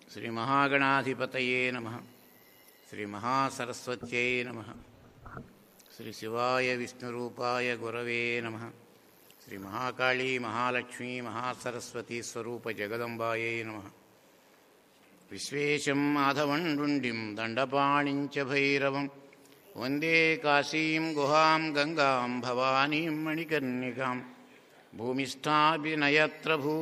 శ్రీమహాగణాధిపతయే నమ శ్రీమహాసరస్వత్యై నమ శ్రీ శివాయ విష్ణురూపాయ గురవే నమ శ్రీ మహాకాళీ మహాలక్ష్మీ మహాసరస్వతీ స్వరూప జగదంబాయై నమ విశ్వేశం మాధవండుండిం దండపాణించ భైరవం వందే కాశీం గుహాం గంగాం భవానీం మణికర్ణికాం భూమిష్టాభినయత్ర భూ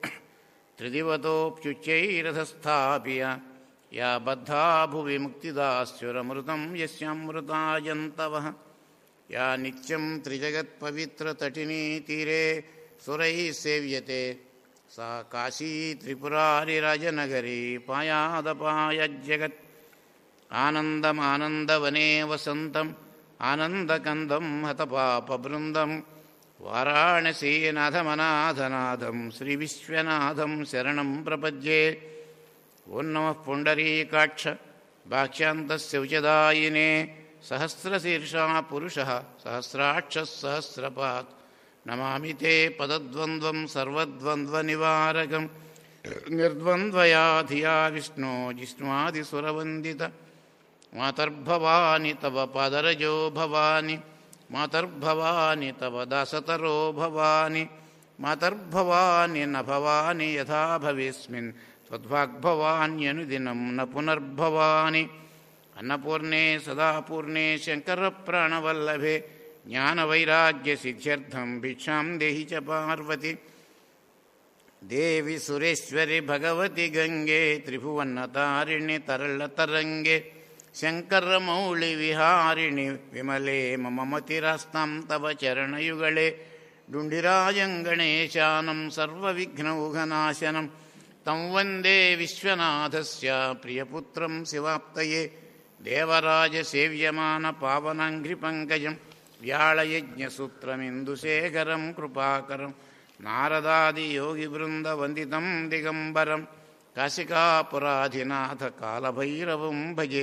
త్రిదివతోప్యుच्चैरथस्थाप्य या बद्धा भुवि मुक्तिदास्युरमृतं यस्यामृतायन्तवः या नित्यं त्रिजगत्पवित्रतटिनी तीरे सुरैः सेव्यते सा काशी त्रिपुरारिराजनगरी पायादपायज्जगत् आनन्दमानन्दवने वसन्तम् आनन्दकन्दं हतपापबृन्दम् वाराणसीनाथमनाथनाथं श्रीविश्वनाथं शरणं प्रपद्ये ॐ नमः पुण्डरीकाक्ष भाक्ष्यान्तस्य उचदायिने सहस्रशीर्षा पुरुषः सहस्राक्षः सहस्रपात् नमामि ते पदद्वन्द्वं सर्वद्वन्द्वनिवारकं निर्द्वन्द्वया धिया विष्णो जिष्णुवादिसुरवन्दित मातर्भवानि तव पादरजो भवानि मातर्भवानि तव दासतरो भवानि मातर्भवानि न भवानि यथा भवेस्मिन् त्वद्वाग्भवान्यनुदिनं न पुनर्भवानि अन्नपूर्णे सदा पूर्णे शङ्करप्राणवल्लभे ज्ञानवैराग्यसिद्ध्यर्थं भिक्षां देहि च पार्वति देवि सुरेश्वरि भगवति गङ्गे त्रिभुवनतारिणि तरलतरङ्गे शङ्करमौळिविहारिणि विमले मम मतिरास्तां तव चरणयुगळे डुण्डिराजं गणेशानं सर्वविघ्नौघनाशनं तं वन्दे विश्वनाथस्य प्रियपुत्रं शिवाप्तये देवराजसेव्यमानपावनाङ्घ्रिपङ्कजं व्याळयज्ञसूत्रमिन्दुशेखरं कृपाकरं नारदादियोगिवृन्दवन्दितं दिगम्बरं काशिकापुराधिनाथकालभैरवं भजे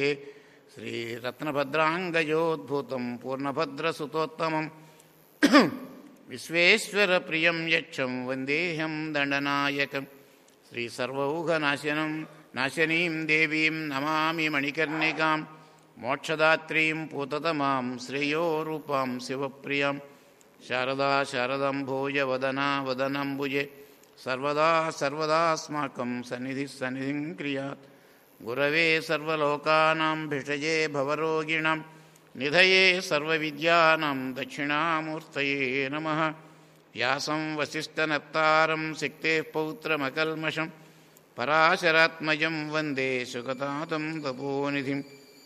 श्रीरत्नभद्राङ्गयोद्भूतं पूर्णभद्रसुतोत्तमं विश्वेश्वरप्रियं यक्षं वन्देऽहं दण्डनायकं श्रीसर्वौघनाशनं नाशनीं देवीं नमामि मणिकर्णिकां मोक्षदात्रीं पूततमां श्रेयोरूपां शिवप्रियां शारदा शारदाम्भोज वदना वदनाम्बुजे सर्वदा सर्वदास्माकं सन्निधिः सन्निधिं क्रियात् गुरवे सर्वलोकानां भिषजे भवरोगिणां निधये सर्वविद्यानां दक्षिणामूर्तये नमः व्यासं वसिष्ठनप्तारं सिक्तेः पौत्रमकल्मषं पराशरात्मजं वन्दे सुगतातं तपोनिधिं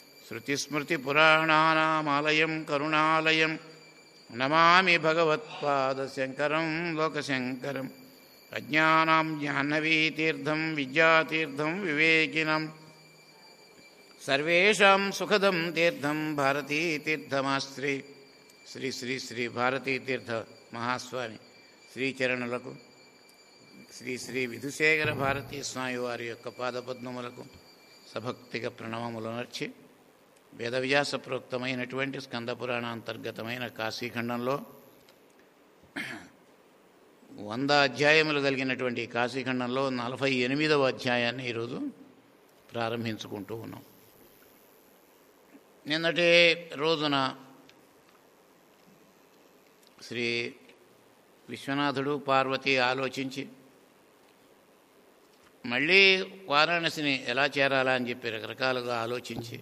श्रुतिस्मृतिपुराणानामालयं करुणालयं नमामि भगवत्पादशङ्करं लोकशङ्करम् अज्ञानां जाह्नवीतीर्थं विद्यातीर्थं विवेकिनं सर्वेषां सुखदं तीर्थं భారతీతీర్థమాశ్రీ శ్రీ శ్రీ శ్రీ భారతీతీర్థ మహాస్వామి శ్రీచరణులకు శ్రీ శ్రీ విధుశేఖర భారతీ స్వామి వారి యొక్క పాదపద్మములకు సభక్తిగా ప్రణవములు నర్చి వేదవ్యాస ప్రోక్తమైనటువంటి స్కందపురాణ అంతర్గతమైన కాశీఖండంలో వంద అధ్యాయములు కలిగినటువంటి కాశీఖండంలో నలభై ఎనిమిదవ అధ్యాయాన్ని ఈరోజు ప్రారంభించుకుంటూ ఉన్నాం నిన్నటి రోజున శ్రీ విశ్వనాథుడు పార్వతి ఆలోచించి మళ్ళీ వారాణసిని ఎలా చేరాలా అని చెప్పి రకరకాలుగా ఆలోచించి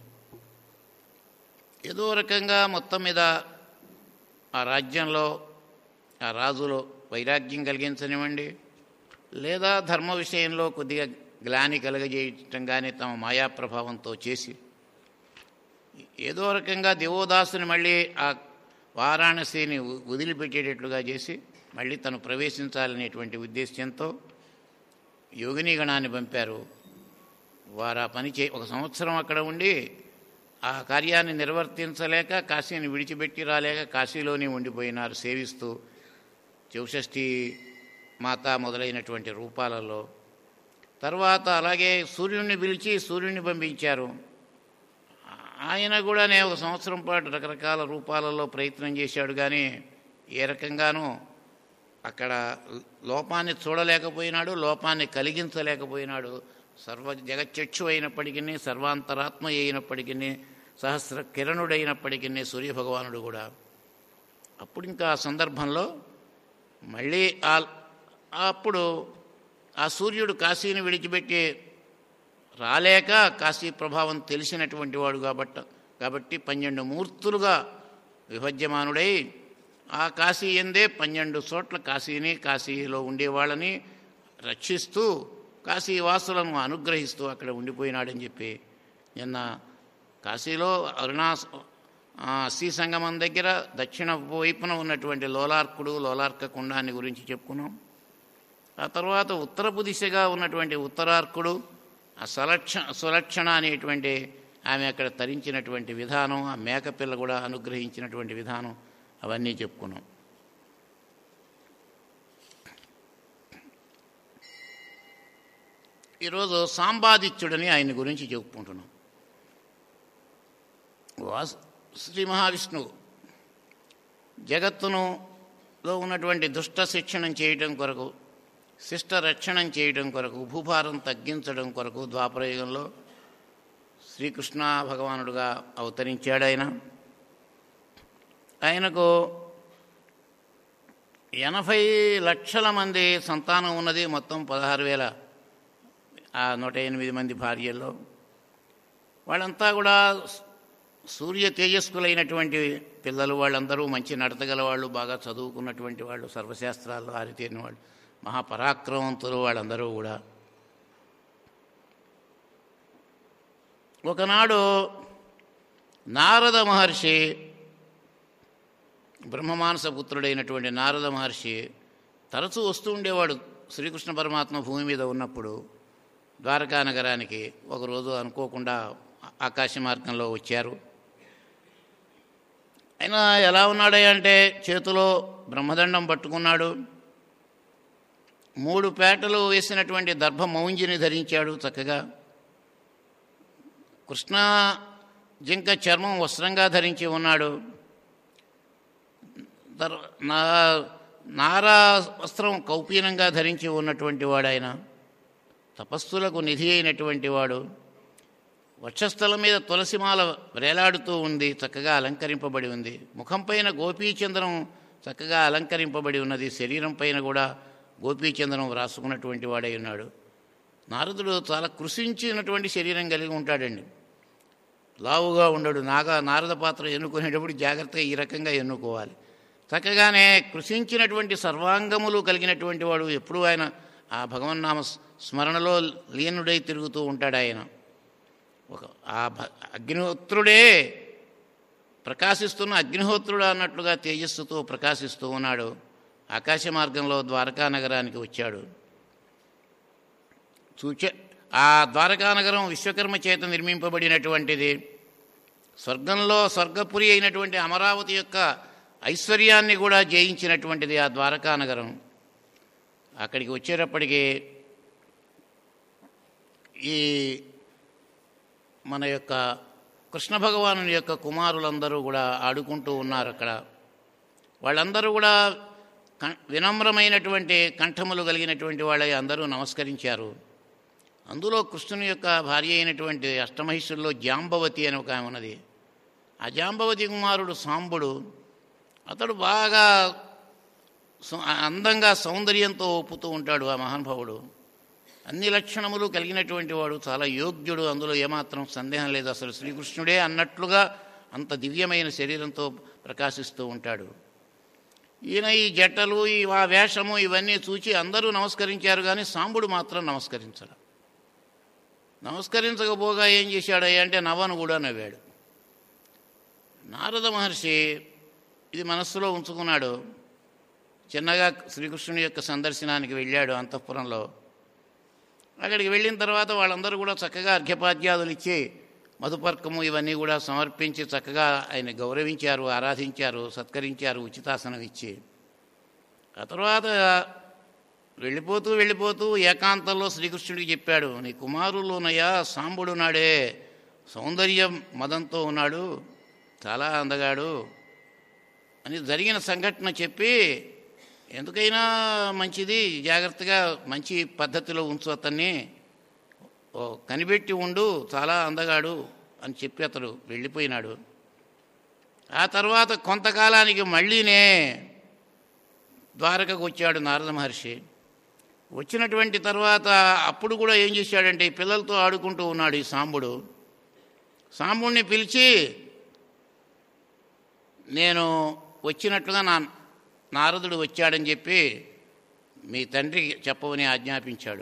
ఏదో రకంగా మొత్తం మీద ఆ రాజ్యంలో ఆ రాజులో వైరాగ్యం కలిగించనివ్వండి లేదా ధర్మ విషయంలో కొద్దిగా గ్లాని కలగజేయటం కానీ తమ మాయా ప్రభావంతో చేసి ఏదో రకంగా దేవోదాసుని మళ్ళీ ఆ వారాణసిని వదిలిపెట్టేటట్లుగా చేసి మళ్ళీ తను ప్రవేశించాలనేటువంటి ఉద్దేశ్యంతో యోగిని గణాన్ని పంపారు వారు ఆ పని చే ఒక సంవత్సరం అక్కడ ఉండి ఆ కార్యాన్ని నిర్వర్తించలేక కాశీని విడిచిపెట్టి రాలేక కాశీలోనే ఉండిపోయినారు సేవిస్తూ చౌషష్ఠి మాత మొదలైనటువంటి రూపాలలో తర్వాత అలాగే సూర్యుడిని పిలిచి సూర్యుడిని పంపించారు ఆయన కూడా నేను ఒక సంవత్సరం పాటు రకరకాల రూపాలలో ప్రయత్నం చేశాడు కానీ ఏ రకంగానూ అక్కడ లోపాన్ని చూడలేకపోయినాడు లోపాన్ని కలిగించలేకపోయినాడు సర్వ జగచ్చక్షు అయినప్పటికీ సర్వాంతరాత్మ అయినప్పటికీ సహస్ర కిరణుడైనప్పటికీ సూర్యభగవానుడు కూడా అప్పుడు ఇంకా ఆ సందర్భంలో మళ్ళీ ఆ అప్పుడు ఆ సూర్యుడు కాశీని విడిచిపెట్టి రాలేక కాశీ ప్రభావం తెలిసినటువంటి వాడు కాబట్టి కాబట్టి పన్నెండు మూర్తులుగా విభజ్యమానుడై ఆ కాశీ ఎందే పన్నెండు చోట్ల కాశీని కాశీలో ఉండేవాళ్ళని రక్షిస్తూ కాశీ వాసులను అనుగ్రహిస్తూ అక్కడ ఉండిపోయినాడని చెప్పి నిన్న కాశీలో అరుణా శ్రీ సంగమం దగ్గర దక్షిణ వైపున ఉన్నటువంటి లోలార్కుడు లోలార్క కుండాన్ని గురించి చెప్పుకున్నాం ఆ తర్వాత ఉత్తరపు దిశగా ఉన్నటువంటి ఉత్తరార్కుడు ఆ సలక్ష సులక్షణ అనేటువంటి ఆమె అక్కడ తరించినటువంటి విధానం ఆ మేకపిల్ల కూడా అనుగ్రహించినటువంటి విధానం అవన్నీ చెప్పుకున్నాం ఈరోజు సాంబాదిత్యుడని ఆయన గురించి చెప్పుకుంటున్నాం వాస్ శ్రీ మహావిష్ణువు జగత్తును లో ఉన్నటువంటి దుష్ట శిక్షణం చేయటం కొరకు శిష్ట రక్షణం చేయటం కొరకు భూభారం తగ్గించడం కొరకు ద్వాపరయుగంలో శ్రీకృష్ణ భగవానుడుగా అవతరించాడు ఆయన ఆయనకు ఎనభై లక్షల మంది సంతానం ఉన్నది మొత్తం పదహారు వేల ఆ నూట ఎనిమిది మంది భార్యల్లో వాళ్ళంతా కూడా సూర్య తేజస్కులైనటువంటి పిల్లలు వాళ్ళందరూ మంచి నడతగల వాళ్ళు బాగా చదువుకున్నటువంటి వాళ్ళు సర్వశాస్త్రాల్లో ఆరితేరిన వాళ్ళు మహాపరాక్రమవంతులు వాళ్ళందరూ కూడా ఒకనాడు నారద మహర్షి బ్రహ్మమానస పుత్రుడైనటువంటి నారద మహర్షి తరచూ వస్తూ ఉండేవాడు శ్రీకృష్ణ పరమాత్మ భూమి మీద ఉన్నప్పుడు ద్వారకా నగరానికి ఒకరోజు అనుకోకుండా ఆకాశ మార్గంలో వచ్చారు ఆయన ఎలా ఉన్నాడే అంటే చేతిలో బ్రహ్మదండం పట్టుకున్నాడు మూడు పేటలు వేసినటువంటి దర్భ మౌంజిని ధరించాడు చక్కగా కృష్ణ జింక చర్మం వస్త్రంగా ధరించి ఉన్నాడు దర్ నా నారా వస్త్రం కౌపీనంగా ధరించి ఉన్నటువంటి వాడు ఆయన తపస్సులకు నిధి అయినటువంటి వాడు వక్షస్థలం మీద తులసిమాల వేలాడుతూ ఉంది చక్కగా అలంకరింపబడి ఉంది ముఖంపైన గోపీచంద్రం చక్కగా అలంకరింపబడి ఉన్నది శరీరం పైన కూడా గోపీచంద్రం వ్రాసుకున్నటువంటి వాడై ఉన్నాడు నారదుడు చాలా కృషించినటువంటి శరీరం కలిగి ఉంటాడండి లావుగా ఉండడు నాగా నారద పాత్ర ఎన్నుకునేటప్పుడు జాగ్రత్తగా ఈ రకంగా ఎన్నుకోవాలి చక్కగానే కృషించినటువంటి సర్వాంగములు కలిగినటువంటి వాడు ఎప్పుడూ ఆయన ఆ భగవన్నామ స్మరణలో లీనుడై తిరుగుతూ ఉంటాడు ఆయన ఒక ఆ భ- అగ్నిహోత్రుడే ప్రకాశిస్తున్న అగ్నిహోత్రుడు అన్నట్లుగా తేజస్సుతో ప్రకాశిస్తూ ఉన్నాడు ఆకాశ మార్గంలో ద్వారకా నగరానికి వచ్చాడు చూచే ఆ ద్వారకా నగరం విశ్వకర్మ చేత నిర్మింపబడినటువంటిది స్వర్గంలో స్వర్గపురి అయినటువంటి అమరావతి యొక్క ఐశ్వర్యాన్ని కూడా జయించినటువంటిది ఆ ద్వారకా నగరం అక్కడికి వచ్చేటప్పటికి ఈ మన యొక్క కృష్ణ భగవాను యొక్క కుమారులందరూ కూడా ఆడుకుంటూ ఉన్నారు అక్కడ వాళ్ళందరూ కూడా కం- వినమ్రమైనటువంటి కంఠములు కలిగినటువంటి వాళ్ళై అందరూ నమస్కరించారు అందులో కృష్ణుని యొక్క భార్య అయినటువంటి అష్టమహిషుల్లో జాంబవతి అని ఒక ఆమె ఉన్నది ఆ జాంబవతి కుమారుడు సాంబుడు అతడు బాగా సు- అందంగా సౌందర్యంతో ఒప్పుతూ ఉంటాడు ఆ మహానుభావుడు అన్ని లక్షణములు కలిగినటువంటి వాడు చాలా యోగ్యుడు అందులో ఏమాత్రం సందేహం లేదు అసలు శ్రీకృష్ణుడే అన్నట్లుగా అంత దివ్యమైన శరీరంతో ప్రకాశిస్తూ ఉంటాడు ఈయన ఈ జట్టలు ఈ ఆ వేషము ఇవన్నీ చూచి అందరూ నమస్కరించారు కానీ సాంబుడు మాత్రం నమస్కరించడు నమస్కరించకపోగా ఏం చేశాడయ్య అంటే నవ్వను కూడా నవ్వాడు నారద మహర్షి ఇది మనస్సులో ఉంచుకున్నాడు చిన్నగా శ్రీకృష్ణుని యొక్క సందర్శనానికి వెళ్ళాడు అంతఃపురంలో అక్కడికి వెళ్ళిన తర్వాత వాళ్ళందరూ కూడా చక్కగా అర్ఘ్యపాద్యాదులు ఇచ్చి మధుపర్కము ఇవన్నీ కూడా సమర్పించి చక్కగా ఆయన గౌరవించారు ఆరాధించారు సత్కరించారు ఉచితాసనం ఇచ్చి ఆ తర్వాత వెళ్ళిపోతూ వెళ్ళిపోతూ ఏకాంతంలో శ్రీకృష్ణుడికి చెప్పాడు నీ కుమారులోనయ్యా సాంబుడు నాడే సౌందర్యం మదంతో ఉన్నాడు చాలా అందగాడు అని జరిగిన సంఘటన చెప్పి ఎందుకైనా మంచిది జాగ్రత్తగా మంచి పద్ధతిలో ఉంచు అతన్ని ఓ కనిపెట్టి ఉండు చాలా అందగాడు అని చెప్పి అతడు వెళ్ళిపోయినాడు ఆ తర్వాత కొంతకాలానికి మళ్ళీనే ద్వారకకు వచ్చాడు నారద మహర్షి వచ్చినటువంటి తర్వాత అప్పుడు కూడా ఏం చేశాడంటే ఈ పిల్లలతో ఆడుకుంటూ ఉన్నాడు ఈ సాంబుడు సాంబుడిని పిలిచి నేను వచ్చినట్లుగా నా నారదుడు వచ్చాడని చెప్పి మీ తండ్రికి చెప్పవని ఆజ్ఞాపించాడు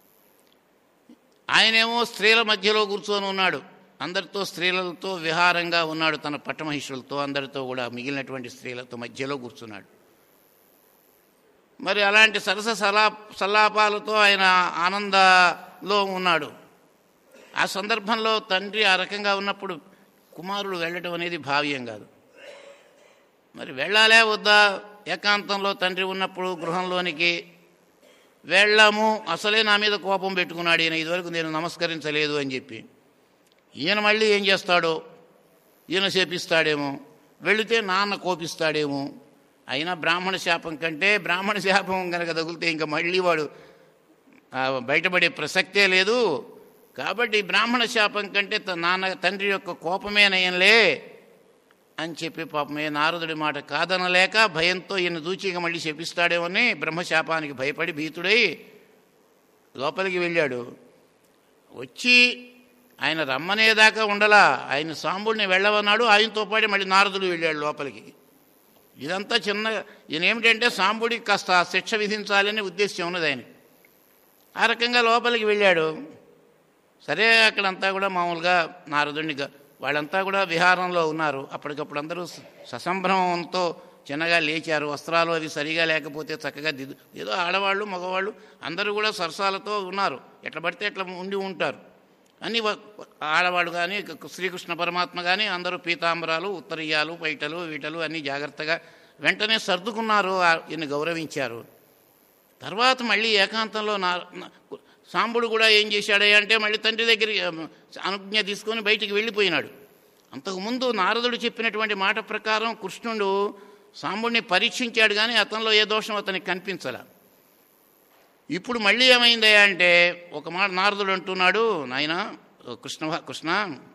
ఆయనేమో స్త్రీల మధ్యలో కూర్చొని ఉన్నాడు అందరితో స్త్రీలతో విహారంగా ఉన్నాడు తన పట్టమహిషులతో అందరితో కూడా మిగిలినటువంటి స్త్రీలతో మధ్యలో కూర్చున్నాడు మరి అలాంటి సరస సలా సల్లాపాలతో ఆయన ఆనందంలో ఉన్నాడు ఆ సందర్భంలో తండ్రి ఆ రకంగా ఉన్నప్పుడు కుమారుడు వెళ్ళటం అనేది భావ్యం కాదు మరి వెళ్ళాలే వద్దా ఏకాంతంలో తండ్రి ఉన్నప్పుడు గృహంలోనికి వెళ్ళాము అసలే నా మీద కోపం పెట్టుకున్నాడు ఈయన ఇదివరకు నేను నమస్కరించలేదు అని చెప్పి ఈయన మళ్ళీ ఏం చేస్తాడో ఈయన శపిస్తాడేమో వెళితే నాన్న కోపిస్తాడేమో అయినా బ్రాహ్మణ శాపం కంటే బ్రాహ్మణ శాపం కనుక తగిలితే ఇంకా మళ్ళీ వాడు ఆ, బయటపడే ప్రసక్తే లేదు కాబట్టి బ్రాహ్మణ శాపం కంటే త- నాన్న తండ్రి యొక్క కోపమే నయంలే అని చెప్పి పాపమే నారదుడి మాట కాదనలేక భయంతో ఈయన దూచిగా మళ్ళీ శపిస్తాడేమని బ్రహ్మశాపానికి భయపడి భీతుడై లోపలికి వెళ్ళాడు వచ్చి ఆయన రమ్మనేదాకా ఉండలా ఆయన సాంబుడిని వెళ్ళవన్నాడు ఆయనతో పాటు మళ్ళీ నారదుడు వెళ్ళాడు లోపలికి ఇదంతా చిన్న ఈయన ఏమిటంటే సాంబుడికి కాస్త శిక్ష విధించాలనే ఉద్దేశం ఉన్నది ఆయన ఆ రకంగా లోపలికి వెళ్ళాడు సరే అక్కడంతా కూడా మామూలుగా నారదుడిని గ- వాళ్ళంతా కూడా విహారంలో ఉన్నారు అప్పటికప్పుడు అందరూ స- ససంభ్రమంతో చిన్నగా లేచారు వస్త్రాలు అవి సరిగా లేకపోతే చక్కగా దిద్దు ఏదో ఆడవాళ్ళు మగవాళ్ళు అందరూ కూడా సరసాలతో ఉన్నారు ఎట్లా పడితే ఎట్లా ఉండి ఉంటారు అన్ని వ- ఆడవాళ్ళు కానీ శ్రీకృష్ణ పరమాత్మ కానీ అందరూ పీతాంబరాలు ఉత్తరీయాలు పైటలు వీటలు అన్నీ జాగ్రత్తగా వెంటనే సర్దుకున్నారు ఆ- ఈయన గౌరవించారు తర్వాత మళ్ళీ ఏకాంతంలో నా నా- సాంబుడు కూడా ఏం చేశాడే అంటే మళ్ళీ తండ్రి దగ్గరికి ఆ, అనుజ్ఞ తీసుకొని బయటికి వెళ్ళిపోయినాడు అంతకుముందు నారదుడు చెప్పినటువంటి మాట ప్రకారం కృష్ణుడు సాంబుడిని పరీక్షించాడు కానీ అతనిలో ఏ దోషం అతనికి కనిపించల ఇప్పుడు మళ్ళీ ఏమైందయ్యా అంటే ఒక మాట నారదుడు అంటున్నాడు నాయన కృష్ణ కృష్ణ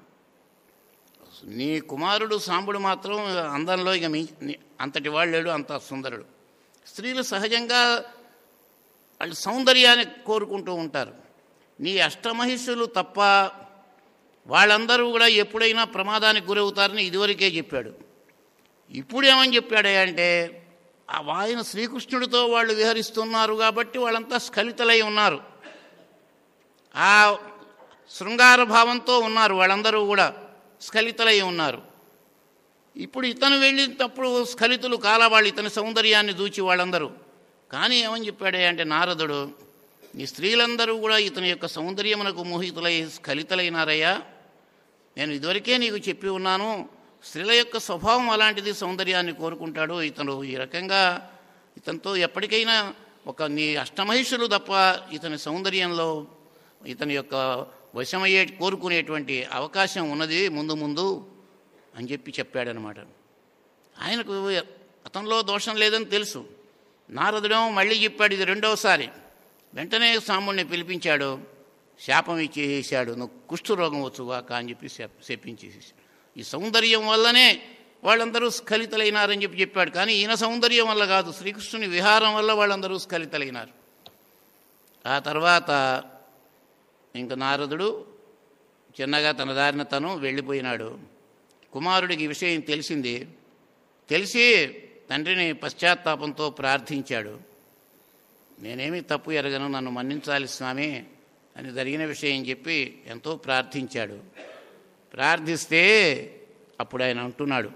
నీ కుమారుడు సాంబుడు మాత్రం అందంలో ఇక మీ నీ- అంతటి వాడు లేడు అంత సుందరుడు స్త్రీలు సహజంగా వాళ్ళు సౌందర్యాన్ని కోరుకుంటూ ఉంటారు నీ అష్టమహిషులు తప్ప వాళ్ళందరూ కూడా ఎప్పుడైనా ప్రమాదానికి గురవుతారని ఇదివరకే చెప్పాడు ఇప్పుడు ఏమని చెప్పాడే అంటే ఆ వాయన శ్రీకృష్ణుడితో వాళ్ళు విహరిస్తున్నారు కాబట్టి వాళ్ళంతా స్ఖలితలై ఉన్నారు ఆ శృంగార భావంతో ఉన్నారు వాళ్ళందరూ కూడా స్ఖలితలై ఉన్నారు ఇప్పుడు ఇతను వెళ్ళినప్పుడు స్ఖలితులు కాల వాళ్ళు ఇతని సౌందర్యాన్ని దూచి వాళ్ళందరూ కానీ ఏమని చెప్పాడే అంటే నారదుడు ఈ స్త్రీలందరూ కూడా ఇతని యొక్క సౌందర్యమునకు మోహితులై స్ఖలితలైనారయ్యా నేను ఇదివరకే నీకు చెప్పి ఉన్నాను స్త్రీల యొక్క స్వభావం అలాంటిది సౌందర్యాన్ని కోరుకుంటాడు ఇతను ఈ రకంగా ఇతనితో ఎప్పటికైనా ఒక నీ అష్టమహిషులు తప్ప ఇతని సౌందర్యంలో ఇతని యొక్క వశమయ్యే కోరుకునేటువంటి అవకాశం ఉన్నది ముందు ముందు అని చెప్పి చెప్పాడనమాట ఆయనకు అతనిలో దోషం లేదని తెలుసు నారదుడేమో మళ్ళీ చెప్పాడు ఇది రెండవసారి వెంటనే సాముడిని పిలిపించాడు శాపం ఇచ్చేసాడు నువ్వు కుష్ఠరోగం వచ్చుగాక అని చెప్పి శాప- శపించేసేసాడు ఈ సౌందర్యం వల్లనే వాళ్ళందరూ స్ఖలితలైనారని చెప్పి చెప్పాడు కానీ ఈయన సౌందర్యం వల్ల కాదు శ్రీకృష్ణుని విహారం వల్ల వాళ్ళందరూ స్ఖలితలైనారు ఆ తర్వాత ఇంక నారదుడు చిన్నగా తన దారిన తను వెళ్ళిపోయినాడు కుమారుడికి ఈ విషయం తెలిసింది తెలిసి తండ్రిని పశ్చాత్తాపంతో ప్రార్థించాడు నేనేమి తప్పు ఎరగను నన్ను మన్నించాలి స్వామి అని జరిగిన విషయం చెప్పి ఎంతో ప్రార్థించాడు ప్రార్థిస్తే అప్పుడు ఆయన అంటున్నాడు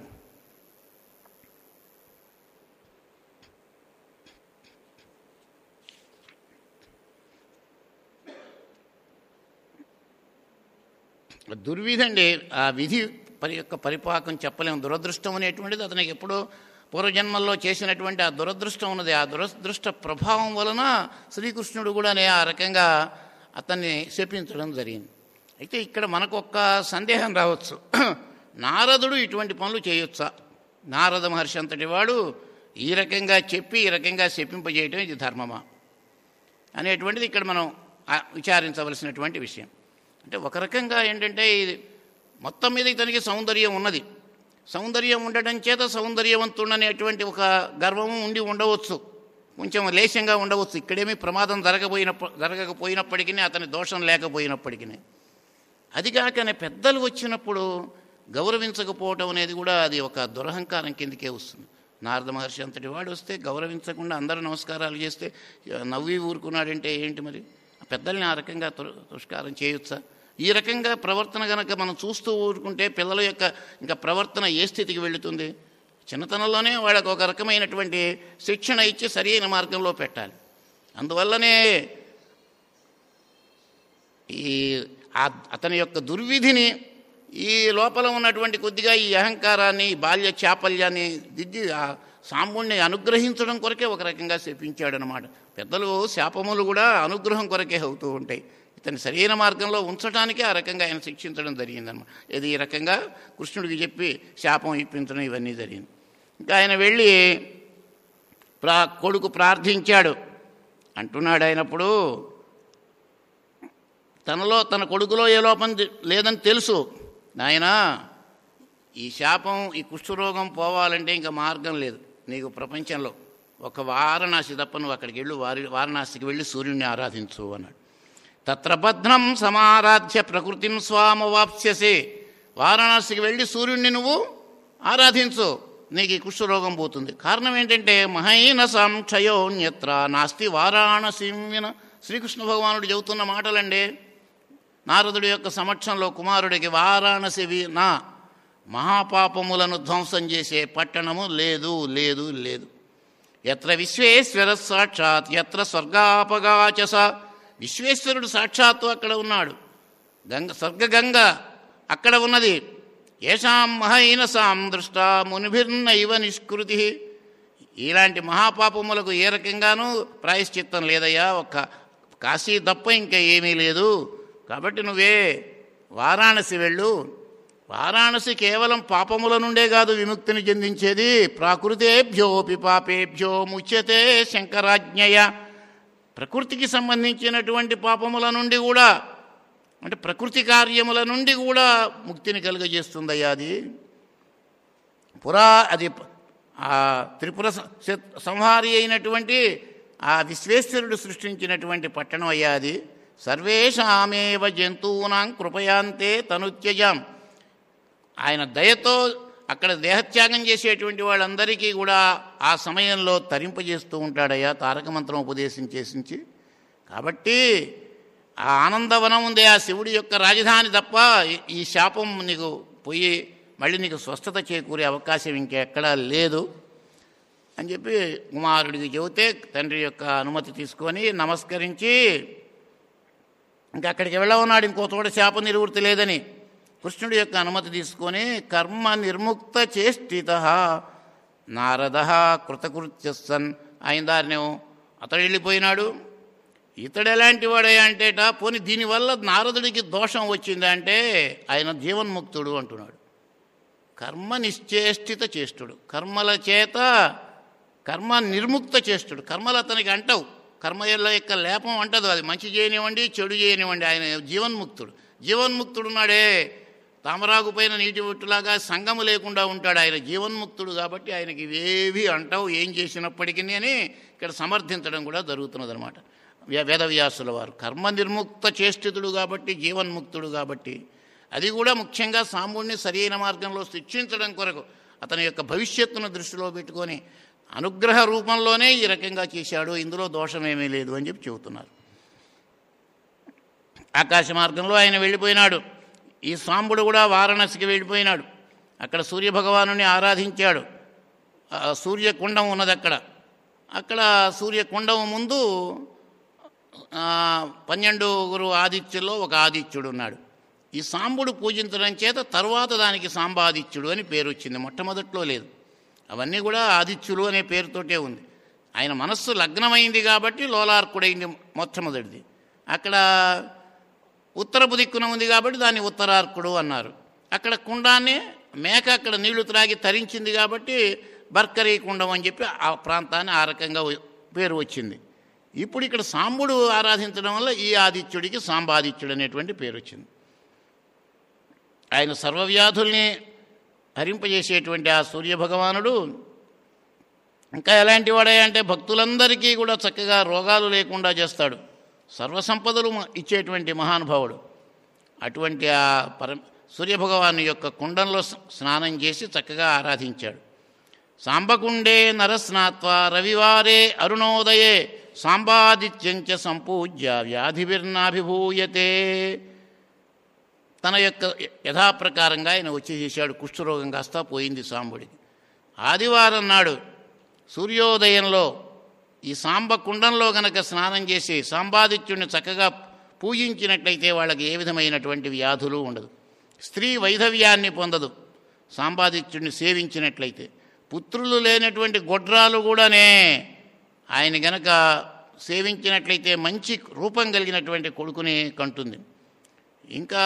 దుర్విధండి ఆ విధి పరి యొక్క పరిపాకం చెప్పలేము దురదృష్టం అనేటువంటిది అతనికి ఎప్పుడో పూర్వజన్మల్లో చేసినటువంటి ఆ దురదృష్టం ఉన్నది ఆ దురదృష్ట ప్రభావం వలన శ్రీకృష్ణుడు కూడా ఆ రకంగా అతన్ని శపించడం జరిగింది అయితే ఇక్కడ మనకు ఒక్క సందేహం రావచ్చు నారదుడు ఇటువంటి పనులు చేయొచ్చా నారద మహర్షి అంతటి వాడు ఈ రకంగా చెప్పి ఈ రకంగా శపింపజేయటం ఇది ధర్మమా అనేటువంటిది ఇక్కడ మనం ఆ, విచారించవలసినటువంటి విషయం అంటే ఒక రకంగా ఏంటంటే ఇది మొత్తం మీద ఇతనికి సౌందర్యం ఉన్నది సౌందర్యం ఉండటం చేత సౌందర్యవంతుడనేటువంటి ఒక గర్వము ఉండి ఉండవచ్చు కొంచెం లేశంగా ఉండవచ్చు ఇక్కడేమీ ప్రమాదం జరగబోయినప్ప జరగకపోయినప్పటికీ అతని దోషం లేకపోయినప్పటికీ అది కాకనే పెద్దలు వచ్చినప్పుడు గౌరవించకపోవటం అనేది కూడా అది ఒక దురహంకారం కిందకే వస్తుంది నారద మహర్షి అంతటి వాడు వస్తే గౌరవించకుండా అందరూ నమస్కారాలు చేస్తే నవ్వి ఊరుకున్నాడంటే ఏంటి మరి ఆ పెద్దల్ని ఆ రకంగా తుర- తురస్కారం చేయొచ్చా ఈ రకంగా ప్రవర్తన కనుక మనం చూస్తూ ఊరుకుంటే పిల్లల యొక్క ఇంకా ప్రవర్తన ఏ స్థితికి వెళుతుంది చిన్నతనంలోనే వాళ్ళకు ఒక రకమైనటువంటి శిక్షణ ఇచ్చి సరైన మార్గంలో పెట్టాలి అందువల్లనే ఈ ఆ- అతని యొక్క దుర్విధిని ఈ లోపల ఉన్నటువంటి కొద్దిగా ఈ అహంకారాన్ని ఈ బాల్య చాపల్యాన్ని దిద్ది ఆ సాంబుణ్ణి అనుగ్రహించడం కొరకే ఒక రకంగా శపించాడనమాట పెద్దలు శాపములు కూడా అనుగ్రహం కొరకే అవుతూ ఉంటాయి ఇతని సరైన మార్గంలో ఉంచడానికే ఆ రకంగా ఆయన శిక్షించడం జరిగిందన్నమాట ఇది ఈ రకంగా కృష్ణుడికి చెప్పి శాపం ఇప్పించడం ఇవన్నీ జరిగింది ఇంకా ఆయన వెళ్ళి ప్రా కొడుకు ప్రార్థించాడు అంటున్నాడు అయినప్పుడు తనలో తన కొడుకులో ఏ లోపం ది- లేదని తెలుసు నాయనా ఈ శాపం ఈ కుష్ఠరోగం పోవాలంటే ఇంకా మార్గం లేదు నీకు ప్రపంచంలో ఒక వారణాసి తప్ప నువ్వు అక్కడికి వెళ్ళు వారి వారణాసికి వెళ్ళి సూర్యుడిని ఆరాధించు అన్నాడు తత్ర భద్రం సమారాధ్య ప్రకృతిం స్వామవాప్స్యసే వారణాసికి వెళ్ళి సూర్యుడిని నువ్వు ఆరాధించు నీకు ఈ కుష్ఠరోగం పోతుంది కారణం ఏంటంటే మహైన సంక్షయోన్యత్ర నాస్తి వారాణసీం విన శ్రీకృష్ణ భగవానుడు చెబుతున్న మాటలండి నారదుడి యొక్క సమక్షంలో కుమారుడికి వారాణసి వి- నా మహాపాపములను ధ్వంసం చేసే పట్టణము లేదు లేదు లేదు ఎత్ర విశ్వేశ్వర సాక్షాత్ ఎత్ర స్వర్గాపగాచస విశ్వేశ్వరుడు సాక్షాత్తు అక్కడ ఉన్నాడు గంగ స్వర్గగంగ అక్కడ ఉన్నది ఏషాం మహైనసాం దృష్ట మునిభిర్నైవ నిష్కృతి ఇలాంటి మహాపాపములకు ఏ రకంగానూ ప్రాయశ్చిత్తం లేదయ్యా ఒక్క కాశీ తప్ప ఇంకా ఏమీ లేదు కాబట్టి నువ్వే వారాణసి వెళ్ళు వారాణసి కేవలం పాపముల నుండే కాదు విముక్తిని చెందించేది ప్రాకృతేభ్యోపి పాపేభ్యో ముచ్యతే శంకరాజ్ఞయ ప్రకృతికి సంబంధించినటువంటి పాపముల నుండి కూడా అంటే ప్రకృతి కార్యముల నుండి కూడా ముక్తిని కలుగజేస్తుందయ్యా అది పురా అది ఆ త్రిపుర స- శ- సంహారి అయినటువంటి ఆ విశ్వేశ్వరుడు సృష్టించినటువంటి పట్టణం అయ్యా అది సర్వేషామేవ జంతువునాం కృపయాంతే తనుత్యజాం ఆయన దయతో అక్కడ దేహత్యాగం చేసేటువంటి వాళ్ళందరికీ కూడా ఆ సమయంలో తరింపజేస్తూ ఉంటాడయ్యా తారక మంత్రం ఉపదేశం చేసించి కాబట్టి ఆ ఆనందవనం ఉంది ఆ శివుడి యొక్క రాజధాని తప్ప ఈ- ఈ శాపం నీకు పోయి మళ్ళీ నీకు స్వస్థత చేకూరే అవకాశం ఇంకెక్కడా లేదు అని చెప్పి కుమారుడికి చెబితే తండ్రి యొక్క అనుమతి తీసుకొని నమస్కరించి ఇంకా అక్కడికి వెళ్ళవున్నాడు ఇంకో చోట శాప నివృత్తి లేదని కృష్ణుడి యొక్క అనుమతి తీసుకొని కర్మ నిర్ముక్త చేష్టిత నారద కృతకృత్యసన్ ఆయన దారిని అతడు వెళ్ళిపోయినాడు ఇతడు ఎలాంటి వాడయ్యా అంటేట పోని దీనివల్ల నారదుడికి దోషం వచ్చిందా అంటే ఆయన జీవన్ముక్తుడు అంటున్నాడు కర్మ నిశ్చేష్టిత చేష్టుడు కర్మల చేత కర్మ నిర్ముక్త చేష్టుడు కర్మలు అతనికి అంటవు కర్మల యొక్క లేపం అంటదు అది మంచి చేయనివ్వండి చెడు చేయనివ్వండి ఆయన జీవన్ముక్తుడు జీవన్ముక్తుడు ఉన్నాడే తామరాకు పైన నీటి ఒట్టులాగా సంగము లేకుండా ఉంటాడు ఆయన జీవన్ముక్తుడు కాబట్టి ఆయనకి ఇవేవి అంటావు ఏం చేసినప్పటికీ అని ఇక్కడ సమర్థించడం కూడా జరుగుతున్నది అనమాట వేదవ్యాసుల వారు కర్మ నిర్ముక్త చేష్టితుడు కాబట్టి జీవన్ముక్తుడు కాబట్టి అది కూడా ముఖ్యంగా సాంబుణ్ణి సరైన మార్గంలో శిక్షించడం కొరకు అతని యొక్క భవిష్యత్తును దృష్టిలో పెట్టుకొని అనుగ్రహ రూపంలోనే ఈ రకంగా చేశాడు ఇందులో దోషమేమీ లేదు అని చెప్పి చెబుతున్నారు ఆకాశ మార్గంలో ఆయన వెళ్ళిపోయినాడు ఈ సాంబుడు కూడా వారణాసికి వెళ్ళిపోయినాడు అక్కడ సూర్యభగవానుని ఆరాధించాడు ఆ సూర్యకుండం ఉన్నది అక్కడ అక్కడ సూర్యకుండం ముందు ఆ, పన్నెండుగురు ఆదిత్యుల్లో ఒక ఆదిత్యుడు ఉన్నాడు ఈ సాంబుడు పూజించడం చేత తరువాత దానికి సాంబాదిత్యుడు అని పేరు వచ్చింది మొట్టమొదట్లో లేదు అవన్నీ కూడా ఆదిత్యులు అనే పేరుతోటే ఉంది ఆయన మనస్సు లగ్నమైంది కాబట్టి లోలార్కుడైంది మొట్టమొదటిది అక్కడ ఉత్తరపు దిక్కున ఉంది కాబట్టి దాన్ని ఉత్తరార్కుడు అన్నారు అక్కడ కుండాన్ని మేక అక్కడ నీళ్లు త్రాగి తరించింది కాబట్టి బర్కరీ కుండం అని చెప్పి ఆ ప్రాంతాన్ని ఆ రకంగా పేరు వచ్చింది ఇప్పుడు ఇక్కడ సాంబుడు ఆరాధించడం వల్ల ఈ ఆదిత్యుడికి సాంబాదిత్యుడు అనేటువంటి పేరు వచ్చింది ఆయన సర్వవ్యాధుల్ని హరింపజేసేటువంటి ఆ సూర్యభగవానుడు ఇంకా ఎలాంటి వాడే అంటే భక్తులందరికీ కూడా చక్కగా రోగాలు లేకుండా చేస్తాడు సర్వసంపదలు మ- ఇచ్చేటువంటి మహానుభావుడు అటువంటి ఆ పర సూర్యభగవాను యొక్క కుండంలో స్న- స్నానం చేసి చక్కగా ఆరాధించాడు సాంబకుండే నరస్నాత్వ రవివారే అరుణోదయే సాంబాదిత్యంచ సంపూజ్య వ్యాధిభిర్నాభిభూయతే తన యొక్క యథాప్రకారంగా ఆయన వచ్చి చేశాడు కుష్ఠరోగం కాస్త పోయింది సాంబుడికి ఆదివారం నాడు సూర్యోదయంలో ఈ సాంబ కుండంలో గనక స్నానం చేసి సాంబాదిత్యుడిని చక్కగా పూజించినట్లయితే వాళ్ళకి ఏ విధమైనటువంటి వ్యాధులు ఉండదు స్త్రీ వైధవ్యాన్ని పొందదు సాంబాదిత్యుడిని సేవించినట్లయితే పుత్రులు లేనటువంటి గొడ్రాలు కూడానే ఆయన గనక సేవించినట్లయితే మంచి రూపం కలిగినటువంటి కొడుకుని కంటుంది ఇంకా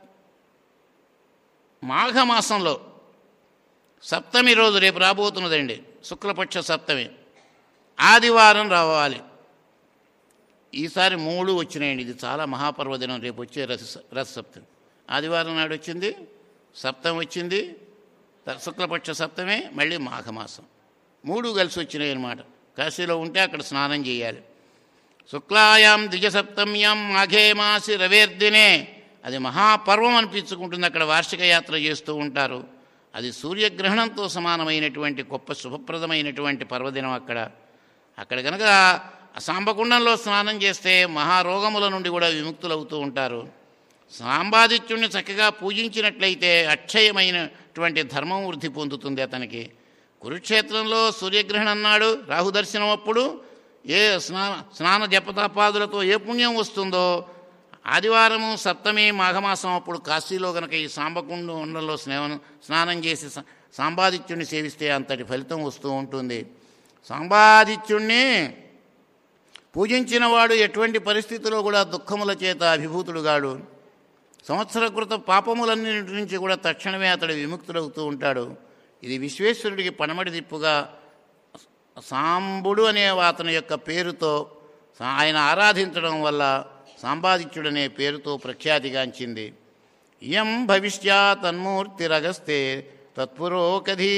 మాఘమాసంలో సప్తమి రోజు రేపు రాబోతున్నదండి శుక్లపక్ష సప్తమి ఆదివారం రావాలి ఈసారి మూడు వచ్చినాయండి ఇది చాలా మహాపర్వదినం రేపు వచ్చే రథ రథ సప్తమి ఆదివారం నాడు వచ్చింది సప్తం వచ్చింది త- శుక్లపక్ష సప్తమే మళ్ళీ మాఘమాసం మూడు కలిసి వచ్చినాయి అన్నమాట కాశీలో ఉంటే అక్కడ స్నానం చేయాలి శుక్లాయాం ద్విజసప్తమ్యాం మాఘే మాసి రవేర్దినే అది మహాపర్వం అనిపించుకుంటుంది అక్కడ వార్షిక యాత్ర చేస్తూ ఉంటారు అది సూర్యగ్రహణంతో సమానమైనటువంటి గొప్ప శుభప్రదమైనటువంటి పర్వదినం అక్కడ అక్కడ కనుక సాంబకుండంలో స్నానం చేస్తే మహారోగముల నుండి కూడా విముక్తులవుతూ ఉంటారు సాంబాదిత్యుణ్ణి చక్కగా పూజించినట్లయితే అక్షయమైనటువంటి ధర్మం వృద్ధి పొందుతుంది అతనికి కురుక్షేత్రంలో సూర్యగ్రహణం నాడు రాహు దర్శనం అప్పుడు ఏ స్నాన స్నాన జపతపాదులతో ఏ పుణ్యం వస్తుందో ఆదివారము సప్తమి మాఘమాసం అప్పుడు కాశీలో గనక ఈ సాంబకుండు ఉండలో స్నానం స్నానం చేసి సా- సాంబాదిత్యుణ్ణి సేవిస్తే అంతటి ఫలితం వస్తూ ఉంటుంది సాంబాదిత్యుణ్ణి పూజించిన వాడు ఎటువంటి పరిస్థితిలో కూడా దుఃఖముల చేత అభిభూతుడుగాడు సంవత్సర కృత పాపములన్నింటి నుంచి కూడా తక్షణమే అతడు విముక్తుడవుతూ ఉంటాడు ఇది విశ్వేశ్వరుడికి పనమడి దిప్పుగా సాంబుడు అనే అతని యొక్క పేరుతో సా- ఆయన ఆరాధించడం వల్ల సాంబాదిత్యుడనే పేరుతో ప్రఖ్యాతిగాంచింది ఇయం భవిష్యా తన్మూర్తిరగస్తే తత్పురోకధీ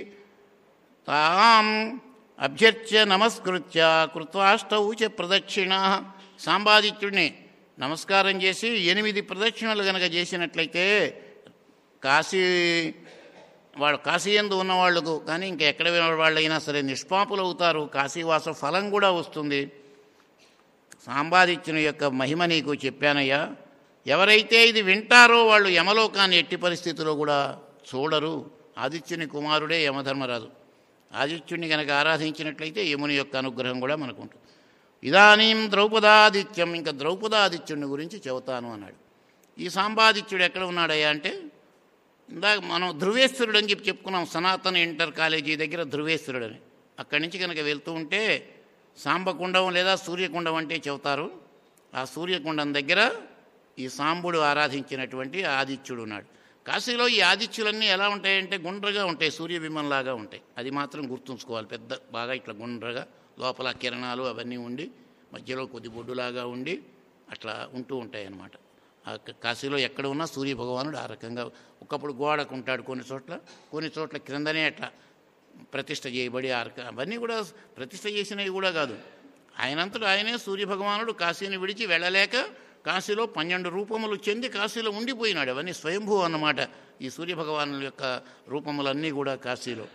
తాం అభ్యర్చ్య నమస్కృత్య కృత్వాష్టౌ చ ప్రదక్షిణ సాంబాదిత్యుడిని నమస్కారం చేసి ఎనిమిది ప్రదక్షిణలు గనక చేసినట్లయితే కాశీ వాడు కాశీ ఎందు ఉన్నవాళ్ళకు కానీ ఇంకా ఎక్కడ వాళ్ళైనా సరే నిష్పాపులు అవుతారు కాశీవాస ఫలం కూడా వస్తుంది సాంబాదిత్యుని యొక్క మహిమ నీకు చెప్పానయ్యా ఎవరైతే ఇది వింటారో వాళ్ళు యమలోకాన్ని ఎట్టి పరిస్థితిలో కూడా చూడరు ఆదిత్యుని కుమారుడే యమధర్మరాజు ఆదిత్యుని కనుక ఆరాధించినట్లయితే యముని యొక్క అనుగ్రహం కూడా మనకు ఉంటుంది ఇదానీం ద్రౌపదాదిత్యం ఇంకా ద్రౌపదాదిత్యుని గురించి చెబుతాను అన్నాడు ఈ సాంబాదిత్యుడు ఎక్కడ ఉన్నాడయ్యా అంటే ఇందాక మనం ధృవేశ్వరుడు అని చెప్పి చెప్పుకున్నాం సనాతన ఇంటర్ కాలేజీ దగ్గర ధృవేశ్వరుడు అని అక్కడి నుంచి కనుక వెళ్తూ ఉంటే సాంబకుండం లేదా సూర్యకుండం అంటే చెబుతారు ఆ సూర్యకుండం దగ్గర ఈ సాంబుడు ఆరాధించినటువంటి ఆదిత్యుడు ఉన్నాడు కాశీలో ఈ ఆదిత్యులన్నీ ఎలా ఉంటాయంటే గుండ్రగా ఉంటాయి సూర్యబింబంలాగా ఉంటాయి అది మాత్రం గుర్తుంచుకోవాలి పెద్ద బాగా ఇట్లా గుండ్రగా లోపల కిరణాలు అవన్నీ ఉండి మధ్యలో కొద్ది బొడ్డులాగా ఉండి అట్లా ఉంటూ ఉంటాయి అన్నమాట ఆ క- కాశీలో ఎక్కడ ఉన్నా సూర్య భగవానుడు ఆ రకంగా ఒకప్పుడు గోడకు ఉంటాడు కొన్ని చోట్ల కొన్ని చోట్ల క్రిందనే అట్లా ప్రతిష్ట చేయబడి ఆ రక- అవన్నీ కూడా ప్రతిష్ట చేసినవి కూడా కాదు ఆయనంతటా ఆయనే సూర్య భగవానుడు కాశీని విడిచి వెళ్ళలేక కాశీలో పన్నెండు రూపములు చెంది కాశీలో ఉండిపోయినాడు అవన్నీ స్వయంభూ అన్నమాట ఈ సూర్య భగవానుల యొక్క రూపములన్నీ కూడా కాశీలో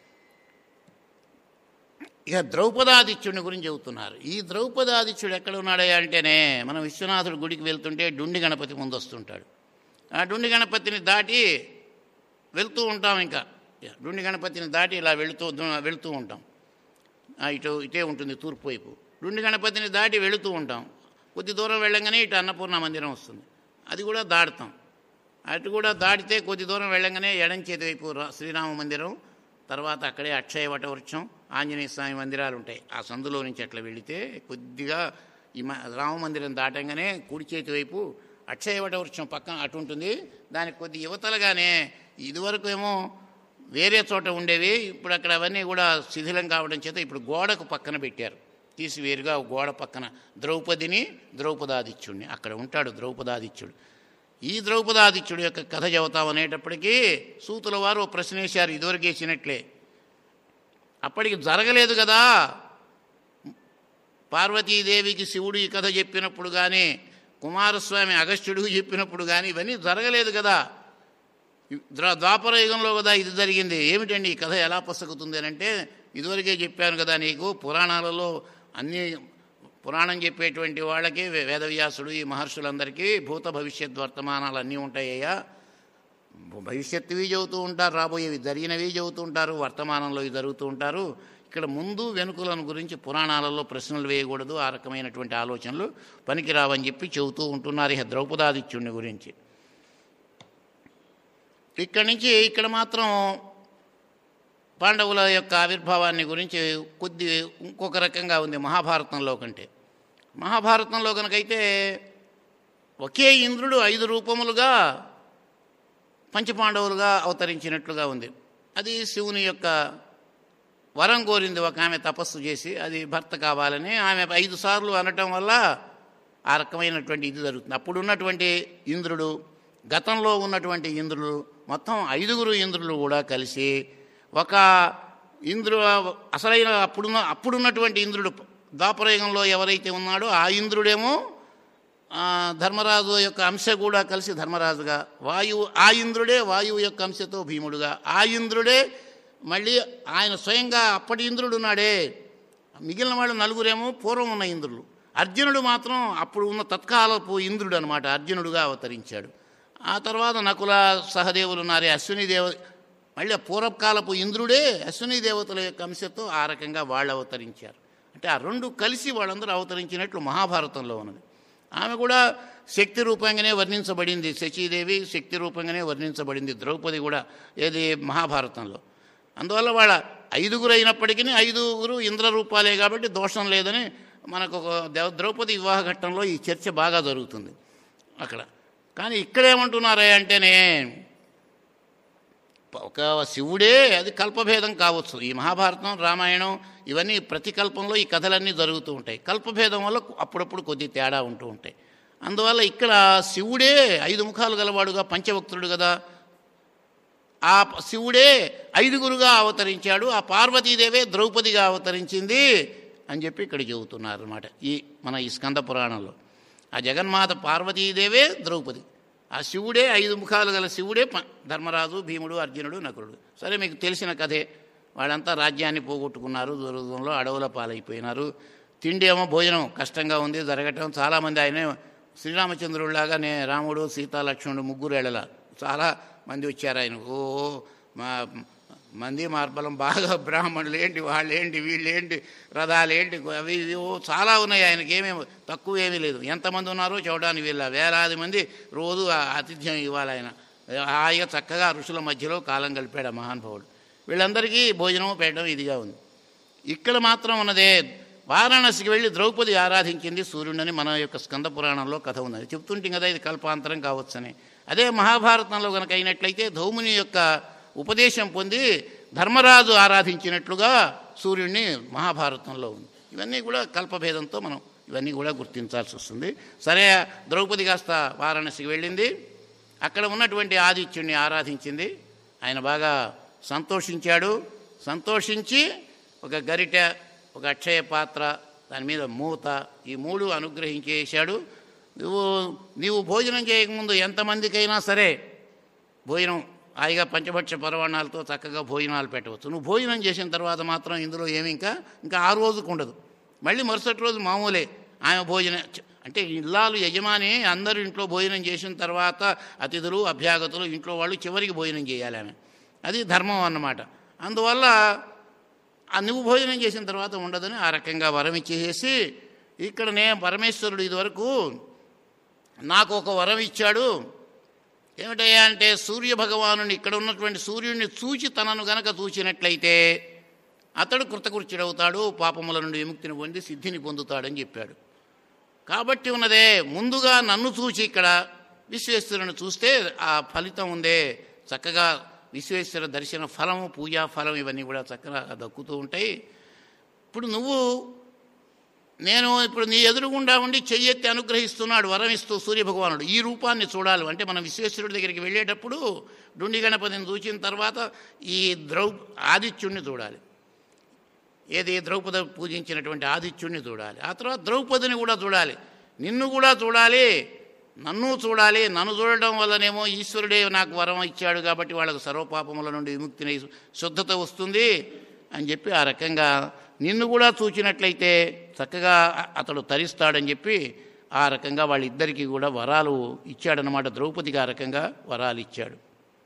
ఇక ద్రౌపదాదిత్యుని గురించి చెబుతున్నారు ఈ ద్రౌపదాదిత్యుడు ఎక్కడ ఉన్నాడయ్యా అంటేనే మనం విశ్వనాథుడు గుడికి వెళ్తుంటే డుండి గణపతి ముందు వస్తుంటాడు ఆ డుండి గణపతిని దాటి వెళ్తూ ఉంటాం ఇంకా డుండి గణపతిని దాటి ఇలా వెళుతూ వెళుతూ ఉంటాం ఆ, ఇటు ఇటే ఉంటుంది తూర్పు వైపు డుండి గణపతిని దాటి వెళుతూ ఉంటాం కొద్ది దూరం వెళ్ళంగానే ఇటు అన్నపూర్ణ మందిరం వస్తుంది అది కూడా దాటుతాం అటు కూడా దాటితే కొద్ది దూరం వెళ్ళంగానే ఎడం చేతి వైపు రా- శ్రీరామ మందిరం తర్వాత అక్కడే అక్షయ వటవృక్షం ఆంజనేయ స్వామి మందిరాలు ఉంటాయి ఆ సందులో నుంచి అట్లా వెళితే కొద్దిగా ఈ మ- రామ మందిరం దాటంగానే కుడి చేతి వైపు అక్షయ వటవృక్షం పక్కన అటు ఉంటుంది దానికి కొద్ది యువతలుగానే ఇదివరకు ఏమో వేరే చోట ఉండేవి ఇప్పుడు అక్కడ అవన్నీ కూడా శిథిలం కావడం చేత ఇప్పుడు గోడకు పక్కన పెట్టారు తీసి వేరుగా ఒక గోడ పక్కన ద్రౌపదిని ద్రౌపదాదిత్యుడిని అక్కడ ఉంటాడు ద్రౌపదాదిత్యుడు ఈ ద్రౌపదాదిత్యుడి యొక్క కథ చెబుతాం అనేటప్పటికీ సూతుల వారు ఓ ప్రశ్న వేశారు ఇదివరకు వేసినట్లే అప్పటికి జరగలేదు కదా పార్వతీదేవికి శివుడు ఈ కథ చెప్పినప్పుడు కానీ కుమారస్వామి అగస్త్యుడికి చెప్పినప్పుడు కానీ ఇవన్నీ జరగలేదు కదా ద్రా- ద్వాపర యుగంలో కదా ఇది జరిగింది ఏమిటండి ఈ కథ ఎలా పుస్తకుతుంది అని అంటే ఇదివరకే చెప్పాను కదా నీకు పురాణాలలో అన్ని పురాణం చెప్పేటువంటి వాళ్ళకి వే- వేదవ్యాసుడు ఈ మహర్షులందరికీ భూత భవిష్యత్ వర్తమానాలు అన్నీ ఉంటాయ్యా భవిష్యత్తువి చెబుతూ ఉంటారు రాబోయేవి జరిగినవి చెబుతూ ఉంటారు వర్తమానంలో ఇవి జరుగుతూ ఉంటారు ఇక్కడ ముందు వెనుకలను గురించి పురాణాలలో ప్రశ్నలు వేయకూడదు ఆ రకమైనటువంటి ఆలోచనలు పనికిరావని చెప్పి చెబుతూ ఉంటున్నారు ఇక ద్రౌపదాదిత్యుడిని గురించి ఇక్కడి నుంచి ఇక్కడ మాత్రం పాండవుల యొక్క ఆవిర్భావాన్ని గురించి కొద్ది ఇంకొక రకంగా ఉంది మహాభారతంలో కంటే మహాభారతంలో కనుకైతే ఒకే ఇంద్రుడు ఐదు రూపములుగా పంచపాండవులుగా అవతరించినట్లుగా ఉంది అది శివుని యొక్క వరం కోరింది ఒక ఆమె తపస్సు చేసి అది భర్త కావాలని ఆమె ఐదు సార్లు అనటం వల్ల ఆ రకమైనటువంటి ఇది జరుగుతుంది అప్పుడు ఉన్నటువంటి ఇంద్రుడు గతంలో ఉన్నటువంటి ఇంద్రులు మొత్తం ఐదుగురు ఇంద్రులు కూడా కలిసి ఒక ఇంద్రు అసలైన అప్పుడున్న అప్పుడున్నటువంటి ఇంద్రుడు ద్వాపరయుగంలో ఎవరైతే ఉన్నాడో ఆ ఇంద్రుడేమో ఆ, ధర్మరాజు యొక్క అంశ కూడా కలిసి ధర్మరాజుగా వాయువు ఆ ఇంద్రుడే వాయువు యొక్క అంశతో భీముడుగా ఆ ఇంద్రుడే మళ్ళీ ఆయన స్వయంగా అప్పటి ఇంద్రుడు ఉన్నాడే మిగిలిన వాళ్ళు నలుగురేమో పూర్వం ఉన్న ఇంద్రులు అర్జునుడు మాత్రం అప్పుడు ఉన్న తత్కాలపు ఇంద్రుడు అనమాట అర్జునుడుగా అవతరించాడు ఆ తర్వాత నకుల సహదేవులు ఉన్నారే అశ్విని దేవ మళ్ళీ ఆ పూర్వకాలపు ఇంద్రుడే అశ్విని దేవతల యొక్క అంశతో ఆ రకంగా వాళ్ళు అవతరించారు అంటే ఆ రెండు కలిసి వాళ్ళందరూ అవతరించినట్లు మహాభారతంలో ఉన్నది ఆమె కూడా శక్తి రూపంగానే వర్ణించబడింది శచీదేవి శక్తి రూపంగానే వర్ణించబడింది ద్రౌపది కూడా ఏది మహాభారతంలో అందువల్ల వాళ్ళ ఐదుగురు అయినప్పటికీ ఐదుగురు ఇంద్ర రూపాలే కాబట్టి దోషం లేదని మనకు ఒక దేవ- ద్రౌపది వివాహ ఘట్టంలో ఈ చర్చ బాగా జరుగుతుంది అక్కడ కానీ ఇక్కడేమంటున్నారే అంటేనే ఒక శివుడే అది కల్పభేదం కావచ్చు ఈ మహాభారతం రామాయణం ఇవన్నీ ప్రతి కల్పంలో ఈ కథలన్నీ జరుగుతూ ఉంటాయి కల్పభేదం వల్ల అప్పుడప్పుడు కొద్ది తేడా ఉంటూ ఉంటాయి అందువల్ల ఇక్కడ శివుడే ఐదు ముఖాలు గలవాడుగా పంచభక్తుడు కదా ఆ ప- శివుడే ఐదుగురుగా అవతరించాడు ఆ పార్వతీదేవే ద్రౌపదిగా అవతరించింది అని చెప్పి ఇక్కడ చెబుతున్నారు అనమాట ఈ మన ఈ స్కంద పురాణంలో ఆ జగన్మాత పార్వతీదేవే ద్రౌపది ఆ శివుడే ఐదు ముఖాలు గల శివుడే ప- ధర్మరాజు భీముడు అర్జునుడు నకులుడు సరే మీకు తెలిసిన కథే వాళ్ళంతా రాజ్యాన్ని పోగొట్టుకున్నారు దూరంలో అడవుల పాలైపోయినారు తిండి ఏమో భోజనం కష్టంగా ఉంది జరగటం చాలామంది ఆయన శ్రీరామచంద్రుడిలాగా నే రాముడు సీతా లక్ష్మణుడు ముగ్గురు ఎడల చాలా మంది వచ్చారు ఆయన ఓ మా మంది మార్బలం బాగా బ్రాహ్మణులు ఏంటి వాళ్ళు ఏంటి వీళ్ళు ఏంటి రథాలు ఏంటి అవి ఇవి ఓ చాలా ఉన్నాయి ఆయనకి ఏమేమి తక్కువ ఏమీ లేదు ఎంతమంది ఉన్నారో చూడడానికి వీళ్ళ వేలాది మంది రోజు ఆ ఆతిథ్యం ఇవ్వాలి ఆయన హాయిగా చక్కగా ఋషుల మధ్యలో కాలం గడిపాడు ఆ మహానుభావుడు వీళ్ళందరికీ భోజనం పెట్టడం ఇదిగా ఉంది ఇక్కడ మాత్రం ఉన్నదే వారాణసికి వెళ్ళి ద్రౌపది ఆరాధించింది సూర్యుడని మన యొక్క స్కంద పురాణంలో కథ ఉన్నది చెప్తుంటే కదా ఇది కల్పాంతరం కావచ్చని అదే మహాభారతంలో కనుక అయినట్లయితే ధౌముని యొక్క ఉపదేశం పొంది ధర్మరాజు ఆరాధించినట్లుగా సూర్యుడిని మహాభారతంలో ఉంది ఇవన్నీ కూడా కల్పభేదంతో మనం ఇవన్నీ కూడా గుర్తించాల్సి వస్తుంది సరే ద్రౌపది కాస్త వారాణసికి వెళ్ళింది అక్కడ ఉన్నటువంటి ఆదిత్యుడిని ఆరాధించింది ఆయన బాగా సంతోషించాడు సంతోషించి ఒక గరిటె ఒక అక్షయ పాత్ర దాని మీద మూత ఈ మూడు అనుగ్రహించేశాడు నువ్వు నీవు భోజనం చేయకముందు ఎంతమందికైనా సరే భోజనం హాయిగా పంచభక్ష పరవాణాలతో చక్కగా భోజనాలు పెట్టవచ్చు నువ్వు భోజనం చేసిన తర్వాత మాత్రం ఇందులో ఏమి ఇంకా ఇంకా ఆ రోజుకు ఉండదు మళ్ళీ మరుసటి రోజు మామూలే ఆమె భోజనం అంటే ఇల్లాలు యజమాని అందరూ ఇంట్లో భోజనం చేసిన తర్వాత అతిథులు అభ్యాగతులు ఇంట్లో వాళ్ళు చివరికి భోజనం చేయాలి ఆమె అది ధర్మం అన్నమాట అందువల్ల ఆ నువ్వు భోజనం చేసిన తర్వాత ఉండదని ఆ రకంగా వరం ఇచ్చేసి ఇక్కడ నేను పరమేశ్వరుడు ఇదివరకు నాకు ఒక వరం ఇచ్చాడు ఏమిటయ్యా అంటే సూర్య భగవానుని ఇక్కడ ఉన్నటువంటి సూర్యుడిని చూచి తనను గనక చూచినట్లయితే అతడు కృతకృత్యుడవుతాడు పాపముల నుండి విముక్తిని పొంది సిద్ధిని పొందుతాడని చెప్పాడు కాబట్టి ఉన్నదే ముందుగా నన్ను చూచి ఇక్కడ విశ్వేశ్వరుని చూస్తే ఆ ఫలితం ఉందే చక్కగా విశ్వేశ్వర దర్శన ఫలము పూజా ఫలం ఇవన్నీ కూడా చక్కగా దక్కుతూ ఉంటాయి ఇప్పుడు నువ్వు నేను ఇప్పుడు నీ ఎదురుగుండా ఉండి చెయ్యెత్తి అనుగ్రహిస్తున్నాడు వరం ఇస్తూ సూర్యభగవానుడు ఈ రూపాన్ని చూడాలి అంటే మనం విశ్వేశ్వరుడి దగ్గరికి వెళ్ళేటప్పుడు డుండి గణపతిని చూచిన తర్వాత ఈ ద్రౌ ఆదిత్యుణ్ణి చూడాలి ఏది ద్రౌపది పూజించినటువంటి ఆదిత్యుణ్ణి చూడాలి ఆ తర్వాత ద్రౌపదిని కూడా చూడాలి నిన్ను కూడా చూడాలి నన్ను చూడాలి నన్ను చూడడం వల్లనేమో ఈశ్వరుడే నాకు వరం ఇచ్చాడు కాబట్టి వాళ్ళకు సర్వపాపముల నుండి విముక్తిని శుద్ధత వస్తుంది అని చెప్పి ఆ రకంగా నిన్ను కూడా చూచినట్లయితే చక్కగా అతడు తరిస్తాడని చెప్పి ఆ రకంగా వాళ్ళిద్దరికీ కూడా వరాలు ఇచ్చాడనమాట ద్రౌపదికి ఆ రకంగా వరాలు ఇచ్చాడు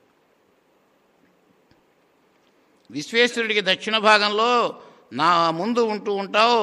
విశ్వేశ్వరుడికి దక్షిణ భాగంలో నా ముందు ఉంటూ ఉంటావు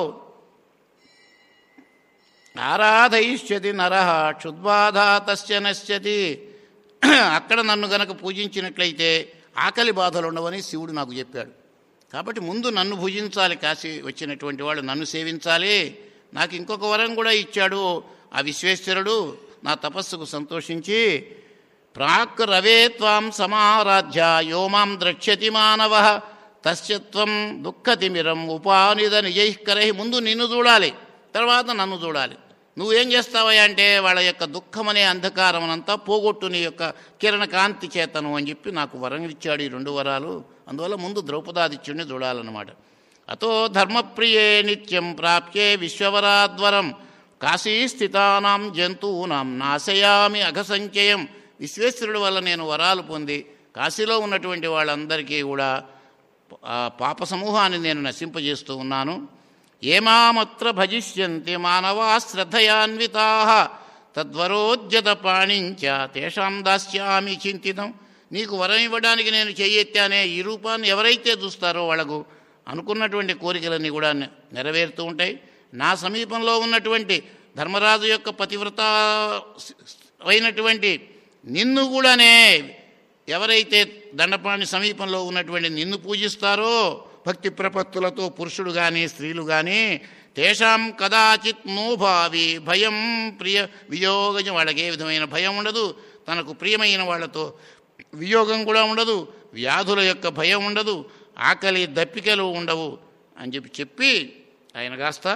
ఆరాధయిష్యతి నర క్షుద్బాధా తస్య నశ్యతి అక్కడ నన్ను గనక పూజించినట్లయితే ఆకలి బాధలు ఉండవని శివుడు నాకు చెప్పాడు కాబట్టి ముందు నన్ను భుజించాలి కాశీ వచ్చినటువంటి వాడు నన్ను సేవించాలి నాకు ఇంకొక వరం కూడా ఇచ్చాడు ఆ విశ్వేశ్వరుడు నా తపస్సుకు సంతోషించి ప్రాక్ రవే త్వాం సమారాధ్య యో మాం ద్రక్ష్యతి మానవ తస్యత్వం దుఃఖతిమిరం ఉపానిద నిజైకరై ముందు నిన్ను చూడాలి తర్వాత నన్ను చూడాలి నువ్వేం చేస్తావయ్యా అంటే వాళ్ళ యొక్క దుఃఖం అనే అంధకారమనంతా పోగొట్టు నీ యొక్క కిరణ కాంతి చేతను అని చెప్పి నాకు వరం ఇచ్చాడు ఈ రెండు వరాలు అందువల్ల ముందు ద్రౌపదాదిత్యుడిని చూడాలన్నమాట అతో ధర్మప్రియే నిత్యం ప్రాప్యే విశ్వవరాద్వరం కాశీ స్థితానాం జంతువునాం నాశయామి అఘసంచయం విశ్వేశ్వరుడు వల్ల నేను వరాలు పొంది కాశీలో ఉన్నటువంటి వాళ్ళందరికీ కూడా ఆ పాప సమూహాన్ని నేను నశింపజేస్తూ ఉన్నాను ఏమామత్ర భజిష్యంతి మానవా శ్రద్ధయాన్వితా తద్వరోజ్యత పాణించ తేషాం దాస్యామి చింతితం నీకు వరం ఇవ్వడానికి నేను చెయ్యెత్తానే ఈ రూపాన్ని ఎవరైతే చూస్తారో వాళ్ళకు అనుకున్నటువంటి కోరికలన్నీ కూడా నె- నెరవేరుతూ ఉంటాయి నా సమీపంలో ఉన్నటువంటి ధర్మరాజు యొక్క పతివ్రత అయినటువంటి నిన్ను కూడానే ఎవరైతే దండపాణి సమీపంలో ఉన్నటువంటి నిన్ను పూజిస్తారో భక్తి ప్రపత్తులతో పురుషుడు కానీ స్త్రీలు కానీ తేషాం కదాచిత్ నోభావి భయం ప్రియ వియోగం వాళ్ళకి ఏ విధమైన భయం ఉండదు తనకు ప్రియమైన వాళ్ళతో వియోగం కూడా ఉండదు వ్యాధుల యొక్క భయం ఉండదు ఆకలి దప్పికలు ఉండవు అని చెప్పి చెప్పి ఆయన కాస్త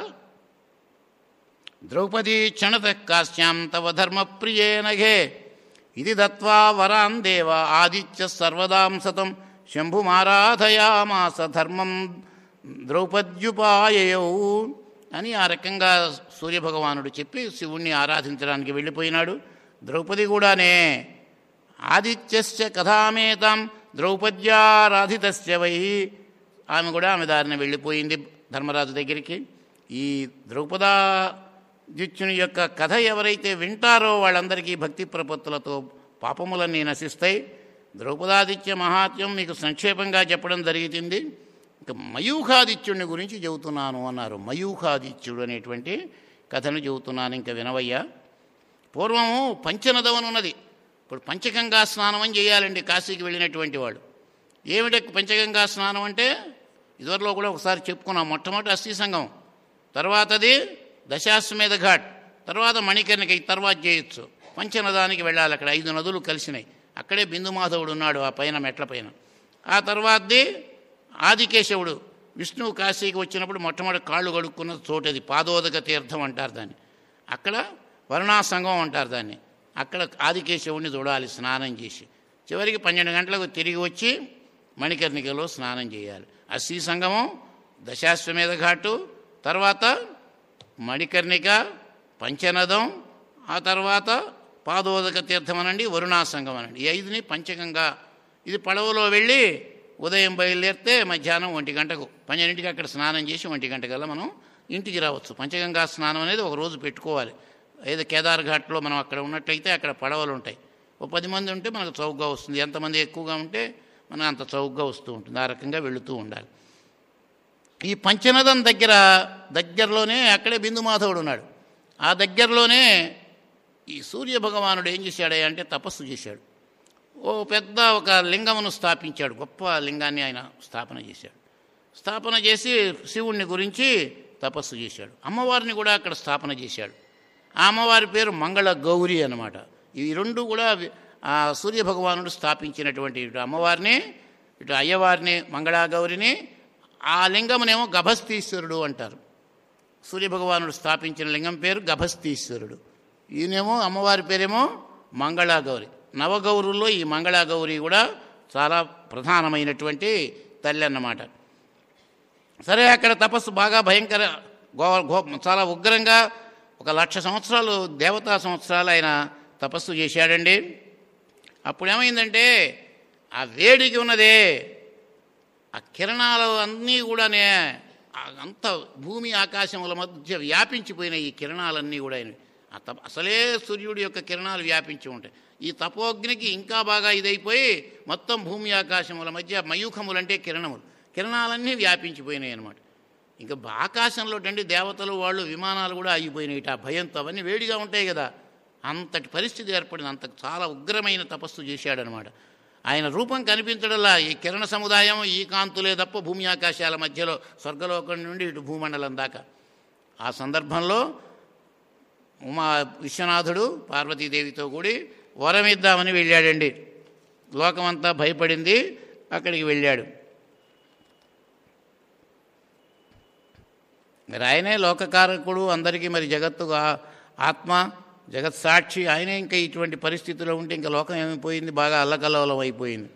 ద్రౌపదీ క్షణత కాశ్యాం తవ ధర్మప్రియే నఘే ఇది దత్వా వరాన్ దేవ ఆదిత్య సర్వదాం సతం శంభుమారాధయామాస ధర్మం ద్రౌపద్యుపాయయౌ అని ఆ రకంగా సూర్యభగవానుడు చెప్పి శివుణ్ణి ఆరాధించడానికి వెళ్ళిపోయినాడు ద్రౌపది కూడానే ఆదిత్యస్య కథామేతాం ద్రౌపద్యారాధితస్య వై ఆమె కూడా ఆమె దారిన వెళ్ళిపోయింది ధర్మరాజు దగ్గరికి ఈ ద్రౌపదాదిత్యుని యొక్క కథ ఎవరైతే వింటారో వాళ్ళందరికీ భక్తి ప్రపత్తులతో పాపములన్నీ నశిస్తాయి ద్రౌపదాదిత్య మహాత్మ్యం మీకు సంక్షేపంగా చెప్పడం జరుగుతుంది ఇక మయూఖాదిత్యుడిని గురించి చెబుతున్నాను అన్నారు మయూఖాదిత్యుడు అనేటువంటి కథను చెబుతున్నాను ఇంకా వినవయ్యా పూర్వము పంచనదం అని ఉన్నది ఇప్పుడు పంచగంగా స్నానం అని చేయాలండి కాశీకి వెళ్ళినటువంటి వాడు ఏమిటి పంచగంగా స్నానం అంటే ఇదివరలో కూడా ఒకసారి చెప్పుకున్నాం మొట్టమొదటి అస్థి సంఘం తర్వాతది దశాశ్వమేధ ఘాట్ తర్వాత మణికర్ణిక ఈ తర్వాత చేయొచ్చు పంచనదానికి వెళ్ళాలి అక్కడ ఐదు నదులు కలిసినాయి అక్కడే బిందుమాధవుడు ఉన్నాడు ఆ పైన మెట్ల పైన ఆ తర్వాతది ఆదికేశవుడు విష్ణువు కాశీకి వచ్చినప్పుడు మొట్టమొదటి కాళ్ళు కడుక్కున్న చోటది పాదోదక తీర్థం అంటారు దాన్ని అక్కడ వరుణాసంగం అంటారు దాన్ని అక్కడ ఆదికేశవుడిని చూడాలి స్నానం చేసి చివరికి పన్నెండు గంటలకు తిరిగి వచ్చి మణికర్ణికలో స్నానం చేయాలి అస్థి సంగమం దశాశ్వమేధ ఘాటు తర్వాత మణికర్ణిక పంచనదం ఆ తర్వాత పాదోదక తీర్థం అనండి వరుణాసంగం అనండి ఈ ఐదుని పంచకంగా ఇది పడవలో వెళ్ళి ఉదయం బయలుదేరితే మధ్యాహ్నం ఒంటి గంటకు పన్నెండింటికి అక్కడ స్నానం చేసి ఒంటి గంటకల్లా మనం ఇంటికి రావచ్చు పంచగంగా స్నానం అనేది ఒక రోజు పెట్టుకోవాలి ఏదో కేదార్ ఘాట్లో మనం అక్కడ ఉన్నట్లయితే అక్కడ పడవలు ఉంటాయి ఓ పది మంది ఉంటే మనకు చౌకగా వస్తుంది ఎంతమంది ఎక్కువగా ఉంటే మనకు అంత చౌకగా వస్తూ ఉంటుంది ఆ రకంగా వెళుతూ ఉండాలి ఈ పంచనదం దగ్గర దగ్గరలోనే అక్కడే బిందుమాధవుడు ఉన్నాడు ఆ దగ్గరలోనే ఈ సూర్య భగవానుడు ఏం చేశాడు అంటే తపస్సు చేశాడు ఓ పెద్ద ఒక లింగమును స్థాపించాడు గొప్ప లింగాన్ని ఆయన స్థాపన చేశాడు స్థాపన చేసి శివుణ్ణి గురించి తపస్సు చేశాడు అమ్మవారిని కూడా అక్కడ స్థాపన చేశాడు ఆ అమ్మవారి పేరు మంగళ గౌరి అన్నమాట ఈ రెండు కూడా వి- ఆ సూర్య భగవానుడు స్థాపించినటువంటి ఇటు అమ్మవారిని ఇటు అయ్యవారిని మంగళా గౌరిని ఆ లింగమునేమో గభస్తీశ్వరుడు అంటారు సూర్యభగవానుడు స్థాపించిన లింగం పేరు గభస్తీశ్వరుడు ఈయనేమో అమ్మవారి పేరేమో మంగళాగౌరి నవగౌరుల్లో ఈ మంగళాగౌరి కూడా చాలా ప్రధానమైనటువంటి తల్లి అన్నమాట సరే అక్కడ తపస్సు బాగా భయంకర గో గో చాలా ఉగ్రంగా ఒక లక్ష సంవత్సరాలు దేవతా సంవత్సరాలు ఆయన తపస్సు చేశాడండి అప్పుడు ఏమైందంటే ఆ వేడికి ఉన్నదే ఆ కిరణాలు అన్నీ కూడానే ఆ అంత భూమి ఆకాశముల మధ్య వ్యాపించిపోయిన ఈ కిరణాలన్నీ కూడా ఆ తప అసలే సూర్యుడి యొక్క కిరణాలు వ్యాపించి ఉంటాయి ఈ తపోగ్నికి ఇంకా బాగా ఇదైపోయి మొత్తం భూమి ఆకాశముల మధ్య మయూఖములు అంటే కిరణములు కిరణాలన్నీ వ్యాపించిపోయినాయి అనమాట ఇంకా ఆకాశంలో అండి దేవతలు వాళ్ళు విమానాలు కూడా ఆగిపోయినాయి ఆ భయంతో అవన్నీ వేడిగా ఉంటాయి కదా అంతటి పరిస్థితి ఏర్పడింది అంత చాలా ఉగ్రమైన తపస్సు చేశాడనమాట ఆయన రూపం కనిపించడంలా ఈ కిరణ సముదాయం ఈ కాంతులే తప్ప భూమి ఆకాశాల మధ్యలో స్వర్గలోకం నుండి ఇటు భూమండలం దాకా ఆ సందర్భంలో ఉమా విశ్వనాథుడు పార్వతీదేవితో కూడి వరం ఇద్దామని వెళ్ళాడండి లోకమంతా భయపడింది అక్కడికి వెళ్ళాడు మరి ఆయనే లోకకారకుడు అందరికీ మరి జగత్తు ఆ- ఆత్మ జగత్ సాక్షి ఆయనే ఇంకా ఇటువంటి పరిస్థితిలో ఉంటే ఇంకా లోకం ఏమైపోయింది బాగా అల్లకల్లోలం అయిపోయింది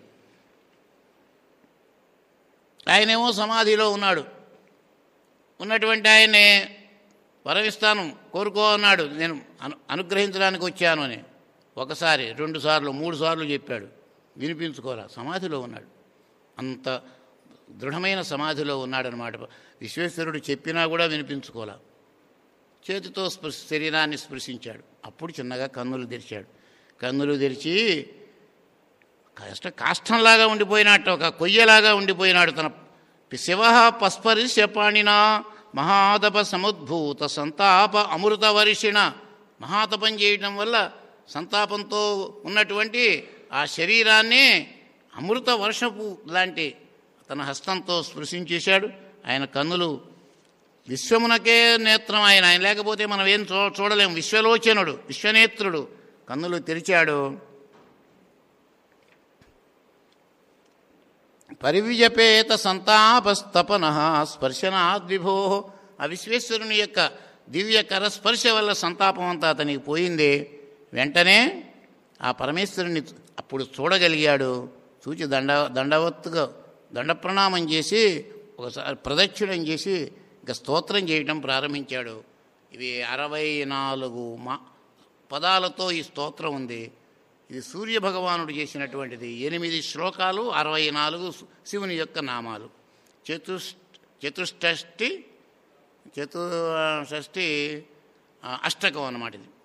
ఆయనేమో సమాధిలో ఉన్నాడు ఉన్నటువంటి ఆయనే వరమిస్తాను కోరుకో అన్నాడు నేను అను అనుగ్రహించడానికి వచ్చాను అని ఒకసారి రెండు సార్లు మూడు సార్లు చెప్పాడు వినిపించుకోరా సమాధిలో ఉన్నాడు అంత దృఢమైన సమాధిలో ఉన్నాడనమాట విశ్వేశ్వరుడు చెప్పినా కూడా వినిపించుకోలే చేతితో స్పృశ శరీరాన్ని స్పృశించాడు అప్పుడు చిన్నగా కన్నులు తెరిచాడు కన్నులు తెరిచి కష్ట కాష్టంలాగా ఉండిపోయినట్టు ఒక కొయ్యలాగా ఉండిపోయినాడు తన శివ పస్పరిశపాణినా మహాతప సముద్భూత సంతాప అమృత వర్షిణ మహాతపం చేయటం వల్ల సంతాపంతో ఉన్నటువంటి ఆ శరీరాన్ని అమృత వర్షపు లాంటి తన హస్తంతో స్పృశించేశాడు ఆయన కన్నులు విశ్వమునకే నేత్రం ఆయన ఆయన లేకపోతే మనం ఏం చూ చూడలేం విశ్వలోచనుడు విశ్వనేత్రుడు కన్నులు తెరిచాడు పరివిజపేత సంతాపస్తపన స్పర్శనాద్ విభో ఆ విశ్వేశ్వరుని యొక్క దివ్య కరస్పర్శ వల్ల సంతాపం అంతా అతనికి పోయింది వెంటనే ఆ పరమేశ్వరుని అప్పుడు చూడగలిగాడు చూచి దండ దండవత్తుగా దండ ప్రణామం చేసి ఒకసారి ప్రదక్షిణం చేసి ఇంకా స్తోత్రం చేయటం ప్రారంభించాడు ఇవి అరవై నాలుగు మా పదాలతో ఈ స్తోత్రం ఉంది ఇది సూర్య భగవానుడు చేసినటువంటిది ఎనిమిది శ్లోకాలు అరవై నాలుగు శివుని యొక్క నామాలు చతుష్ చతుష్టష్టి చతుషష్టి ఆ, అష్టకం అన్నమాట ఇది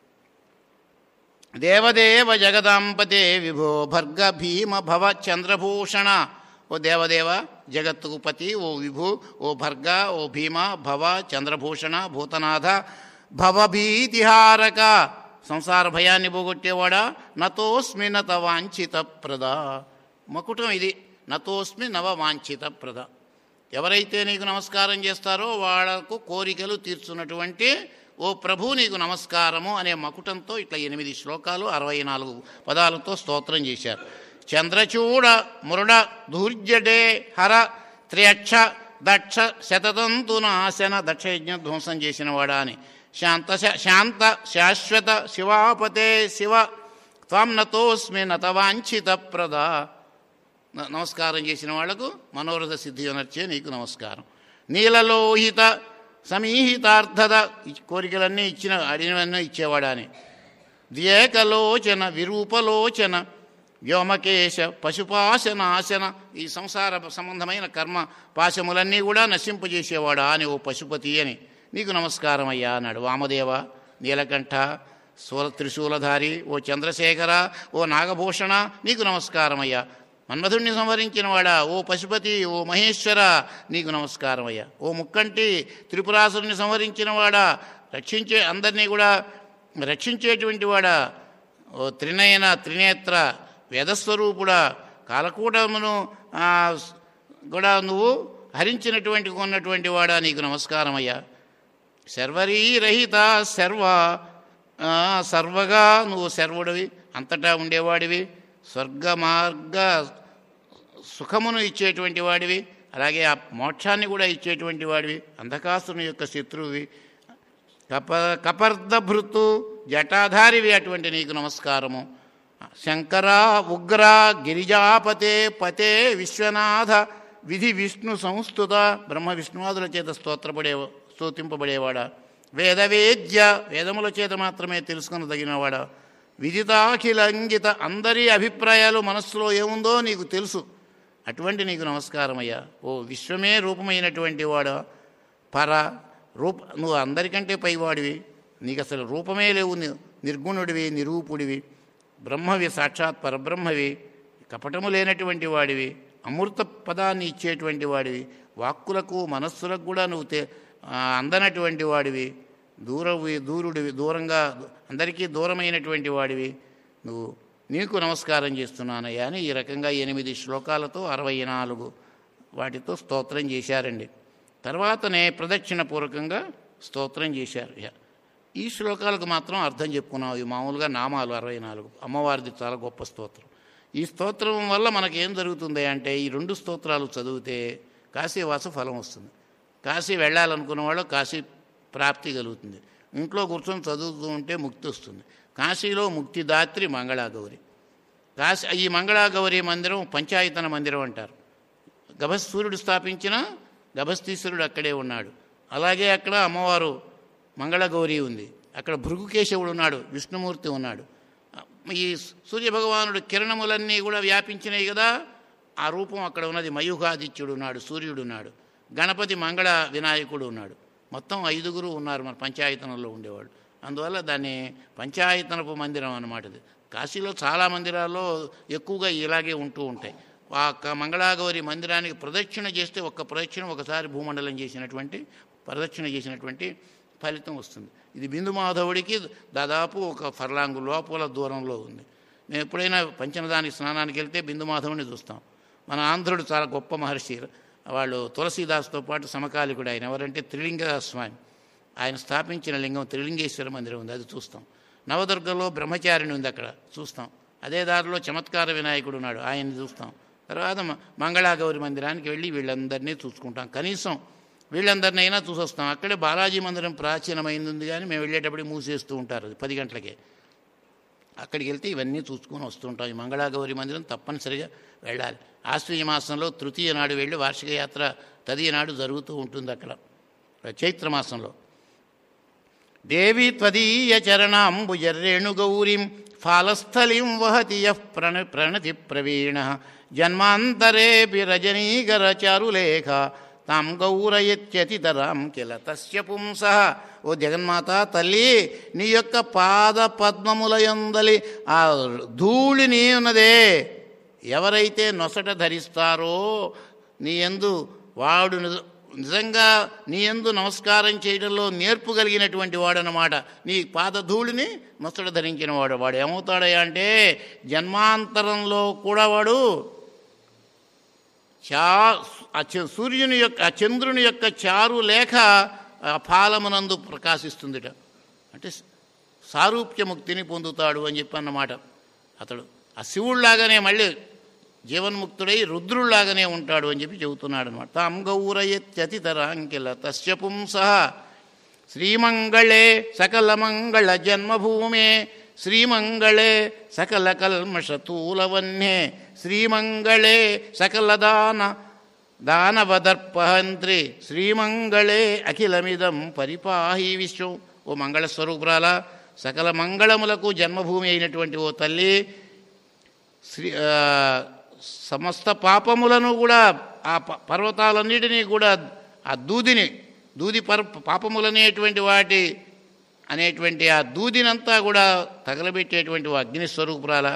దేవదేవ జగదాంపతే విభో భర్గ భీమ భవ చంద్రభూషణ ఓ దేవదేవ జగత్తుకు పతి ఓ విభు ఓ భర్గ ఓ భీమ భవ చంద్రభూషణ భూతనాథ భవభీతిహారక సంసార భయాన్ని పోగొట్టేవాడా నతోస్మి నత వాంఛిత ప్రద మకుటం ఇది నతోస్మి నవ వాంఛిత ప్రద ఎవరైతే నీకు నమస్కారం చేస్తారో వాళ్లకు కోరికలు తీర్చున్నటువంటి ఓ ప్రభు నీకు నమస్కారము అనే మకుటంతో ఇట్లా ఎనిమిది శ్లోకాలు అరవై నాలుగు పదాలతో స్తోత్రం చేశారు చంద్రచూడ మురుడ ధూర్జడే హర త్రియక్ష దక్ష శతతంతు నాశన దక్షయజ్ఞ ధ్వంసం చేసిన వాడా అని శాంత శాంత శాశ్వత శివాపతే శివ త్వం నతోస్మి నతవాంఛిత ప్రద న- నమస్కారం చేసిన వాళ్లకు మనోరథ సిద్ధి అనర్చే నీకు నమస్కారం నీలలోహిత సమీహితార్థద ఈ కోరికలన్నీ ఇచ్చిన అడిగినవన్నీ ఇచ్చేవాడా అని ద్యేకలోచన విరూపలోచన వ్యోమకేశ పశుపాశనాశన ఈ సంసార సంబంధమైన కర్మ పాశములన్నీ కూడా నశింపజేసేవాడా అని ఓ పశుపతి అని నీకు నమస్కారం అయ్యా అన్నాడు వామదేవ నీలకంఠ సూల త్రిశూలధారి ఓ చంద్రశేఖర ఓ నాగభూషణ నీకు నమస్కారం అయ్యా మన్మధుణ్ణి సంహరించిన వాడా ఓ పశుపతి ఓ మహేశ్వర నీకు నమస్కారం అయ్యా ఓ ముక్కంటి త్రిపురాసురుని సంహరించిన వాడా రక్షించే అందరినీ కూడా రక్షించేటువంటి వాడా ఓ త్రినయన త్రినేత్ర వేదస్వరూపుడా కాలకూటమును ఆ, స్- కూడా నువ్వు హరించినటువంటి ఉన్నటువంటి వాడా నీకు నమస్కారం అయ్యా సర్వరీరహిత సర్వ ఆ, సర్వగా నువ్వు సర్వుడివి అంతటా ఉండేవాడివి స్వర్గ మార్గ సుఖమును ఇచ్చేటువంటి వాడివి అలాగే ఆ మోక్షాన్ని కూడా ఇచ్చేటువంటి వాడివి అంధకాసుని యొక్క శత్రువువి కప కపర్దభృతు జటాధారివి అటువంటి నీకు నమస్కారము శంకర ఉగ్ర గిరిజాపతే పతే విశ్వనాథ విధి విష్ణు సంస్థుత బ్రహ్మ విష్ణువాదుల చేత స్తోత్రపడే స్తోతింపబడేవాడా వేదవేద్య వేదముల చేత మాత్రమే తెలుసుకునదగినవాడా విదితాఖిలంగిత అందరి అభిప్రాయాలు మనస్సులో ఏముందో నీకు తెలుసు అటువంటి నీకు నమస్కారం అయ్యా ఓ విశ్వమే రూపమైనటువంటి వాడా పర రూప నువ్వు అందరికంటే పైవాడివి నీకు అసలు రూపమే లేవు ని- నిర్గుణుడివి నిరూపుడివి బ్రహ్మవి సాక్షాత్ పరబ్రహ్మవి కపటము లేనటువంటి వాడివి అమృత పదాన్ని ఇచ్చేటువంటి వాడివి వాక్కులకు మనస్సులకు కూడా నువ్వు తే ఆ, అందనటువంటి వాడివి దూరవి దూరుడివి దూరంగా అందరికీ దూరమైనటువంటి వాడివి నువ్వు నీకు నమస్కారం చేస్తున్నానయ్యా అని ఈ రకంగా ఎనిమిది శ్లోకాలతో అరవై నాలుగు వాటితో స్తోత్రం చేశారండి తర్వాతనే ప్రదక్షిణ పూర్వకంగా స్తోత్రం చేశారు ఇహ. ఈ శ్లోకాలకు మాత్రం అర్థం చెప్పుకున్నాం ఇవి మామూలుగా నామాలు అరవై నాలుగు అమ్మవారిది చాలా గొప్ప స్తోత్రం ఈ స్తోత్రం వల్ల మనకేం జరుగుతుంది అంటే ఈ రెండు స్తోత్రాలు చదివితే కాశీవాస ఫలం వస్తుంది కాశీ వెళ్ళాలనుకున్న వాళ్ళు కాశీ ప్రాప్తి కలుగుతుంది ఇంట్లో కూర్చొని చదువుతూ ఉంటే ముక్తి వస్తుంది కాశీలో ముక్తిదాత్రి మంగళాగౌరి కాశీ ఈ మంగళాగౌరి మందిరం పంచాయతన మందిరం అంటారు గభస్తూరుడు స్థాపించిన గభస్తీశ్వరుడు అక్కడే ఉన్నాడు అలాగే అక్కడ అమ్మవారు మంగళగౌరి ఉంది అక్కడ భృగుకేశవుడు ఉన్నాడు విష్ణుమూర్తి ఉన్నాడు ఈ సూర్యభగవానుడు కిరణములన్నీ కూడా వ్యాపించినాయి కదా ఆ రూపం అక్కడ ఉన్నది మయూఖాదిత్యుడు ఉన్నాడు సూర్యుడు ఉన్నాడు గణపతి మంగళ వినాయకుడు ఉన్నాడు మొత్తం ఐదుగురు ఉన్నారు మన పంచాయతనంలో ఉండేవాళ్ళు అందువల్ల దాన్ని పంచాయతనపు మందిరం అన్నమాట ఇది కాశీలో చాలా మందిరాల్లో ఎక్కువగా ఇలాగే ఉంటూ ఉంటాయి ఆ క- మంగళాగౌరి మందిరానికి ప్రదక్షిణ చేస్తే ఒక్క ప్రదక్షిణ ఒకసారి భూమండలం చేసినటువంటి ప్రదక్షిణ చేసినటువంటి ఫలితం వస్తుంది ఇది బిందు మాధవుడికి దాదాపు ఒక ఫర్లాంగు లోపల దూరంలో ఉంది మేము ఎప్పుడైనా పంచనదానికి స్నానానికి వెళ్తే బిందు మాధవుని చూస్తాం మన ఆంధ్రుడు చాలా గొప్ప మహర్షి వాళ్ళు తులసీదాస్తో పాటు సమకాలికుడు ఆయన ఎవరంటే త్రిలింగ స్వామి ఆయన స్థాపించిన లింగం త్రిలింగేశ్వర మందిరం ఉంది అది చూస్తాం నవదుర్గలో బ్రహ్మచారిణి ఉంది అక్కడ చూస్తాం అదే దారిలో చమత్కార వినాయకుడు ఉన్నాడు ఆయన్ని చూస్తాం తర్వాత మ- మంగళాగౌరి మందిరానికి వెళ్ళి వీళ్ళందరినీ చూసుకుంటాం కనీసం వీళ్ళందరినీ అయినా చూసొస్తాం అక్కడే బాలాజీ మందిరం ప్రాచీనమైంది ఉంది కానీ మేము వెళ్ళేటప్పుడు మూసేస్తూ ఉంటారు అది పది గంటలకే అక్కడికి వెళ్తే ఇవన్నీ చూసుకొని వస్తుంటాం ఈ మంగళాగౌరి మందిరం తప్పనిసరిగా వెళ్ళాలి ఆశ్వీయ మాసంలో తృతీయ నాడు వెళ్ళి వార్షిక యాత్ర తదియ నాడు జరుగుతూ ఉంటుంది అక్కడ చైత్ర మాసంలో దేవి త్వదీయ చరణాంబుజర్రేణు గౌరీం ఫాలస్థలిం వహతి యః ప్రణి ప్రణతి ప్రవీణ జన్మాంతరేపి రజనీకర చారులేఖ తాం గౌరయత్యతితరాం కిల తస్య పుంస ఓ జగన్మాత తల్లి నీ యొక్క పాద పద్మములయందలి ఆ ధూళిని ఉన్నదే ఎవరైతే నొసట ధరిస్తారో నీ యందు వాడు నిజ- నిజంగా నీ యందు నమస్కారం చేయడంలో నేర్పు కలిగినటువంటి వాడనమాట నీ పాదధూళిని నొసట ధరించిన వాడు వాడు ఏమవుతాడయ్యా అంటే జన్మాంతరంలో కూడా వాడు చా ఆ చ- సూర్యుని యొక్క ఆ చంద్రుని యొక్క చారు లేఖ ఆ ఫాలమునందు ప్రకాశిస్తుందిట అంటే సారూప్యముక్తిని పొందుతాడు అని చెప్పి అన్నమాట అతడు ఆ శివుళ్లాగానే మళ్ళీ జీవన్ముక్తుడై రుద్రుళ్లాగానే ఉంటాడు అని చెప్పి చెబుతున్నాడు అనమాట తాం గౌరయత్యతితరాంకిల తస్య పుంస శ్రీమంగళే సకలమంగళ జన్మభూమే శ్రీమంగళే సకల కల్మషతూలవన్నే శ్రీమంగళే సకలదాన దానవదర్పహంత్రి శ్రీమంగళే అఖిలమిదం పరిపాహి విశ్వం ఓ మంగళస్వరూపురాల సకల మంగళములకు జన్మభూమి అయినటువంటి ఓ తల్లి శ్రీ ఆ, సమస్త పాపములను కూడా ఆ ప- పర్వతాలన్నిటినీ కూడా ఆ దూదిని దూది పర్ పాపములనేటువంటి వాటి అనేటువంటి ఆ దూదినంతా కూడా తగలబెట్టేటువంటి ఓ అగ్నిస్వరూపురాల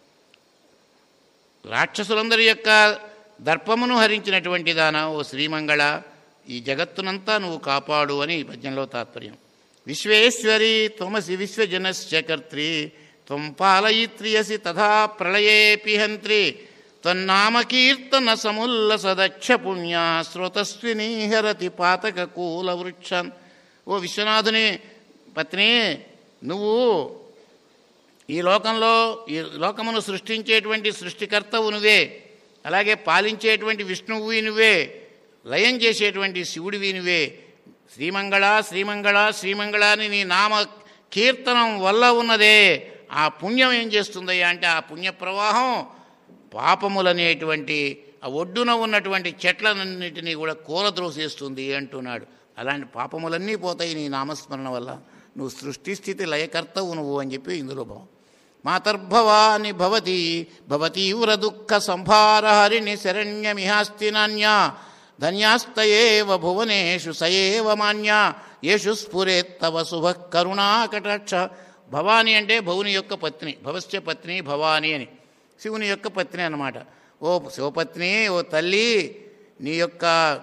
రాక్షసులందరి యొక్క దర్పమును హరించినటువంటి దాన ఓ శ్రీమంగళ ఈ జగత్తునంతా నువ్వు కాపాడు అని ఈ పద్యంలో తాత్పర్యం విశ్వేశ్వరి త్వమసి విశ్వజనస్య కర్త్రి త్వం పాలయిత్రియసి తథా ప్రళయేపి హంత్రి త్వన్నామకీర్తన సముల్లసదక్ష పుణ్యా స్రోతస్విని హరతి పాతక కూల వృక్షాన్ ఓ విశ్వనాథుని పత్ని నువ్వు ఈ లోకంలో ఈ లోకమును సృష్టించేటువంటి సృష్టికర్తవు నువ్వే అలాగే పాలించేటువంటి విష్ణువు నువ్వే లయం చేసేటువంటి శివుడివి నువ్వే శ్రీమంగళ శ్రీమంగళ శ్రీమంగళ అని నీ నామ కీర్తనం వల్ల ఉన్నదే ఆ పుణ్యం ఏం చేస్తుందయ్యా అంటే ఆ పుణ్య ప్రవాహం పాపములనేటువంటి ఆ ఒడ్డున ఉన్నటువంటి చెట్లన్నిటినీ కూడా కూలద్రోసేస్తుంది అంటున్నాడు అలాంటి పాపములన్నీ పోతాయి నీ నామస్మరణ వల్ల నువ్వు సృష్టి స్థితి లయకర్తవు నువ్వు అని చెప్పి ఇందులో భావం మాతర్భవాని భవతి భవతీవ్ర దుఃఖ సంభార హరిణి శరణ్యమిహాస్తి నాన్యా ధన్యాస్తయేవ భువనేషు సయేవ మాన్యా యేషు స్ఫురేత్తవ శుభ కరుణాకటాక్ష భవాని అంటే భవుని యొక్క పత్ని భవస్య పత్ని భవాని అని శివుని యొక్క పత్ని అన్నమాట ఓ శివపత్ని ఓ తల్లి నీ యొక్క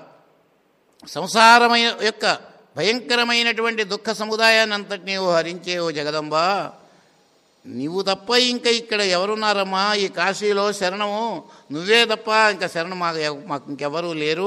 సంసారమైన యొక్క భయంకరమైనటువంటి దుఃఖ సముదాయాన్ని అంతటి నీవు హరించే ఓ జగదంబా నీవు తప్ప ఇంకా ఇక్కడ ఎవరున్నారమ్మా ఈ కాశీలో శరణము నువ్వే తప్ప ఇంకా శరణం మాకు ఎవ- మాకు ఇంకెవరూ లేరు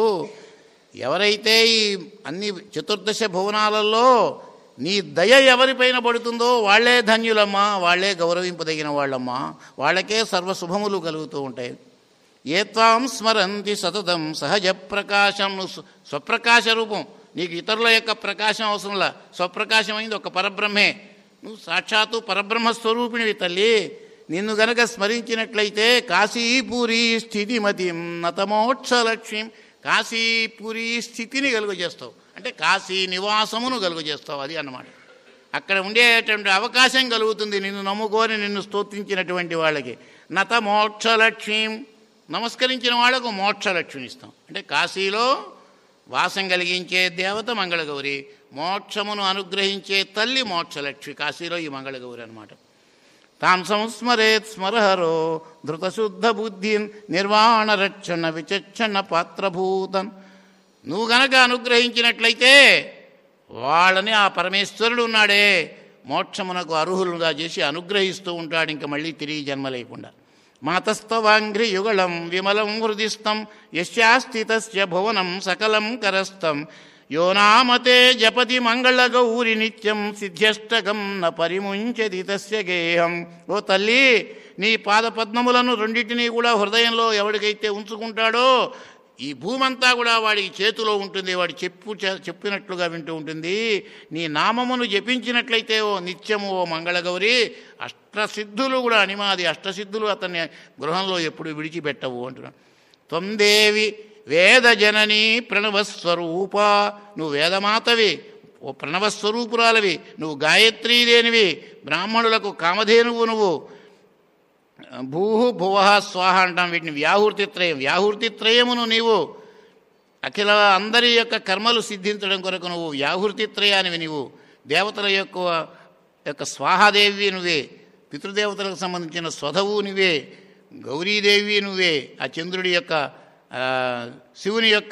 ఎవరైతే ఈ అన్ని చతుర్దశ భువనాలలో నీ దయ ఎవరిపైన పడుతుందో వాళ్ళే ధన్యులమ్మా వాళ్ళే గౌరవింపదగిన వాళ్ళమ్మా వాళ్ళకే సర్వశుభములు కలుగుతూ ఉంటాయి ఏ త్వాం స్మరంతి సతతం సహజ ప్రకాశం నువ్వు స్వ- స్వప్రకాశ రూపం నీకు ఇతరుల యొక్క ప్రకాశం అవసరంలా స్వప్రకాశమైంది ఒక పరబ్రహ్మే నువ్వు సాక్షాత్తు పరబ్రహ్మ స్వరూపిణివి తల్లి నిన్ను గనక స్మరించినట్లయితే కాశీపూరి స్థితిమతిం నతమోక్షలక్ష్మీం కాశీపురి స్థితిని కలుగజేస్తావు అంటే కాశీ నివాసమును కలుగజేస్తావు అది అన్నమాట అక్కడ ఉండేటువంటి అవకాశం కలుగుతుంది నిన్ను నమ్ముకొని నిన్ను స్తోత్రించినటువంటి వాళ్ళకి నత మోక్షలక్ష్మీం నమస్కరించిన వాళ్ళకు మోక్షలక్ష్మిని ఇస్తాం అంటే కాశీలో వాసం కలిగించే దేవత మంగళగౌరి మోక్షమును అనుగ్రహించే తల్లి మోక్షలక్ష్మి కాశీలో ఈ మంగళగౌరి అనమాట తాం సంస్మరేత్ స్మరహరో ధృతశుద్ధ బుద్ధిన్ నిర్వాణ రక్షణ విచక్షణ పాత్రభూతన్ నువ్వు గనక అనుగ్రహించినట్లయితే వాళ్ళని ఆ పరమేశ్వరుడు ఉన్నాడే మోక్షమునకు అర్హులుగా చేసి అనుగ్రహిస్తూ ఉంటాడు ఇంక మళ్ళీ తిరిగి జన్మ లేకుండా మాతస్తవాంఘ్రి యుగళం విమలం హృదిస్థం యశాస్తి తస్య భువనం సకలం కరస్థం యో నామతే జపతి మంగళగౌరి నిత్యం సిద్ధ్యష్టకం న పరిముంచది తస్య గేహం ఓ తల్లి నీ పాదపద్మములను రెండింటినీ కూడా హృదయంలో ఎవడికైతే ఉంచుకుంటాడో ఈ భూమంతా కూడా వాడికి చేతిలో ఉంటుంది వాడి చెప్పు చే- చెప్పినట్లుగా వింటూ ఉంటుంది నీ నామమును జపించినట్లయితే ఓ నిత్యము ఓ మంగళగౌరి అష్టసిద్ధులు కూడా అనిమాది అష్టసిద్ధులు అతన్ని గృహంలో ఎప్పుడు విడిచిపెట్టవు అంటున్నాడు త్వందేవి వేద జనని ప్రణవస్వరూప నువ్వు వేదమాతవి ఓ ప్రణవస్వరూపురాలవి నువ్వు గాయత్రీదేనివి బ్రాహ్మణులకు కామధేనువు నువ్వు భూ భువ స్వాహ అంటాం వీటిని వ్యాహృతిత్రయం వ్యాహృతిత్రయమును నీవు అఖిల అందరి యొక్క కర్మలు సిద్ధించడం కొరకు నువ్వు వ్యాహృతిత్రయానివి నీవు దేవతల యొక్క యొక్క స్వాహాదేవి నువ్వే పితృదేవతలకు సంబంధించిన స్వధవు నువ్వే గౌరీదేవి నువ్వే ఆ చంద్రుడి యొక్క ఆ, శివుని యొక్క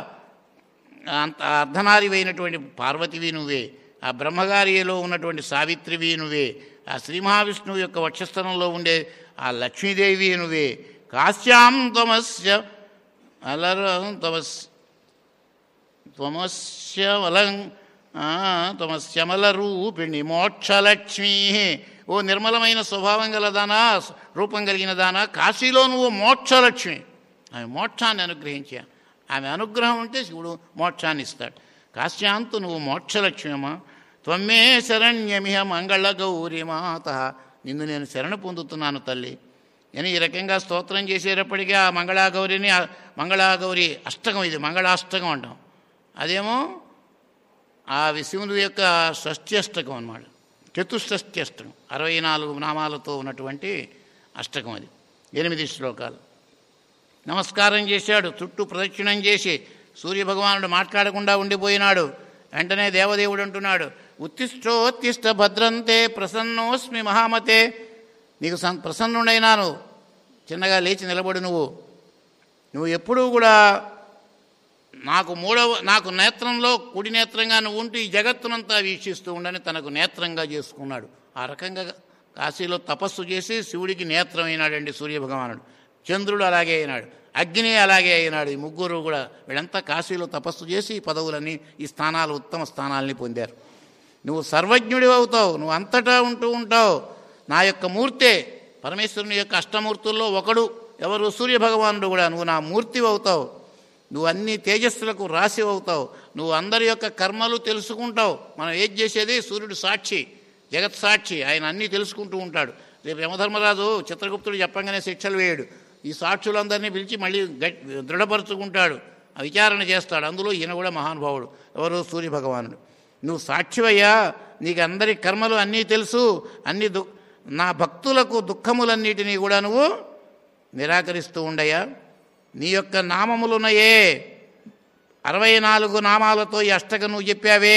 అంత అర్ధనారివైనటువంటి పార్వతివి నువ్వే ఆ బ్రహ్మగారిలో ఉన్నటువంటి సావిత్రివి నువ్వే ఆ శ్రీ మహావిష్ణువు యొక్క వక్షస్థలంలో ఉండే ఆ లక్ష్మీదేవి నువ్వే కాశ్యాం త్వమస్య అలర త్వమస్ త్వమస్యమలం త్వమస్యమల రూపిణి మోక్షలక్ష్మీ ఓ నిర్మలమైన స్వభావం గలదానా రూపం కలిగిన దానా కాశీలో నువ్వు మోక్షలక్ష్మి ఆమె మోక్షాన్ని అనుగ్రహించా ఆమె అనుగ్రహం ఉంటే శివుడు మోక్షాన్ని ఇస్తాడు కాశ్యాంతు నువ్వు మోక్షలక్ష్మిమా త్వమ్మే శరణ్యమిహ మంగళ గౌరీ మాత నిన్ను నేను శరణ పొందుతున్నాను తల్లి అని ఈ రకంగా స్తోత్రం చేసేటప్పటికీ ఆ మంగళాగౌరిని ఆ మంగళాగౌరి అష్టకం ఇది మంగళాష్టకం అంటాం అదేమో ఆ శివుని యొక్క షష్ఠి అష్టకం అన్నమాట చతుషష్ఠి అష్టకం అరవై నాలుగు నామాలతో ఉన్నటువంటి అష్టకం అది ఎనిమిది శ్లోకాలు నమస్కారం చేశాడు చుట్టూ ప్రదక్షిణం చేసి సూర్యభగవానుడు మాట్లాడకుండా ఉండిపోయినాడు వెంటనే దేవదేవుడు అంటున్నాడు ఉత్తిష్టోత్తిష్ట భద్రంతే ప్రసన్నోస్మి మహామతే నీకు సం ప్రసన్నుడైనాను చిన్నగా లేచి నిలబడి నువ్వు నువ్వు ఎప్పుడూ కూడా నాకు మూడవ నాకు నేత్రంలో కుడి నేత్రంగా నువ్వు ఉంటూ ఈ జగత్తునంతా వీక్షిస్తూ ఉండని తనకు నేత్రంగా చేసుకున్నాడు ఆ రకంగా కాశీలో తపస్సు చేసి శివుడికి నేత్రం అయినాడండి సూర్యభగవానుడు చంద్రుడు అలాగే అయినాడు అగ్ని అలాగే అయినాడు ఈ ముగ్గురు కూడా వీళ్ళంతా కాశీలో తపస్సు చేసి ఈ పదవులని ఈ స్థానాలు ఉత్తమ స్థానాలని పొందారు నువ్వు సర్వజ్ఞుడి అవుతావు నువ్వు అంతటా ఉంటూ ఉంటావు నా యొక్క మూర్తే పరమేశ్వరుని యొక్క అష్టమూర్తుల్లో ఒకడు ఎవరు సూర్యభగవానుడు కూడా నువ్వు నా మూర్తి అవుతావు నువ్వు అన్ని తేజస్సులకు రాశి అవుతావు నువ్వు అందరి యొక్క కర్మలు తెలుసుకుంటావు మనం ఏది చేసేది సూర్యుడు సాక్షి జగత్ సాక్షి ఆయన అన్నీ తెలుసుకుంటూ ఉంటాడు రేపు యమధర్మరాజు చిత్రగుప్తుడు చెప్పంగానే శిక్షలు వేయడు ఈ సాక్షులందరినీ పిలిచి మళ్ళీ గట్ దృఢపరుచుకుంటాడు ఆ విచారణ చేస్తాడు అందులో ఈయన కూడా మహానుభావుడు ఎవరు సూర్య భగవానుడు నువ్వు సాక్షివయ్యా నీకు అందరి కర్మలు అన్నీ తెలుసు అన్ని దు నా భక్తులకు దుఃఖములన్నిటినీ కూడా నువ్వు నిరాకరిస్తూ ఉండయా నీ యొక్క నామములున్నాయే అరవై నాలుగు నామాలతో ఈ అష్టక నువ్వు చెప్పావే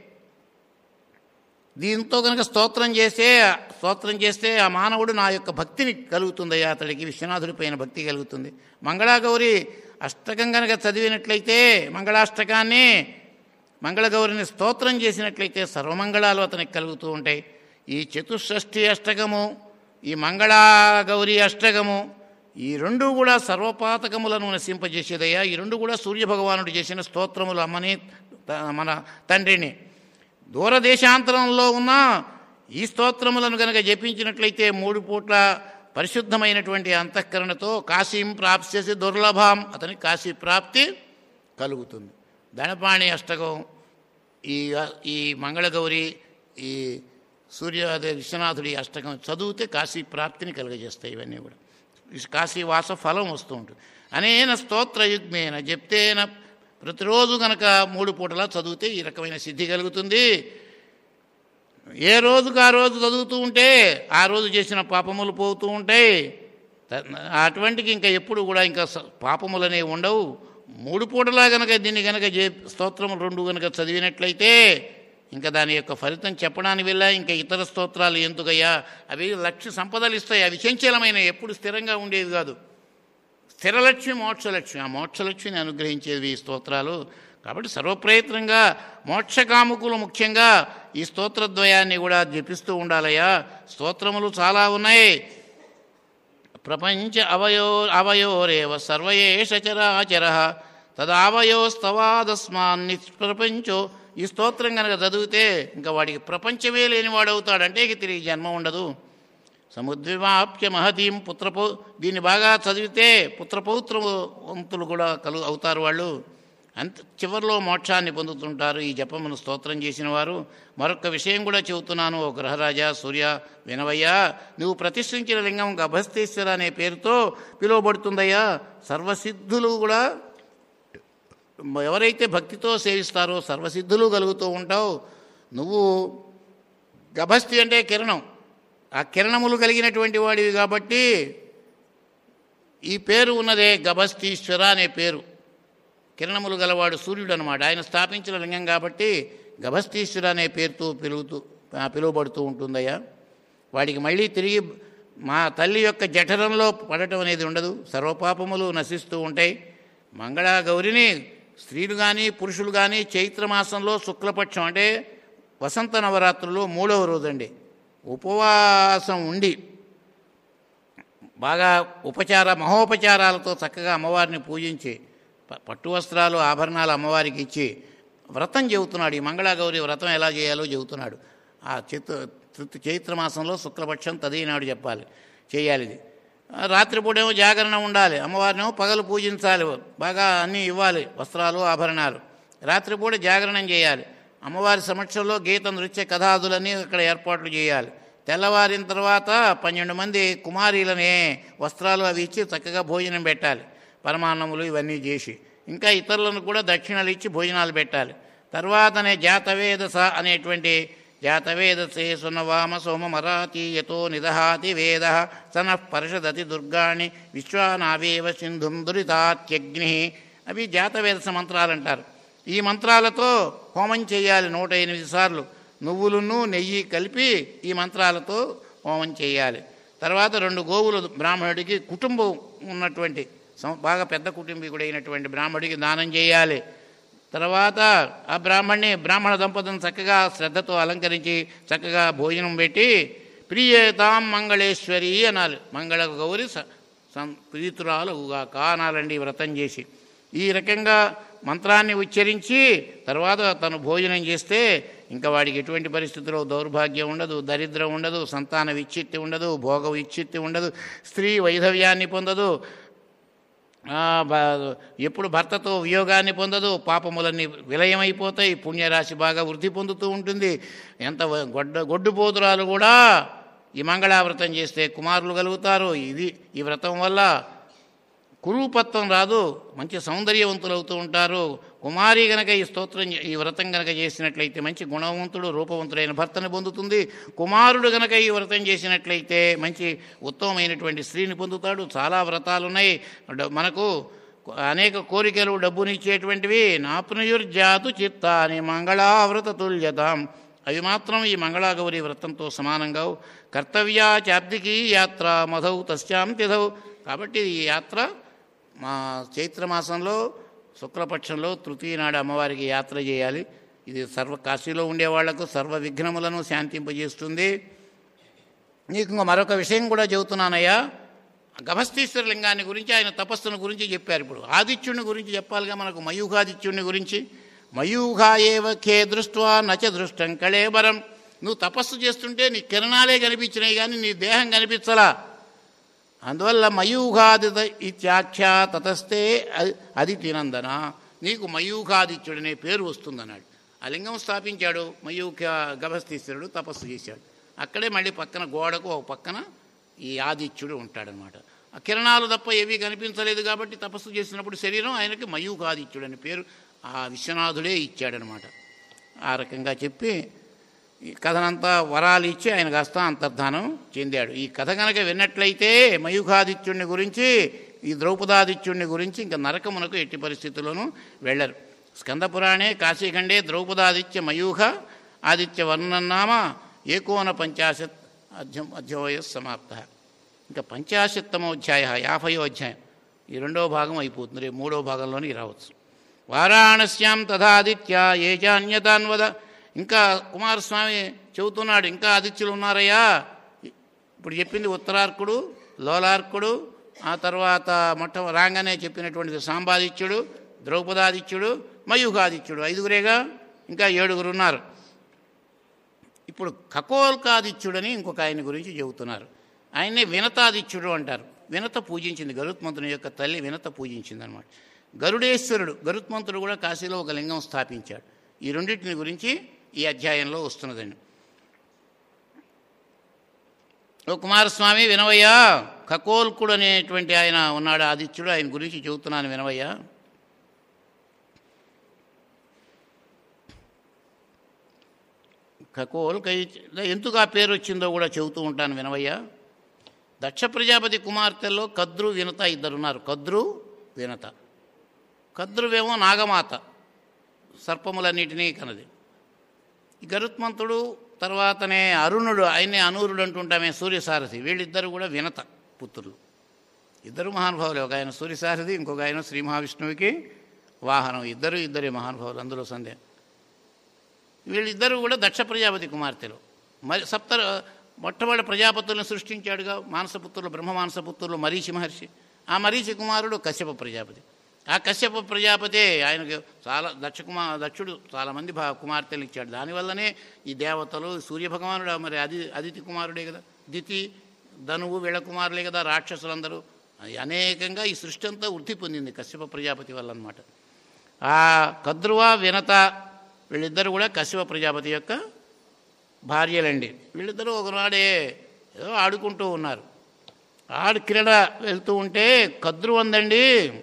దీంతో కనుక స్తోత్రం చేస్తే స్తోత్రం చేస్తే ఆ మానవుడు నా యొక్క భక్తిని కలుగుతుందయ్యా అతడికి విశ్వనాథుడి పైన భక్తి కలుగుతుంది మంగళాగౌరి అష్టకం కనుక చదివినట్లయితే మంగళాష్టకాన్ని మంగళగౌరిని స్తోత్రం చేసినట్లయితే సర్వమంగళాలు అతనికి కలుగుతూ ఉంటాయి ఈ చతుషష్ఠి అష్టకము ఈ మంగళాగౌరి అష్టకము ఈ రెండు కూడా సర్వపాతకములను నశింపజేసేదయ్యా ఈ రెండు కూడా సూర్యభగవానుడు చేసిన స్తోత్రములు అమ్మని త- మన తండ్రిని దూరదేశాంతరంలో ఉన్న ఈ స్తోత్రములను కనుక జపించినట్లయితే మూడు పూట్ల పరిశుద్ధమైనటువంటి అంతఃకరణతో కాశీం ప్రాప్స్యసి దుర్లభం అతనికి కాశీ ప్రాప్తి కలుగుతుంది ధనపాణి అష్టకం ఈ ఈ మంగళగౌరి ఈ సూర్య అదే విశ్వనాథుడి అష్టకం చదివితే కాశీ ప్రాప్తిని కలుగజేస్తాయి ఇవన్నీ కూడా ఈ కాశీవాస ఫలం వస్తూ ఉంటుంది అనేన స్తోత్రయుగ్మేన చెప్తేన ప్రతిరోజు గనక మూడు పూటలా చదివితే ఈ రకమైన సిద్ధి కలుగుతుంది ఏ రోజుకు ఆ రోజు చదువుతూ ఉంటే ఆ రోజు చేసిన పాపములు పోతూ ఉంటాయి త- అటువంటికి ఇంకా ఎప్పుడు కూడా ఇంకా స- పాపములనేవి ఉండవు మూడు పూటలా గనక దీన్ని గనక చే స్తోత్రములు రెండు గనక చదివినట్లయితే ఇంకా దాని యొక్క ఫలితం చెప్పడానికి వెళ్ళా ఇంకా ఇతర స్తోత్రాలు ఎందుకయ్యా అవి లక్ష్య సంపదలు ఇస్తాయి అవి చంచలమైన ఎప్పుడు స్థిరంగా ఉండేవి కాదు స్థిరలక్ష్మి మోక్షలక్ష్మి ఆ మోక్షలక్ష్మిని అనుగ్రహించేవి ఈ స్తోత్రాలు కాబట్టి సర్వప్రయత్నంగా మోక్షకాముకులు ముఖ్యంగా ఈ స్తోత్రద్వయాన్ని కూడా జపిస్తూ ఉండాలయ్యా స్తోత్రములు చాలా ఉన్నాయి ప్రపంచ అవయో అవయోరేవ సర్వయేష చరాచర తదావయోస్తవాదస్మాన్ నిష్ప్రపంచో ఈ స్తోత్రం కనుక చదివితే ఇంకా వాడికి ప్రపంచమే లేనివాడవుతాడంటే ఇక తిరిగి జన్మ ఉండదు సముద్విమాప్య మహతీం పుత్రపౌ దీన్ని బాగా చదివితే పుత్రపౌత్రవంతులు కూడా కలు అవుతారు వాళ్ళు అంత చివరిలో మోక్షాన్ని పొందుతుంటారు ఈ జపమును స్తోత్రం చేసిన వారు మరొక విషయం కూడా చెబుతున్నాను ఓ గ్రహరాజా సూర్య వినవయ్యా నువ్వు ప్రతిష్ఠించిన లింగం గభస్తేశ్వర అనే పేరుతో పిలువబడుతుందయ్యా సర్వసిద్ధులు కూడా ఎవరైతే భక్తితో సేవిస్తారో సర్వసిద్ధులు కలుగుతూ ఉంటావు నువ్వు గభస్తి అంటే కిరణం ఆ కిరణములు కలిగినటువంటి వాడివి కాబట్టి ఈ పేరు ఉన్నదే గభస్తీశ్వర అనే పేరు కిరణములు గలవాడు సూర్యుడు అనమాట ఆయన స్థాపించిన లింగం కాబట్టి గభస్తీశ్వర అనే పేరుతో పిలుగుతూ ఆ, పిలువబడుతూ ఉంటుందయ్యా వాడికి మళ్ళీ తిరిగి మా తల్లి యొక్క జఠరంలో పడటం అనేది ఉండదు సర్వపాపములు నశిస్తూ ఉంటాయి మంగళ గౌరిని స్త్రీలు కానీ పురుషులు కానీ చైత్రమాసంలో శుక్లపక్షం అంటే వసంత నవరాత్రులు మూడవ రోజండి ఉపవాసం ఉండి బాగా ఉపచార మహోపచారాలతో చక్కగా అమ్మవారిని పూజించి ప- పట్టు వస్త్రాలు ఆభరణాలు అమ్మవారికి ఇచ్చి వ్రతం చెబుతున్నాడు ఈ మంగళాగౌరి వ్రతం ఎలా చేయాలో చెబుతున్నాడు ఆ చిత్ర తృత్ చైత్రమాసంలో శుక్లపక్షం తదినాడు చెప్పాలి చేయాలి ఇది ఆ రాత్రిపూటేమో జాగరణ ఉండాలి అమ్మవారినేమో పగలు పూజించాలి బాగా అన్నీ ఇవ్వాలి వస్త్రాలు ఆభరణాలు రాత్రిపూట జాగరణం చేయాలి అమ్మవారి సమక్షంలో గీత నృత్య కథాదులన్నీ అక్కడ ఏర్పాట్లు చేయాలి తెల్లవారిన తర్వాత పన్నెండు మంది కుమారీలనే వస్త్రాలు అవి ఇచ్చి చక్కగా భోజనం పెట్టాలి పరమాన్నములు ఇవన్నీ చేసి ఇంకా ఇతరులను కూడా దక్షిణలు ఇచ్చి భోజనాలు పెట్టాలి తర్వాతనే జాతవేదస అనేటువంటి జాతవేదసే సునవామ సోమమరాతి యతో నిదహాతి వేద సన పరిషదతి దుర్గాణి విశ్వానావేవ సింధుం దురితాత్యగ్ని అవి జాతవేదస మంత్రాలు అంటారు ఈ మంత్రాలతో హోమం చేయాలి నూట ఎనిమిది సార్లు నువ్వులను నెయ్యి కలిపి ఈ మంత్రాలతో హోమం చేయాలి తర్వాత రెండు గోవులు బ్రాహ్మణుడికి కుటుంబం ఉన్నటువంటి సం- బాగా పెద్ద కుటుంబీకుడైనటువంటి బ్రాహ్మడికి దానం చేయాలి తర్వాత ఆ బ్రాహ్మణ్ణి బ్రాహ్మణ దంపతులను చక్కగా శ్రద్ధతో అలంకరించి చక్కగా భోజనం పెట్టి ప్రియేతాం మంగళేశ్వరి అనాలి మంగళ గౌరి స- సం ప్రీతురాలుగా కానాలండి ఈ వ్రతం చేసి ఈ రకంగా మంత్రాన్ని ఉచ్చరించి తర్వాత తను భోజనం చేస్తే ఇంకా వాడికి ఎటువంటి పరిస్థితుల్లో దౌర్భాగ్యం ఉండదు దరిద్రం ఉండదు సంతాన విచ్ఛిత్తి ఉండదు భోగ విచ్ఛిత్తి ఉండదు స్త్రీ వైధవ్యాన్ని పొందదు ఆ, బ- ఎప్పుడు భర్తతో వియోగాన్ని పొందదు పాపములన్నీ విలయమైపోతాయి పుణ్యరాశి బాగా వృద్ధి పొందుతూ ఉంటుంది ఎంత వ- గొడ్డ గొడ్డుపోతురాలు కూడా ఈ మంగళావ్రతం చేస్తే కుమారులు కలుగుతారు ఇది ఈ వ్రతం వల్ల కురూపత్వం రాదు మంచి సౌందర్యవంతులు అవుతూ ఉంటారు కుమారి గనక ఈ స్తోత్రం ఈ వ్రతం గనక చేసినట్లయితే మంచి గుణవంతుడు రూపవంతుడైన భర్తను పొందుతుంది కుమారుడు గనక ఈ వ్రతం చేసినట్లయితే మంచి ఉత్తమమైనటువంటి స్త్రీని పొందుతాడు చాలా వ్రతాలు ఉన్నాయి డ- మనకు అనేక కోరికలు డబ్బునిచ్చేటువంటివి నాప్నుయుర్జాతు చిత్తాని మంగళావ్రత తుల్యతాం అవి మాత్రం ఈ మంగళాగౌరి వ్రతంతో సమానంగా కర్తవ్యా చాబ్దికి యాత్ర మధౌ తస్యాం తిథౌ కాబట్టి ఈ యాత్ర మా చైత్రమాసంలో శుక్లపక్షంలో తృతీయ నాడు అమ్మవారికి యాత్ర చేయాలి ఇది సర్వ కాశీలో ఉండే వాళ్లకు సర్వ విఘ్నములను శాంతింపజేస్తుంది నీకు ఇంకో మరొక విషయం కూడా చెబుతున్నానయ్యా గభస్తీశ్వర లింగాన్ని గురించి ఆయన తపస్సును గురించి చెప్పారు ఇప్పుడు ఆదిత్యుని గురించి చెప్పాలిగా మనకు మయూఖాదిత్యుని గురించి మయూఖా ఏవ ఖే దృష్ట్వా నచ దృష్టం కళేబరం నువ్వు తపస్సు చేస్తుంటే నీ కిరణాలే కనిపించినాయి కానీ నీ దేహం కనిపించలా అందువల్ల మయూఖాది ఇత్యాఖ్యా తతస్తే అ- అదితినందన నీకు మయూఖాదిత్యుడనే పేరు వస్తుందన్నాడు ఆ లింగం స్థాపించాడు మయూఖ గభస్తీశ్వరుడు తపస్సు చేశాడు అక్కడే మళ్ళీ పక్కన గోడకు ఒక పక్కన ఈ ఆదిత్యుడు ఉంటాడనమాట ఆ కిరణాలు తప్ప ఏవీ కనిపించలేదు కాబట్టి తపస్సు చేసినప్పుడు శరీరం ఆయనకి మయూఖాదిత్యుడు అనే పేరు ఆ విశ్వనాథుడే ఇచ్చాడనమాట ఆ రకంగా చెప్పి ఈ కథనంతా వరాలు ఇచ్చి ఆయన కాస్త అంతర్ధానం చెందాడు ఈ కథ కనుక విన్నట్లయితే మయూఖాదిత్యుడిని గురించి ఈ ద్రౌపదాదిత్యుడిని గురించి ఇంకా నరకమునకు ఎట్టి పరిస్థితుల్లోనూ వెళ్ళరు స్కందపురాణే కాశీఖండే ద్రౌపదాదిత్య మయూఖ ఆదిత్య వర్ణన్నామ ఏకోన పంచాశత్ అధ్యం అధ్యవయ సమాప్త ఇంకా పంచాశత్తమోధ్యాయ యాభయో అధ్యాయం ఈ రెండవ భాగం అయిపోతుంది రేపు మూడో భాగంలోని రావచ్చు వారాణస్యాం తథాదిత్య ఏ చాన్యతాన్వద ఇంకా కుమారస్వామి చెబుతున్నాడు ఇంకా ఆదిత్యులు ఉన్నారయ్యా ఇప్పుడు చెప్పింది ఉత్తరార్కుడు లోలార్కుడు ఆ తర్వాత మొట్ట రాగానే చెప్పినటువంటిది సాంబాదిత్యుడు ద్రౌపదాదిత్యుడు మయూఖాదిత్యుడు ఐదుగురేగా ఇంకా ఏడుగురు ఉన్నారు ఇప్పుడు ఖకోల్కాదిత్యుడని ఇంకొక ఆయన గురించి చెబుతున్నారు ఆయన్నే వినతాదిత్యుడు అంటారు వినత పూజించింది గరుత్మంతుని యొక్క తల్లి వినత పూజించింది అనమాట గరుడేశ్వరుడు గరుత్మంతుడు కూడా కాశీలో ఒక లింగం స్థాపించాడు ఈ రెండింటిని గురించి ఈ అధ్యాయంలో వస్తున్నదండి ఓ కుమారస్వామి వినవయ్యా ఖకోల్కుడు అనేటువంటి ఆయన ఉన్నాడు ఆదిత్యుడు ఆయన గురించి చెబుతున్నాను వినవయ్యా ఖకోల్క ఎందుకు ఆ పేరు వచ్చిందో కూడా చెబుతూ ఉంటాను వినవయ్యా దక్ష ప్రజాపతి కుమార్తెల్లో కద్రు వినత ఇద్దరున్నారు కద్రు వినత కద్రువేమో నాగమాత సర్పములన్నిటినీ కనది ఈ గరుత్మంతుడు తర్వాతనే అరుణుడు ఆయనే అనూరుడు అంటుంటామే సూర్యసారథి వీళ్ళిద్దరు కూడా వినత పుత్రులు ఇద్దరు మహానుభావులు ఒక ఆయన సూర్యసారథి ఇంకొక ఆయన శ్రీ మహావిష్ణువుకి వాహనం ఇద్దరు ఇద్దరే మహానుభావులు అందులో సందేహం వీళ్ళిద్దరూ కూడా దక్ష ప్రజాపతి కుమార్తెలు మరి సప్త మొట్టమొదటి ప్రజాపతులను సృష్టించాడుగా మానసపుత్రులు బ్రహ్మ మానసపుత్రులు మరీచి మహర్షి ఆ మరీచి కుమారుడు కశ్యప ప్రజాపతి ఆ కశ్యప ప్రజాపతి ఆయనకు చాలా దక్ష కుమార్ దక్షుడు చాలామంది భా కుమార్తెలు ఇచ్చాడు దానివల్లనే ఈ దేవతలు సూర్యభగవానుడు మరి అది అదితి కుమారుడే కదా దితి ధనువు వీళ్ళ కుమారులే కదా రాక్షసులందరూ అనేకంగా ఈ సృష్టి అంతా వృద్ధి పొందింది కశ్యప ప్రజాపతి వల్ల అనమాట ఆ కద్రువ వినత వీళ్ళిద్దరూ కూడా కశ్యప ప్రజాపతి యొక్క భార్యలండి వీళ్ళిద్దరూ ఒకనాడే ఏదో ఆడుకుంటూ ఉన్నారు ఆడు క్రీడ వెళ్తూ ఉంటే కద్రు ఉందండి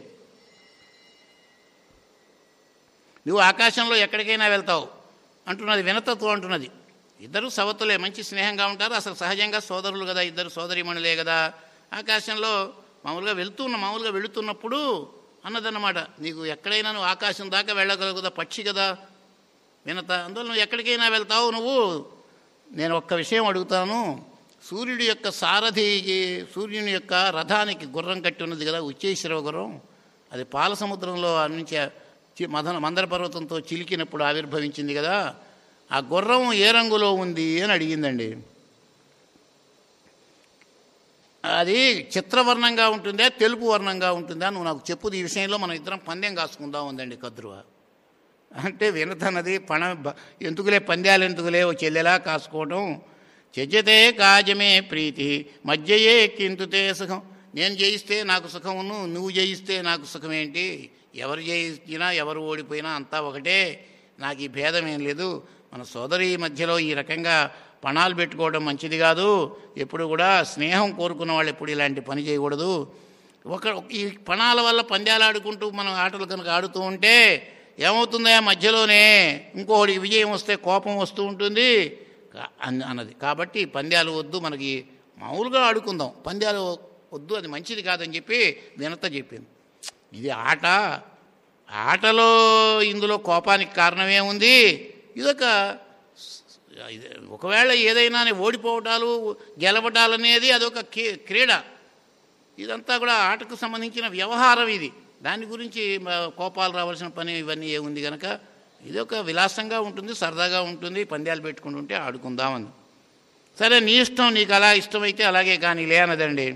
నువ్వు ఆకాశంలో ఎక్కడికైనా వెళ్తావు అంటున్నది వినతత్వం అంటున్నది ఇద్దరు సవతులే మంచి స్నేహంగా ఉంటారు అసలు సహజంగా సోదరులు కదా ఇద్దరు సోదరిమణులే కదా ఆకాశంలో మామూలుగా వెళ్తున్న మామూలుగా వెళుతున్నప్పుడు అన్నదన్నమాట నీకు ఎక్కడైనా నువ్వు ఆకాశం దాకా వెళ్ళగలుగుదా పక్షి కదా వినత అందువల్ల నువ్వు ఎక్కడికైనా వెళ్తావు నువ్వు నేను ఒక్క విషయం అడుగుతాను సూర్యుడి యొక్క సారథికి సూర్యుని యొక్క రథానికి గుర్రం కట్టి ఉన్నది కదా ఉచ్చేశ్వర గుర్రం అది పాల సముద్రంలో ఆ నుంచి చి- మదన మందర పర్వతంతో చిలికినప్పుడు ఆవిర్భవించింది కదా ఆ గుర్రం ఏ రంగులో ఉంది అని అడిగిందండి అది చిత్రవర్ణంగా ఉంటుందా తెలుపు వర్ణంగా ఉంటుందా నువ్వు నాకు చెప్పు ఈ విషయంలో మనం ఇద్దరం పందెం కాసుకుందాం ఉందండి కద్రువ అంటే వినతన్నది పణ బ- ఎందుకులే పందాలు ఎందుకులే ఓ చెల్లెలా కాసుకోవడం చెజ్జతే కాజమే ప్రీతి మధ్యయే కింతుతే సుఖం నేను జయిస్తే నాకు సుఖమును నువ్వు జయిస్తే నాకు సుఖమేంటి ఎవరు జయించినా ఎవరు ఓడిపోయినా అంతా ఒకటే నాకు ఈ భేదం ఏం లేదు మన సోదరి మధ్యలో ఈ రకంగా పణాలు పెట్టుకోవడం మంచిది కాదు ఎప్పుడు కూడా స్నేహం కోరుకున్న వాళ్ళు ఎప్పుడు ఇలాంటి పని చేయకూడదు ఒక ఈ పణాల వల్ల పందాలు ఆడుకుంటూ మనం ఆటలు కనుక ఆడుతూ ఉంటే ఏమవుతుందా మధ్యలోనే ఇంకోటికి విజయం వస్తే కోపం వస్తూ ఉంటుంది కా- అన్- అన్నది కాబట్టి పందాలు వద్దు మనకి మామూలుగా ఆడుకుందాం పందాలు వద్దు అది మంచిది కాదని చెప్పి వినత చెప్పింది ఇది ఆట ఆటలో ఇందులో కోపానికి కారణమేముంది ఇదొక ఇది ఒకవేళ ఏదైనా ఓడిపోవటాలు గెలవటాలు అనేది అదొక కే- క్రీడ ఇదంతా కూడా ఆటకు సంబంధించిన వ్యవహారం ఇది దాని గురించి మ- కోపాలు రావాల్సిన పని ఇవన్నీ ఏముంది కనుక ఇది ఒక విలాసంగా ఉంటుంది సరదాగా ఉంటుంది పందాలు పెట్టుకుంటుంటే ఆడుకుందామని సరే నీ ఇష్టం నీకు అలా ఇష్టమైతే అలాగే కానీ లే అన్నదండి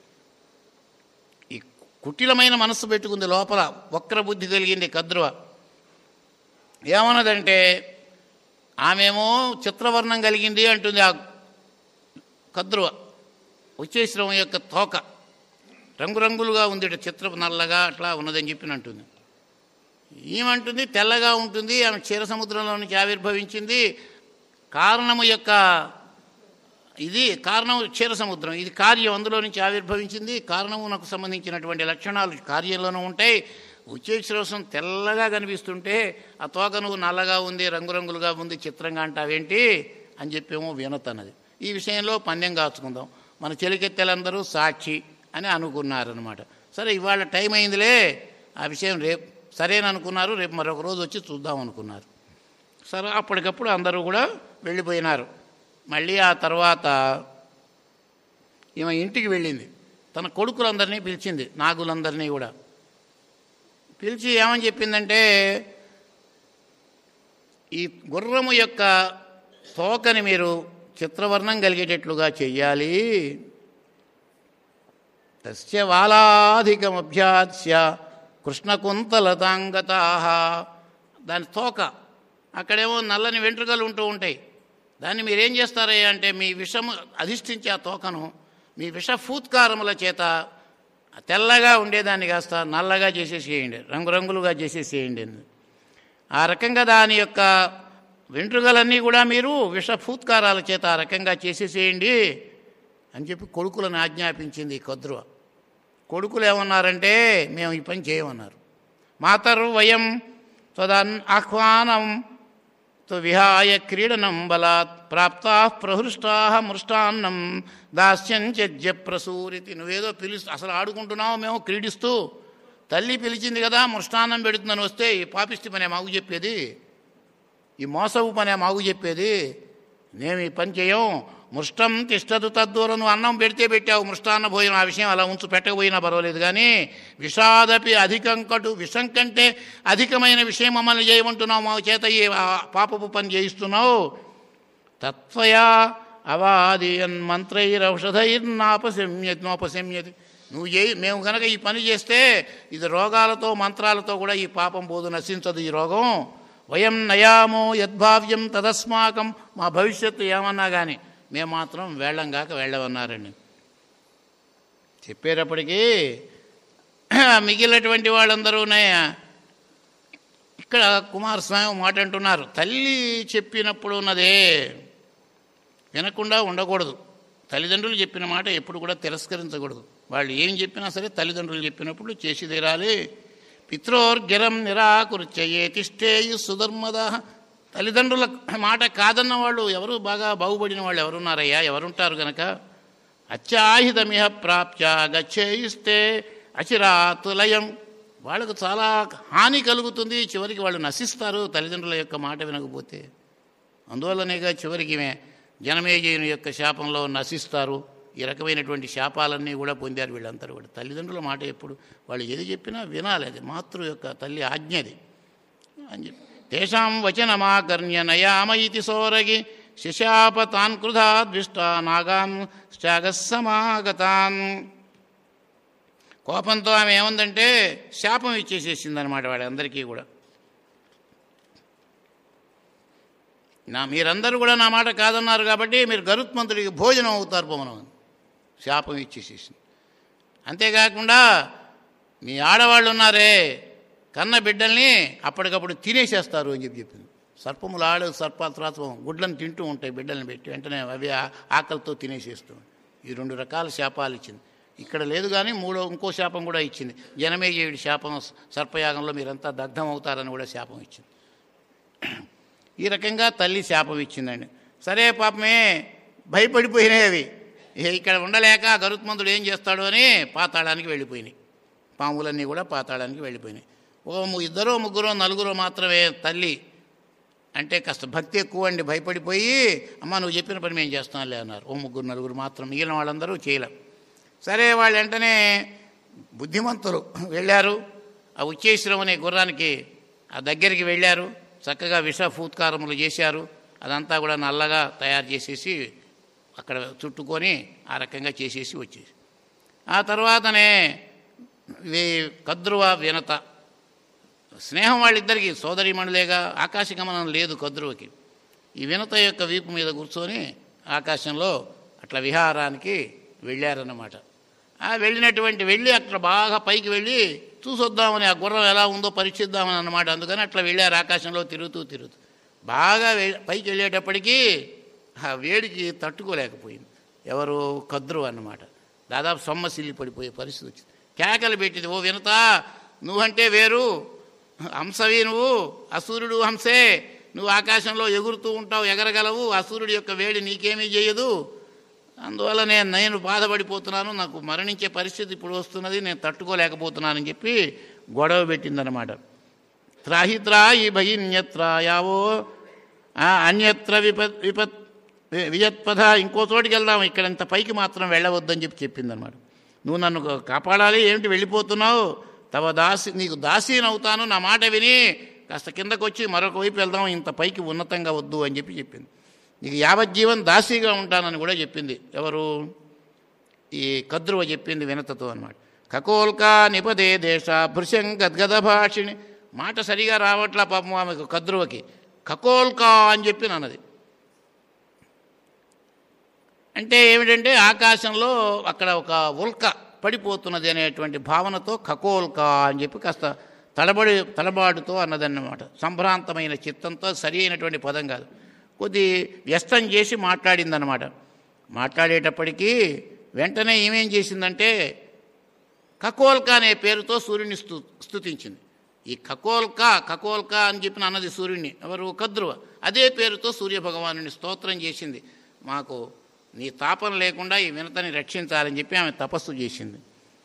ఈ కుటిలమైన మనస్సు పెట్టుకుంది లోపల వక్ర బుద్ధి కలిగింది కద్రువ ఏమన్నదంటే ఆమెమో చిత్రవర్ణం కలిగింది అంటుంది ఆ కద్రువ ఉచ్చేశ్రవం యొక్క తోక రంగురంగులుగా ఉంది ఇట చిత్రపు నల్లగా అట్లా ఉన్నదని చెప్పి అంటుంది ఏమంటుంది తెల్లగా ఉంటుంది ఆమె క్షీర సముద్రంలో నుంచి ఆవిర్భవించింది కారణము యొక్క ఇది కారణం క్షీర సముద్రం ఇది కార్యం అందులో నుంచి ఆవిర్భవించింది కారణమునకు సంబంధించినటువంటి లక్షణాలు కార్యంలోనూ ఉంటాయి ఉచ్చేశ్వరసం తెల్లగా కనిపిస్తుంటే ఆ తోక నువ్వు నల్లగా ఉంది రంగురంగులుగా ఉంది చిత్రంగా అంటావేంటి అని చెప్పేమో వినత్ అన్నది ఈ విషయంలో పందెం కాచుకుందాం మన చెలికెత్తెలందరూ సాక్షి అని అనుకున్నారనమాట సరే ఇవాళ టైం అయిందిలే ఆ విషయం రేపు సరేననుకున్నారు రేపు మరొక రోజు వచ్చి చూద్దాం అనుకున్నారు సరే అప్పటికప్పుడు అందరూ కూడా వెళ్ళిపోయినారు మళ్ళీ ఆ తర్వాత ఈమె ఇంటికి వెళ్ళింది తన కొడుకులందరినీ పిలిచింది నాగులందరినీ కూడా పిలిచి ఏమని చెప్పిందంటే ఈ గుర్రము యొక్క తోకని మీరు చిత్రవర్ణం కలిగేటట్లుగా చెయ్యాలి తస్య వాలాధికమభ్యాస్య కృష్ణకుంతలతాంగతా దాని తోక అక్కడేమో నల్లని వెంట్రుకలు ఉంటూ ఉంటాయి దాన్ని మీరేం చేస్తారయ్యా అంటే మీ విషము అధిష్ఠించే ఆ తోకను మీ విష ఫూత్కారముల చేత తెల్లగా ఉండేదాన్ని కాస్త నల్లగా చేసేసేయండి రంగురంగులుగా చేసేసేయండి ఆ రకంగా దాని యొక్క వెంట్రుకలన్నీ కూడా మీరు విష ఫూత్కారాల చేత ఆ రకంగా చేసేసేయండి అని చెప్పి కొడుకులను ఆజ్ఞాపించింది ఈ కద్రువ కొడుకులు ఏమన్నారంటే మేము ఈ పని చేయమన్నారు మాతరు వయం తదన్ ఆహ్వానం తో విహాయ క్రీడనం బలాత్ ప్రాప్తా ప్రహృష్టా మృష్టాన్నం దాస్యం త్యజ్య ప్రసూరితి నువ్వేదో పిలుస్తూ అసలు ఆడుకుంటున్నావు మేము క్రీడిస్తూ తల్లి పిలిచింది కదా మృష్టాన్నం పెడుతుందని వస్తే ఈ పాపిష్టి పనే మాకు చెప్పేది ఈ మోసపు పనే మాకు చెప్పేది మేము ఈ పని చేయం మృష్టం తిష్టదు తద్దూరం నువ్వు అన్నం పెడితే పెట్టావు మృష్టాన్న భోజనం ఆ విషయం అలా ఉంచు పెట్టకపోయినా పర్వాలేదు కానీ విషాదపి అధికం కటు విషం కంటే అధికమైన విషయం మమ్మల్ని చేయమంటున్నావు మా చేత ఈ ఆ పాపపు పని చేయిస్తున్నావు తత్వయా అవాదియన్ మంత్రైరౌషధైర్నాపశమ్యతి నోపశమ్యతి నువ్వు ఏ మేము కనుక ఈ పని చేస్తే ఇది రోగాలతో మంత్రాలతో కూడా ఈ పాపం పోదు నశించదు ఈ రోగం వయం నయామో యద్భావ్యం తదస్మాకం మా భవిష్యత్తు ఏమన్నా కానీ మేము మాత్రం వెళ్ళంగాక వెళ్ళమన్నారండి చెప్పేటప్పటికీ మిగిలినటువంటి వాళ్ళందరూనే ఇక్కడ కుమారస్వామి ఒక మాట అంటున్నారు తల్లి చెప్పినప్పుడు ఉన్నదే వినకుండా ఉండకూడదు తల్లిదండ్రులు చెప్పిన మాట ఎప్పుడు కూడా తిరస్కరించకూడదు వాళ్ళు ఏం చెప్పినా సరే తల్లిదండ్రులు చెప్పినప్పుడు చేసి తీరాలి పిత్రోర్గిరం నిరాకృత్యయే తిష్టేయు సుధర్మద తల్లిదండ్రుల మాట కాదన్న వాళ్ళు ఎవరు బాగా బాగుపడిన వాళ్ళు ఎవరున్నారయ్యా ఎవరుంటారు గనక అత్యాహితమిహ ప్రాప్య గచ్చేయిస్తే అచిరాత్ లయం వాళ్ళకు చాలా హాని కలుగుతుంది చివరికి వాళ్ళు నశిస్తారు తల్లిదండ్రుల యొక్క మాట వినకపోతే అందువల్లనేగా చివరికి మే- జనమేజయుని యొక్క శాపంలో నశిస్తారు ఈ రకమైనటువంటి శాపాలన్నీ కూడా పొందారు వీళ్ళందరూ కూడా తల్లిదండ్రుల మాట ఎప్పుడు వాళ్ళు ఏది చెప్పినా వినాలి అది మాతృ యొక్క తల్లి ఆజ్ఞది అని చెప్పి తేషాం వచనమాకర్ణ్య నయామ ఇతి సోరగి శశాప తాన్ కృధా ద్విష్ట నాగాన్ త్యాగస్సమాగతాన్ కోపంతో ఆమె ఏముందంటే శాపం ఇచ్చేసేసిందనమాట వాళ్ళందరికీ కూడా నా మీరందరూ కూడా నా మాట కాదన్నారు కాబట్టి మీరు గరుత్మంతుడికి భోజనం అవుతారు పోమనం శాపం ఇచ్చేసేసింది అంతేకాకుండా మీ ఆడవాళ్ళు ఉన్నారే కన్న బిడ్డల్ని అప్పటికప్పుడు తినేసేస్తారు అని చెప్పి చెప్పింది సర్పములు ఆడు సర్పాలు తర్వాత గుడ్లను తింటూ ఉంటాయి బిడ్డల్ని పెట్టి వెంటనే అవి ఆ- ఆకలితో తినేసేస్తూ ఈ రెండు రకాల శాపాలు ఇచ్చింది ఇక్కడ లేదు కానీ మూడో ఇంకో శాపం కూడా ఇచ్చింది జనమేజయుడి శాపం సర్పయాగంలో మీరంతా దగ్ధం అవుతారని కూడా శాపం ఇచ్చింది ఈ రకంగా తల్లి శాపం ఇచ్చిందండి సరే పాపమే భయపడిపోయినాయి అవి ఇక ఇక్కడ ఉండలేక గరుత్మంతుడు ఏం చేస్తాడు అని పాతాళానికి వెళ్ళిపోయినాయి పాములన్నీ కూడా పాతాళానికి వెళ్ళిపోయినాయి ఓ ము- ఇద్దరో ముగ్గురో నలుగురో మాత్రమే తల్లి అంటే కాస్త భక్తి ఎక్కువ అండి భయపడిపోయి అమ్మ నువ్వు చెప్పిన పని మేము చేస్తాంలే అన్నారు ఓ ముగ్గురు నలుగురు మాత్రం మిగిలిన వాళ్ళందరూ చేయలేం సరే వాళ్ళు వెంటనే బుద్ధిమంతులు వెళ్ళారు ఆ ఉచ్చేశ్వరం అనే గుర్రానికి ఆ దగ్గరికి వెళ్ళారు చక్కగా విష ఫూత్కారములు చేశారు అదంతా కూడా నల్లగా తయారు చేసేసి అక్కడ చుట్టుకొని ఆ రకంగా చేసేసి వచ్చేసి ఆ తర్వాతనే ఇవి కద్రువ వినత స్నేహం వాళ్ళిద్దరికి సోదరిమణులేగా ఆకాశగమనం లేదు కద్రువకి ఈ వినత యొక్క వీపు మీద కూర్చొని ఆకాశంలో అట్లా విహారానికి వెళ్ళారన్నమాట ఆ వెళ్ళినటువంటి వెళ్ళి అట్లా బాగా పైకి వెళ్ళి చూసొద్దామని ఆ గుర్రం ఎలా ఉందో పరీక్షిద్దామని అన్నమాట అందుకని అట్లా వెళ్ళారు ఆకాశంలో తిరుగుతూ తిరుగుతూ బాగా వె- పైకి వెళ్ళేటప్పటికీ ఆ వేడికి తట్టుకోలేకపోయింది ఎవరు కద్రు అన్నమాట దాదాపు సొమ్మసిల్లి పడిపోయే పరిస్థితి వచ్చింది కేకలు పెట్టింది ఓ వినత నువ్వంటే వేరు హంసవి నువ్వు అసూర్యుడు హంసే నువ్వు ఆకాశంలో ఎగురుతూ ఉంటావు ఎగరగలవు అసూర్యుడి యొక్క వేడి నీకేమీ చేయదు అందువల్ల నేను నేను బాధపడిపోతున్నాను నాకు మరణించే పరిస్థితి ఇప్పుడు వస్తున్నది నేను తట్టుకోలేకపోతున్నానని చెప్పి గొడవ పెట్టిందనమాట త్రాహిత్రా ఈ భగిన్యత్ర యావో ఆ, అన్యత్ర విపత్ విపత్ వి- వియత్పథ ఇంకో చోటికి వెళ్దాం ఇక్కడ ఇంత పైకి మాత్రం వెళ్ళవద్దని చెప్పి చెప్పిందనమాట నువ్వు నన్ను కాపాడాలి ఏమిటి వెళ్ళిపోతున్నావు తవ దాసి నీకు దాసీనవుతాను నా మాట విని కాస్త కిందకు వచ్చి మరొక వైపు వెళ్దాం ఇంత పైకి ఉన్నతంగా వద్దు అని చెప్పి చెప్పింది నీకు యావజ్జీవన్ దాసీగా ఉంటానని కూడా చెప్పింది ఎవరు ఈ కద్రువ చెప్పింది వినతతో అనమాట ఖకోల్కా నిపదే దేశ భృశం గద్గద భాషిణి మాట సరిగా రావట్లా పాపం ఆమెకు కద్రువకి ఖకోల్కా అని చెప్పి అన్నది అంటే ఏమిటంటే ఆకాశంలో అక్కడ ఒక ఉల్క పడిపోతున్నది అనేటువంటి భావనతో ఖకోల్కా అని చెప్పి కాస్త తడబడి తడబాటుతో అన్నదన్నమాట సంభ్రాంతమైన చిత్తంతో సరి అయినటువంటి పదం కాదు కొద్ది వ్యస్తం చేసి మాట్లాడిందన్నమాట మాట్లాడేటప్పటికీ వెంటనే ఏమేం చేసిందంటే ఖకోల్కా అనే పేరుతో సూర్యుని స్తు స్తుతించింది ఈ ఖకోల్కా ఖకోల్కా అని చెప్పిన అన్నది సూర్యుని ఎవరు కద్రువ అదే పేరుతో సూర్య భగవానుని స్తోత్రం చేసింది మాకు నీ తాపం లేకుండా ఈ వినతని రక్షించాలని చెప్పి ఆమె తపస్సు చేసింది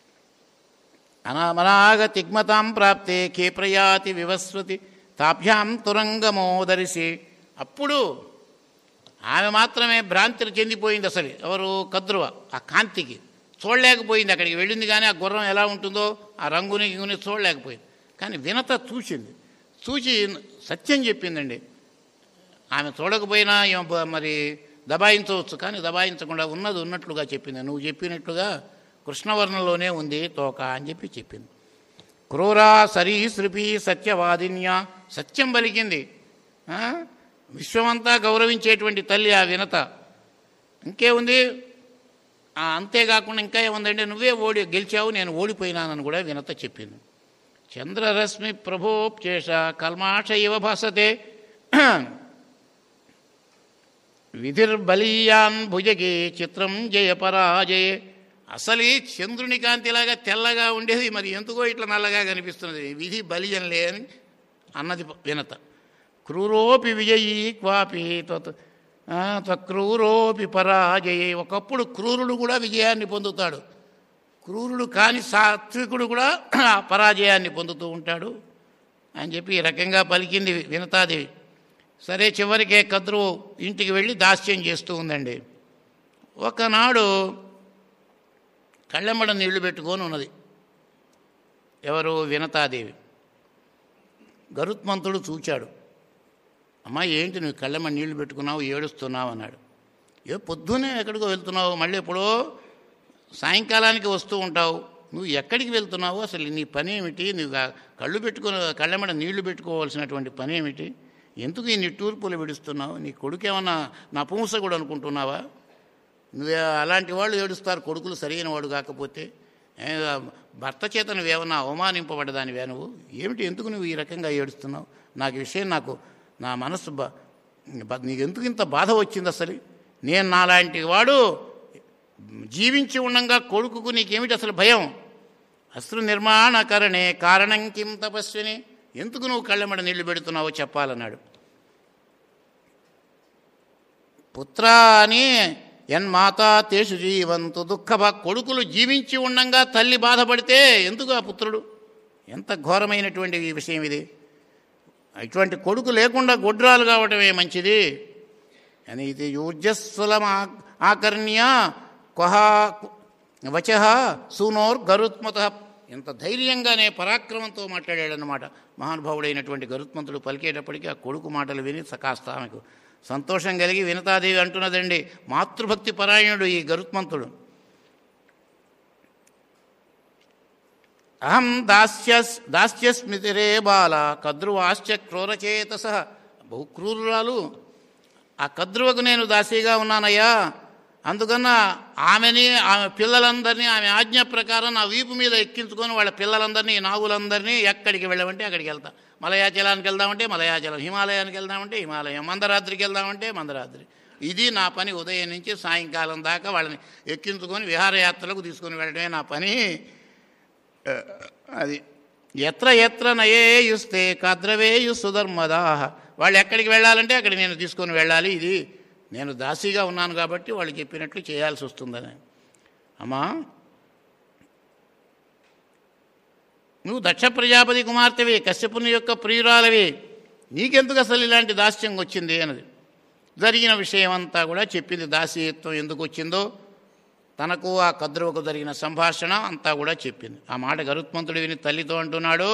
అనామనాగ తిగ్మతాం ప్రాప్తే ఖేప్రయాతి వివస్వతి తాభ్యాం తురంగమోదరిసి అప్పుడు ఆమె మాత్రమే భ్రాంతిని చెందిపోయింది అసలు ఎవరు కద్రువ ఆ కాంతికి చూడలేకపోయింది అక్కడికి వెళ్ళింది కానీ ఆ గుర్రం ఎలా ఉంటుందో ఆ రంగుని గింగుని చూడలేకపోయింది కానీ వినత చూసింది చూసి సత్యం చెప్పిందండి ఆమె చూడకపోయినా ఏం బ- మరి దబాయించవచ్చు కానీ దబాయించకుండా ఉన్నది ఉన్నట్లుగా చెప్పింది నువ్వు చెప్పినట్లుగా కృష్ణవర్ణంలోనే ఉంది తోక అని చెప్పి చెప్పింది క్రూరా సరీసృపి సత్యవాదిన్య సత్యం పలికింది ఆ? విశ్వమంతా గౌరవించేటువంటి తల్లి ఆ వినత ఇంకేముంది ఆ, అంతేకాకుండా ఇంకా ఏముందంటే నువ్వే ఓడి గెలిచావు నేను ఓడిపోయినానని కూడా వినత చెప్పింది చంద్రరశ్మి ప్రభోప్చేష కల్మాష ఇవ భాసతే విధిర్బలీయాన్ భుజగే చిత్రం జయ పరాజయే అసలు ఈ చంద్రుని కాంతిలాగా తెల్లగా ఉండేది మరి ఎందుకో ఇట్లా నల్లగా కనిపిస్తున్నది విధి బలియన్లే అని అన్నది వినత క్రూరోపి విజయీ క్వాపి త్వత్ ఆ, త్వక్రూరోపి పరాజయే ఒకప్పుడు క్రూరుడు కూడా విజయాన్ని పొందుతాడు క్రూరుడు కాని సాత్వికుడు కూడా పరాజయాన్ని పొందుతూ ఉంటాడు అని చెప్పి ఈ రకంగా పలికింది వినతాదేవి సరే చివరికే కద్రు ఇంటికి వెళ్ళి దాస్యం చేస్తూ ఉందండి ఒకనాడు కళ్ళెమ్మడ నీళ్లు పెట్టుకొని ఉన్నది ఎవరు వినతాదేవి గరుత్మంతుడు చూచాడు అమ్మా ఏంటి నువ్వు కళ్ళెమ్మ నీళ్లు పెట్టుకున్నావు ఏడుస్తున్నావు అన్నాడు ఏ పొద్దునే ఎక్కడికో వెళ్తున్నావు మళ్ళీ ఎప్పుడో సాయంకాలానికి వస్తూ ఉంటావు నువ్వు ఎక్కడికి వెళ్తున్నావు అసలు నీ పని ఏమిటి నువ్వు ఆ కళ్ళు పెట్టుకుని కళ్ళెమ్మడ నీళ్లు పెట్టుకోవాల్సినటువంటి పని ఏమిటి ఎందుకు ఈ నిట్టూర్పులు విడుస్తున్నావు నీ కొడుకు ఏమన్నా నా పుంసకుడు అనుకుంటున్నావా నువ్వు అలాంటి వాళ్ళు ఏడుస్తారు కొడుకులు సరైన వాడు కాకపోతే ఏ, భర్త చేత నువ్వేమన్నా అవమానింపబడ్డదానివే నువ్వు ఏమిటి ఎందుకు నువ్వు ఈ రకంగా ఏడుస్తున్నావు నాకు ఈ విషయం నాకు నా మనసు బ బ- నీకు ఎందుకు ఇంత బాధ వచ్చింది అసలు నేను నాలాంటి వాడు జీవించి ఉండంగా కొడుకుకు నీకేమిటి అసలు భయం అశ్రు నిర్మాణకరణే కారణం కిం తపస్విని ఎందుకు నువ్వు కళ్ళెమడ నీళ్లు పెడుతున్నావో చెప్పాలన్నాడు పుత్ర అని ఎన్మాతా తేషు జీవంతు దుఃఖ కొడుకులు జీవించి ఉండంగా తల్లి బాధపడితే ఎందుకు ఆ పుత్రుడు ఎంత ఘోరమైనటువంటి ఈ విషయం ఇది ఇటువంటి కొడుకు లేకుండా గొడ్రాలు కావటమే మంచిది అని ఇది యూర్జస్వలం ఆకర్ణ్య కొహ వచ సూనోర్ గరుత్మత ఎంత ధైర్యంగానే పరాక్రమంతో మాట్లాడాడనమాట మహానుభావుడైనటువంటి గరుత్మంతుడు పలికేటప్పటికీ ఆ కొడుకు మాటలు విని కాస్త ఆమెకు సంతోషం కలిగి వినతాదేవి అంటున్నదండి మాతృభక్తి పరాయణుడు ఈ గరుత్మంతుడు అహం దాస్య దాస్యస్మితిరే బాల కద్రువాశ్చ క్రూరచేతస బహు క్రూరురాలు ఆ కద్రువకు నేను దాసీగా ఉన్నానయ్యా అందుకన్న ఆమెని ఆమె పిల్లలందరినీ ఆమె ఆజ్ఞ ప్రకారం నా వీపు మీద ఎక్కించుకొని వాళ్ళ పిల్లలందరినీ నాగులందరినీ ఎక్కడికి వెళ్ళమంటే అక్కడికి వెళ్తా మలయాచలానికి వెళ్దామంటే మలయాచలం హిమాలయానికి వెళ్దామంటే హిమాలయం మందరాత్రికి వెళ్దామంటే మందరాత్రి ఇది నా పని ఉదయం నుంచి సాయంకాలం దాకా వాళ్ళని ఎక్కించుకొని విహారయాత్రలకు తీసుకొని వెళ్ళడమే నా పని అది ఎత్ర ఎత్ర నయేయుస్తే కద్రవేయు సుధర్మదా వాళ్ళు ఎక్కడికి వెళ్ళాలంటే అక్కడికి నేను తీసుకొని వెళ్ళాలి ఇది నేను దాసీగా ఉన్నాను కాబట్టి వాళ్ళు చెప్పినట్లు చేయాల్సి వస్తుందని అమ్మా నువ్వు దక్ష ప్రజాపతి కుమార్తెవి కశ్యపుని యొక్క ప్రియురాలవి నీకెందుకు అసలు ఇలాంటి దాస్యం వచ్చింది అన్నది జరిగిన విషయం అంతా కూడా చెప్పింది దాసీత్వం ఎందుకు వచ్చిందో తనకు ఆ కద్రువకు జరిగిన సంభాషణ అంతా కూడా చెప్పింది ఆ మాట గరుత్మంతుడు విని తల్లితో అంటున్నాడు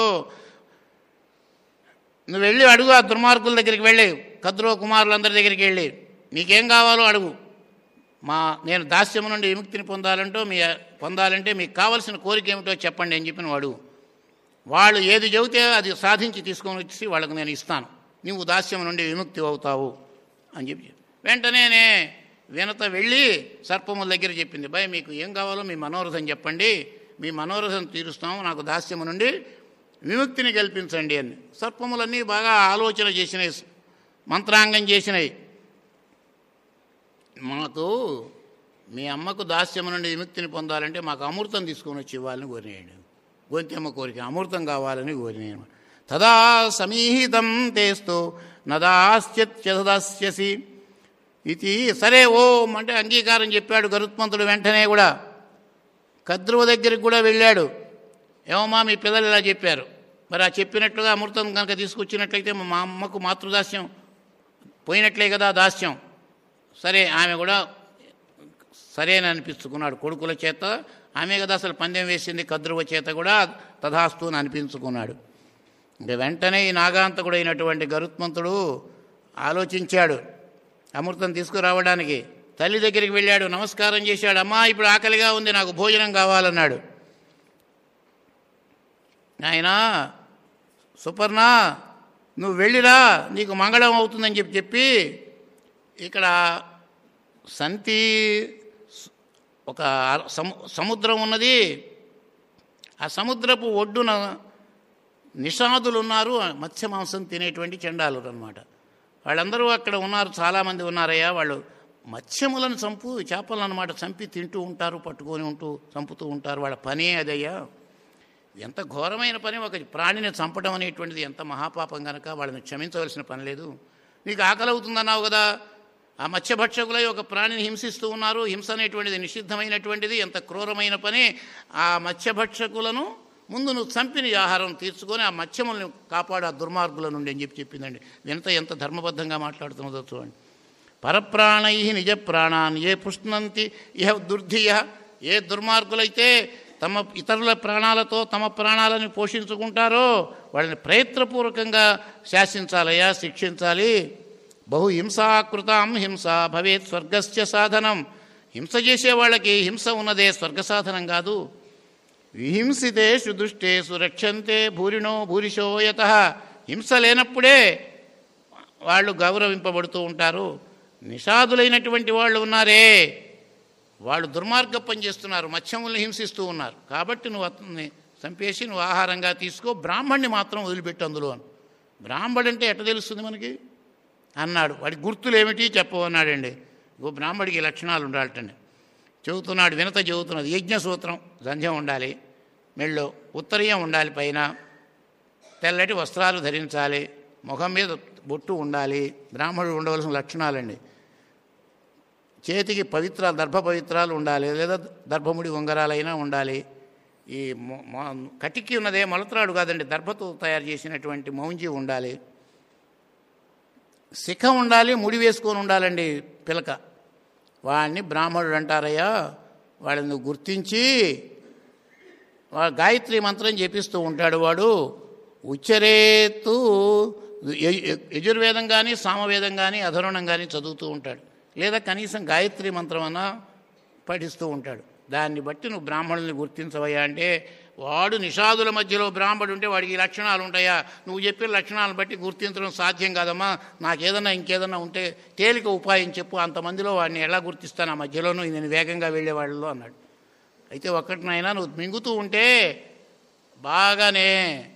నువ్వు వెళ్ళి అడుగు ఆ దుర్మార్గుల దగ్గరికి వెళ్ళి కద్రువ కుమారులందరి దగ్గరికి వెళ్ళి నీకేం కావాలో అడుగు మా నేను దాస్యం నుండి విముక్తిని పొందాలంటో మీ పొందాలంటే మీకు కావలసిన కోరిక ఏమిటో చెప్పండి అని చెప్పి నువ్వు అడుగు వాళ్ళు ఏది చెబితే అది సాధించి తీసుకొని వచ్చి వాళ్ళకు నేను ఇస్తాను నువ్వు దాస్యం నుండి విముక్తి అవుతావు అని చెప్పి వెంటనేనే వినత వెళ్ళి సర్పముల దగ్గర చెప్పింది భయ మీకు ఏం కావాలో మీ మనోరథం చెప్పండి మీ మనోరథం తీరుస్తాము నాకు దాస్యము నుండి విముక్తిని కల్పించండి అని సర్పములన్నీ బాగా ఆలోచన చేసినాయి మంత్రాంగం చేసినాయి మాకు మీ అమ్మకు దాస్యము నుండి విముక్తిని పొందాలంటే మాకు అమృతం తీసుకొని వచ్చి ఇవ్వాలని కోరినాడు గొంతెమ్మ కోరిక అమృతం కావాలని కోరినాడు తదా సమీహితం తేస్తూ నదాస్యత్యదాస్యసి ఇది సరే ఓం అంటే అంగీకారం చెప్పాడు గరుత్మంతుడు వెంటనే కూడా కద్రువ దగ్గరికి కూడా వెళ్ళాడు ఏమమ్మా మీ పిల్లలు ఇలా చెప్పారు మరి ఆ చెప్పినట్లుగా అమృతం కనుక తీసుకొచ్చినట్లయితే మా అమ్మకు మాతృదాస్యం పోయినట్లే కదా దాస్యం సరే ఆమె కూడా సరేనని అనిపించుకున్నాడు కొడుకుల చేత ఆమె కదా అసలు పందెం వేసింది కద్రువ చేత కూడా తథాస్తు అని అనిపించుకున్నాడు ఇంకా వెంటనే ఈ నాగాంతకుడైనటువంటి గరుత్మంతుడు ఆలోచించాడు అమృతం తీసుకురావడానికి తల్లి దగ్గరికి వెళ్ళాడు నమస్కారం చేశాడు అమ్మా ఇప్పుడు ఆకలిగా ఉంది నాకు భోజనం కావాలన్నాడు ఆయన సుపర్ణ నువ్వు వెళ్ళిరా నీకు మంగళం అవుతుందని చెప్పి చెప్పి ఇక్కడ సంతి ఒక సము సముద్రం ఉన్నది ఆ సముద్రపు ఒడ్డున నిషాదులు ఉన్నారు మత్స్య మాంసం తినేటువంటి చండాలురు అనమాట వాళ్ళందరూ అక్కడ ఉన్నారు చాలామంది ఉన్నారయ్యా వాళ్ళు మత్స్యములను చంపు చేపలను అనమాట చంపి తింటూ ఉంటారు పట్టుకొని ఉంటూ చంపుతూ ఉంటారు వాళ్ళ పనే అదయ్యా ఎంత ఘోరమైన పని ఒక ప్రాణిని చంపడం అనేటువంటిది ఎంత మహాపాపం కనుక వాళ్ళని క్షమించవలసిన పని లేదు నీకు ఆకలి అవుతుందన్నావు కదా ఆ మత్స్యభక్షకులై ఒక ప్రాణిని హింసిస్తూ ఉన్నారు హింస అనేటువంటిది నిషిద్ధమైనటువంటిది ఎంత క్రూరమైన పని ఆ మత్స్యభక్షకులను ముందు నువ్వు చంపిన ఈ ఆహారం తీర్చుకొని ఆ మత్స్యములను కాపాడు ఆ దుర్మార్గుల నుండి అని చెప్పి చెప్పిందండి వినత ఎంత ధర్మబద్ధంగా మాట్లాడుతున్నదో చూడండి పరప్రాణై నిజ ప్రాణాన్ ఏ పుష్ణంతి ఇహ దుర్ధియ ఏ దుర్మార్గులైతే తమ ఇతరుల ప్రాణాలతో తమ ప్రాణాలను పోషించుకుంటారో వాళ్ళని ప్రయత్నపూర్వకంగా శాసించాలయ్యా శిక్షించాలి బహు హింసాకృతాం హింస భవేత్ స్వర్గస్య సాధనం హింస చేసే వాళ్ళకి హింస ఉన్నదే స్వర్గ సాధనం కాదు విహింసితేషు దుష్టేషు రక్షంతే భూరిణో భూరిశో యత హింస లేనప్పుడే వాళ్ళు గౌరవింపబడుతూ ఉంటారు నిషాదులైనటువంటి వాళ్ళు ఉన్నారే వాళ్ళు దుర్మార్గ పని చేస్తున్నారు మత్స్యముల్ని హింసిస్తూ ఉన్నారు కాబట్టి నువ్వు అతన్ని చంపేసి నువ్వు ఆహారంగా తీసుకో బ్రాహ్మణ్ణి మాత్రం వదిలిపెట్టు అందులో అని బ్రాహ్మడు అంటే ఎట్ట తెలుస్తుంది మనకి అన్నాడు వాడి గుర్తులు ఏమిటి చెప్పవన్నాడండి ఓ బ్రాహ్మడికి ఈ లక్షణాలు ఉండాలటండి చెబుతున్నాడు వినత చెబుతున్నది యజ్ఞసూత్రం జంధ్యం ఉండాలి మెళ్ళో ఉత్తరీయం ఉండాలి పైన తెల్లటి వస్త్రాలు ధరించాలి ముఖం మీద బొట్టు ఉండాలి బ్రాహ్మణుడు ఉండవలసిన లక్షణాలండి చేతికి పవిత్ర దర్భ పవిత్రాలు ఉండాలి లేదా దర్భముడి ఉంగరాలైనా ఉండాలి ఈ మొ- మొ- కటికి ఉన్నదే మొలత్రాడు కాదండి దర్భతో తయారు చేసినటువంటి మౌంజి ఉండాలి శిఖ ఉండాలి ముడి వేసుకొని ఉండాలండి పిలక వాడిని బ్రాహ్మణుడు అంటారయ్యా వాళ్ళని గుర్తించి వా- గాయత్రి మంత్రం జపిస్తూ ఉంటాడు వాడు ఉచ్చరేత్తు య- య- యజుర్వేదం కానీ సామవేదం కానీ అధర్వణం కానీ చదువుతూ ఉంటాడు లేదా కనీసం గాయత్రి మంత్రం అన్నా పఠిస్తూ ఉంటాడు దాన్ని బట్టి నువ్వు బ్రాహ్మణుల్ని గుర్తించవయ్యా అంటే వాడు నిషాదుల మధ్యలో బ్రాహ్మణుడు ఉంటే వాడికి ఈ లక్షణాలు ఉంటాయా నువ్వు చెప్పిన లక్షణాలను బట్టి గుర్తించడం సాధ్యం కాదమ్మా నాకేదన్నా ఇంకేదన్నా ఉంటే తేలిక ఉపాయం చెప్పు అంతమందిలో వాడిని ఎలా గుర్తిస్తాను ఆ మధ్యలోనూ నేను వేగంగా వెళ్ళే వాళ్ళలో అన్నాడు అయితే ఒక్కటినైనా నువ్వు మింగుతూ ఉంటే బాగానే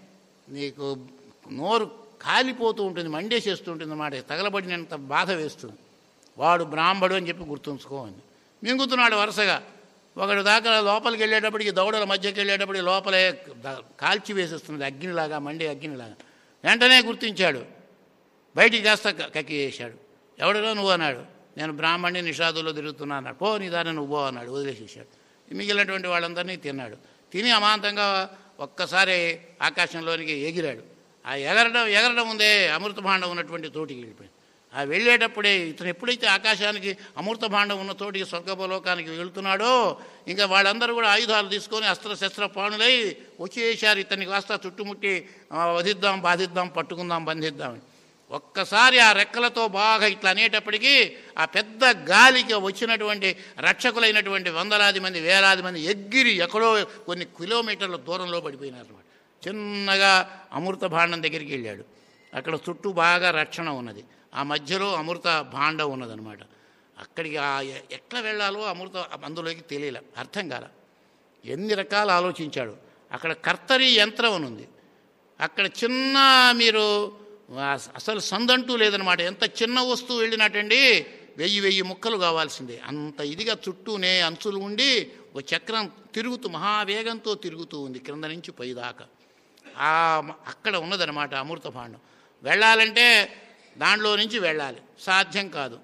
నీకు నోరు కాలిపోతూ ఉంటుంది మండేసేస్తూ ఉంటుంది అన్నమాట తగలబడినంత బాధ వేస్తుంది వాడు బ్రాహ్మడు అని చెప్పి గుర్తుంచుకో అని మింగుతున్నాడు వరుసగా ఒకడు దాకా లోపలికి వెళ్ళేటప్పటికి దౌడల మధ్యకి వెళ్ళేటప్పటికి లోపలే ద- కాల్చి వేసేస్తున్నది అగ్నిలాగా మండే అగ్నిలాగా వెంటనే గుర్తించాడు బయటికి కాస్త క- కక్కి వేశాడు ఎవడో నువ్వు అన్నాడు నేను బ్రాహ్మణ్ణి నిషాదులో తిరుగుతున్నా అన్నాడు పో నీ దారి నువ్వు పో అన్నాడు వదిలేసేసాడు మిగిలినటువంటి వాళ్ళందరినీ తిన్నాడు తిని అమాంతంగా ఒక్కసారి ఆకాశంలోనికి ఎగిరాడు ఆ ఎగరడం ఎగరడం ఉందే అమృత భాండం ఉన్నటువంటి తోటికి వెళ్ళిపోయింది ఆ వెళ్ళేటప్పుడే ఇతను ఎప్పుడైతే ఆకాశానికి అమృత భాండం ఉన్న తోటికి స్వర్గలోకానికి వెళ్తున్నాడో ఇంకా వాళ్ళందరూ కూడా ఆయుధాలు తీసుకొని అస్త్రశస్త్ర పాణులై వచ్చేసారు ఇతనికి కాస్త చుట్టుముట్టి ఆ, వధిద్దాం బాధిద్దాం పట్టుకుందాం బంధిద్దామని ఒక్కసారి ఆ రెక్కలతో బాగా ఇట్లా అనేటప్పటికీ ఆ పెద్ద గాలికి వచ్చినటువంటి రక్షకులైనటువంటి వందలాది మంది వేలాది మంది ఎగ్గిరి ఎక్కడో కొన్ని కిలోమీటర్ల దూరంలో పడిపోయినారు అన్నమాట చిన్నగా అమృత భాండం దగ్గరికి వెళ్ళాడు అక్కడ చుట్టూ బాగా రక్షణ ఉన్నది ఆ మధ్యలో అమృత భాండం ఉన్నదన్నమాట అక్కడికి ఆ ఎ- ఎట్లా వెళ్ళాలో అమృత అందులోకి తెలియలే అర్థం కాల ఎన్ని రకాలు ఆలోచించాడు అక్కడ కర్తరి యంత్రం అని ఉంది అక్కడ చిన్న మీరు అస- అసలు సందంటూ లేదనమాట ఎంత చిన్న వస్తువు వెళ్ళినట్టండి వెయ్యి వెయ్యి ముక్కలు కావాల్సిందే అంత ఇదిగా చుట్టూనే అంచులు ఉండి ఒక చక్రం తిరుగుతూ మహావేగంతో తిరుగుతూ ఉంది క్రింద నుంచి పైదాకా ఆ మ- అక్కడ ఉన్నదనమాట అమృత భాండం వెళ్ళాలంటే దాంట్లో నుంచి వెళ్ళాలి సాధ్యం కాదు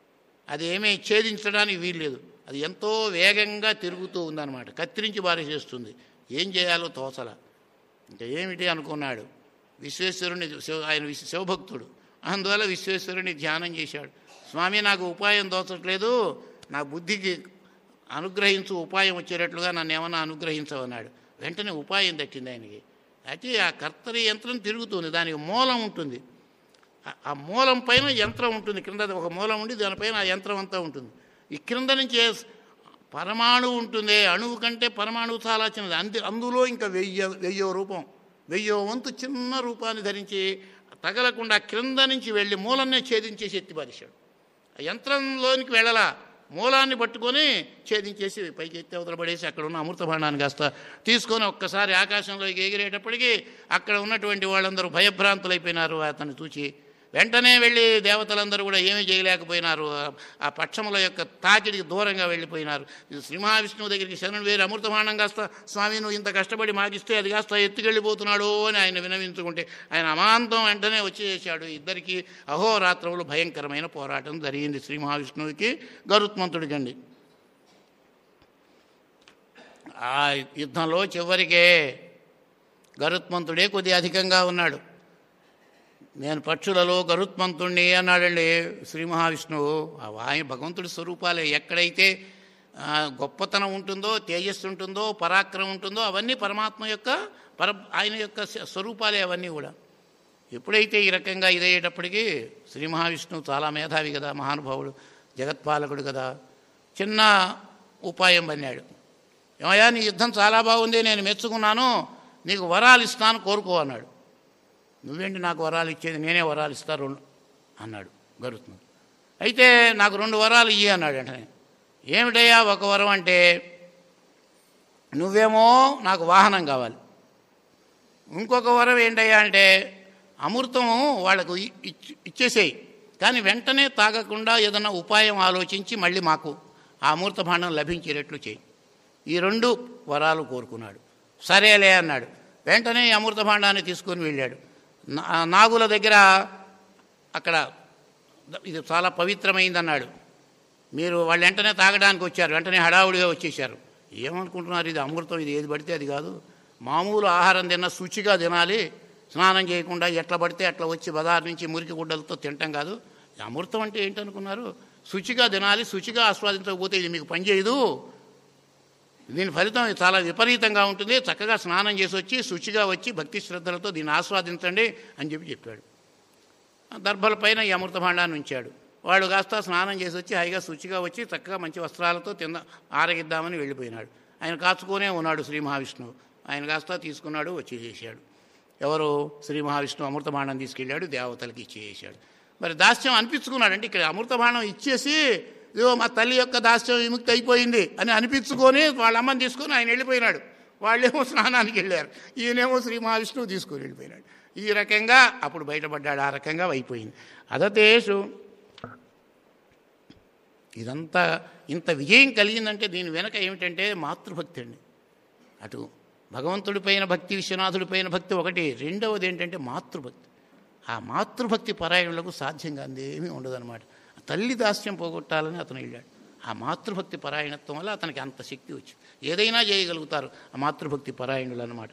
అది ఏమీ ఛేదించడానికి వీల్లేదు అది ఎంతో వేగంగా తిరుగుతూ ఉందన్నమాట కత్తిరించి బారేసేస్తుంది ఏం చేయాలో తోచల ఇంకా ఏమిటి అనుకున్నాడు విశ్వేశ్వరుని శివ ఆయన విశ్- శివభక్తుడు అందువల్ల విశ్వేశ్వరుని ధ్యానం చేశాడు స్వామి నాకు ఉపాయం తోచట్లేదు నా బుద్ధికి అనుగ్రహించు ఉపాయం వచ్చేటట్లుగా నన్ను ఏమన్నా అనుగ్రహించవన్నాడు వెంటనే ఉపాయం దక్కింది ఆయనకి అయితే ఆ కర్తరి యంత్రం తిరుగుతుంది దానికి మూలం ఉంటుంది ఆ- ఆ మూలం పైన యంత్రం ఉంటుంది క్రింద ఒక మూలం ఉండి దానిపైన ఆ యంత్రం అంతా ఉంటుంది ఈ క్రింద నుంచి ఏ- పరమాణువు ఉంటుంది అణువు కంటే పరమాణువు చాలా చిన్నది అందు అందులో ఇంకా వెయ్యి వెయ్యో రూపం వెయ్యో వంతు చిన్న రూపాన్ని ధరించి తగలకుండా క్రింద నుంచి వెళ్ళి మూలన్నే ఛేదించేసి ఎత్తిపారేశాడు ఆ యంత్రంలోనికి వెళ్ళలా మూలాన్ని పట్టుకొని ఛేదించేసి పైకి ఎత్తి అవతల పడేసి అక్కడ ఉన్న అమృత భాండాన్ని కాస్త తీసుకొని ఒక్కసారి ఆకాశంలోకి ఎగిరేటప్పటికీ అక్కడ ఉన్నటువంటి వాళ్ళందరూ భయభ్రాంతులైపోయినారు అతన్ని చూచి వెంటనే వెళ్ళి దేవతలందరూ కూడా ఏమీ చేయలేకపోయినారు ఆ- ఆ పక్షముల యొక్క తాకిడికి దూరంగా వెళ్ళిపోయినారు ఇది శ్రీ మహావిష్ణువు దగ్గరికి శరణుడు వేరు అమృతమానం కాస్త స్వామి నువ్వు ఇంత కష్టపడి మాగిస్తే అది కాస్త ఎత్తుకెళ్ళిపోతున్నాడు అని ఆయన వినవించుకుంటే ఆయన అమాంతం వెంటనే వచ్చేసాడు ఇద్దరికి అహోరాత్రములు భయంకరమైన పోరాటం జరిగింది శ్రీ మహావిష్ణువుకి గరుత్మంతుడికండి ఆ యుద్ధంలో చివరికే గరుత్మంతుడే కొద్ది అధికంగా ఉన్నాడు నేను పక్షులలో గరుత్మంతుణ్ణి అన్నాడండి శ్రీ మహావిష్ణువు ఆ ఆయన భగవంతుడి స్వరూపాలే ఎక్కడైతే ఆ, గొప్పతనం ఉంటుందో తేజస్సు ఉంటుందో పరాక్రమం ఉంటుందో అవన్నీ పరమాత్మ యొక్క పర ఆయన యొక్క స్వ- స్వరూపాలే అవన్నీ కూడా ఎప్పుడైతే ఈ రకంగా ఇదయ్యేటప్పటికీ శ్రీ మహావిష్ణువు చాలా మేధావి కదా మహానుభావుడు జగత్పాలకుడు కదా చిన్న ఉపాయం పన్నాడు ఏమయ్యా నీ యుద్ధం చాలా బాగుంది నేను మెచ్చుకున్నాను నీకు వరాలు ఇస్తాను కోరుకో అన్నాడు నువ్వేంటి నాకు వరాలు ఇచ్చేది నేనే వరాలు ఇస్తా రెండు అన్నాడు గరుత్మంతుడు అయితే నాకు రెండు వరాలు ఇయ్యి అన్నాడు వెంటనే ఏమిటయ్యా ఒక వరం అంటే నువ్వేమో నాకు వాహనం కావాలి ఇంకొక వరం ఏంటయ్యా అంటే అమృతము వాళ్ళకు ఇ- ఇచ్- ఇచ్చేసేయి కానీ వెంటనే తాగకుండా ఏదైనా ఉపాయం ఆలోచించి మళ్ళీ మాకు ఆ అమృత భాండం లభించేటట్లు చేయి ఈ రెండు వరాలు కోరుకున్నాడు సరేలే అన్నాడు వెంటనే ఈ అమృత భాండాన్ని తీసుకొని వెళ్ళాడు నా- నాగుల దగ్గర అక్కడ ఇది చాలా పవిత్రమైందన్నాడు మీరు వాళ్ళు వెంటనే తాగడానికి వచ్చారు వెంటనే హడావుడిగా వచ్చేసారు ఏమనుకుంటున్నారు ఇది అమృతం ఇది ఏది పడితే అది కాదు మామూలు ఆహారం తిన్న శుచిగా తినాలి స్నానం చేయకుండా ఎట్లా పడితే అట్లా వచ్చి బజార్ నుంచి మురికి గుడ్డలతో తినటం కాదు ఇది అమృతం అంటే ఏంటనుకున్నారు శుచిగా తినాలి శుచిగా ఆస్వాదించకపోతే ఇది మీకు పనిచేయదు దీని ఫలితం చాలా విపరీతంగా ఉంటుంది చక్కగా స్నానం చేసి వచ్చి శుచిగా వచ్చి భక్తి శ్రద్ధలతో దీన్ని ఆస్వాదించండి అని చెప్పి చెప్పాడు దర్భల పైన ఈ అమృత భాండాన్ని ఉంచాడు వాడు కాస్త స్నానం చేసి వచ్చి హాయిగా శుచిగా వచ్చి చక్కగా మంచి వస్త్రాలతో తింద ఆరగిద్దామని వెళ్ళిపోయినాడు ఆయన కాచుకొనే ఉన్నాడు శ్రీ మహావిష్ణువు ఆయన కాస్త తీసుకున్నాడు వచ్చి చేశాడు ఎవరు శ్రీ మహావిష్ణువు అమృత భాండం తీసుకెళ్ళాడు దేవతలకి ఇచ్చేసాడు మరి దాస్యం అనిపించుకున్నాడు అంటే ఇక్కడ అమృత భాండం ఇచ్చేసి ఇదిగో మా తల్లి యొక్క దాస్యం విముక్తి అయిపోయింది అని అనిపించుకొని వాళ్ళ అమ్మని తీసుకొని ఆయన వెళ్ళిపోయినాడు వాళ్ళేమో స్నానానికి వెళ్ళారు ఈయనేమో శ్రీ మహావిష్ణువు తీసుకొని వెళ్ళిపోయినాడు ఈ రకంగా అప్పుడు బయటపడ్డాడు ఆ రకంగా అయిపోయింది అదతేషు ఇదంతా ఇంత విజయం కలిగిందంటే దీని వెనక ఏమిటంటే మాతృభక్తి అండి అటు భగవంతుడిపైన భక్తి విశ్వనాథుడిపైన భక్తి ఒకటి రెండవది ఏంటంటే మాతృభక్తి ఆ మాతృభక్తి పరాయణులకు సాధ్యంగా అందేమీ ఉండదన్నమాట తల్లి దాస్యం పోగొట్టాలని అతను వెళ్ళాడు ఆ మాతృభక్తి పరాయణత్వం వల్ల అతనికి అంత శక్తి వచ్చింది ఏదైనా చేయగలుగుతారు ఆ మాతృభక్తి పరాయణులు అన్నమాట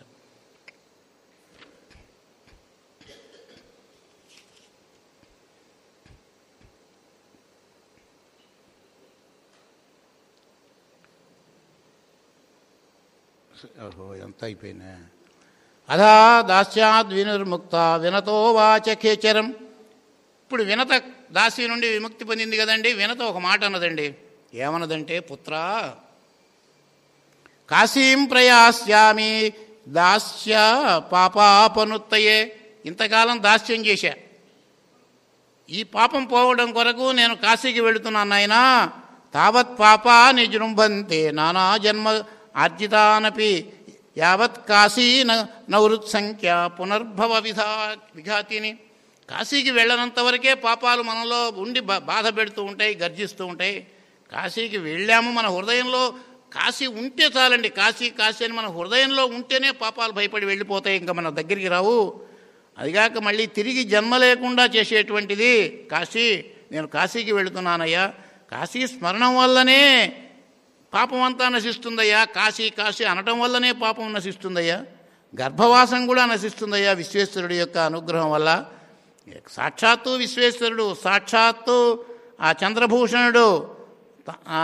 ఓహో ఎంత అయిపోయినా అధా దాస్యాద్ వినిర్ముక్త వినతో వాచ ఖేచరం ఇప్పుడు వినత దాసి నుండి విముక్తి పొందింది కదండి వినత ఒక మాట అన్నదండి ఏమన్నదంటే పుత్రా కాశీం ప్రయాస్యామి దాస్య పాపాపనుత్తయే ఇంతకాలం దాస్యం చేశా ఈ పాపం పోవడం కొరకు నేను కాశీకి వెళుతున్నాను నాయనా తావత్ పాపా నిజృంభంతే నానా జన్మ ఆర్జితానపి యావత్ కాశీ నవృత్ సంఖ్య పునర్భవ విధా విఘాతిని కాశీకి వెళ్ళనంత వరకే పాపాలు మనలో ఉండి బా బాధ పెడుతూ ఉంటాయి గర్జిస్తూ ఉంటాయి కాశీకి వెళ్ళాము మన హృదయంలో కాశీ ఉంటే చాలండి కాశీ కాశీ అని మన హృదయంలో ఉంటేనే పాపాలు భయపడి వెళ్ళిపోతాయి ఇంకా మన దగ్గరికి రావు అదిగాక మళ్ళీ తిరిగి జన్మ లేకుండా చేసేటువంటిది కాశీ నేను కాశీకి వెళుతున్నానయ్యా కాశీ స్మరణం వల్లనే పాపం అంతా నశిస్తుందయ్యా కాశీ కాశీ అనటం వల్లనే పాపం నశిస్తుందయ్యా గర్భవాసం కూడా నశిస్తుందయ్యా విశ్వేశ్వరుడి యొక్క అనుగ్రహం వల్ల సాక్షాత్తు విశ్వేశ్వరుడు సాక్షాత్తు ఆ చంద్రభూషణుడు త- ఆ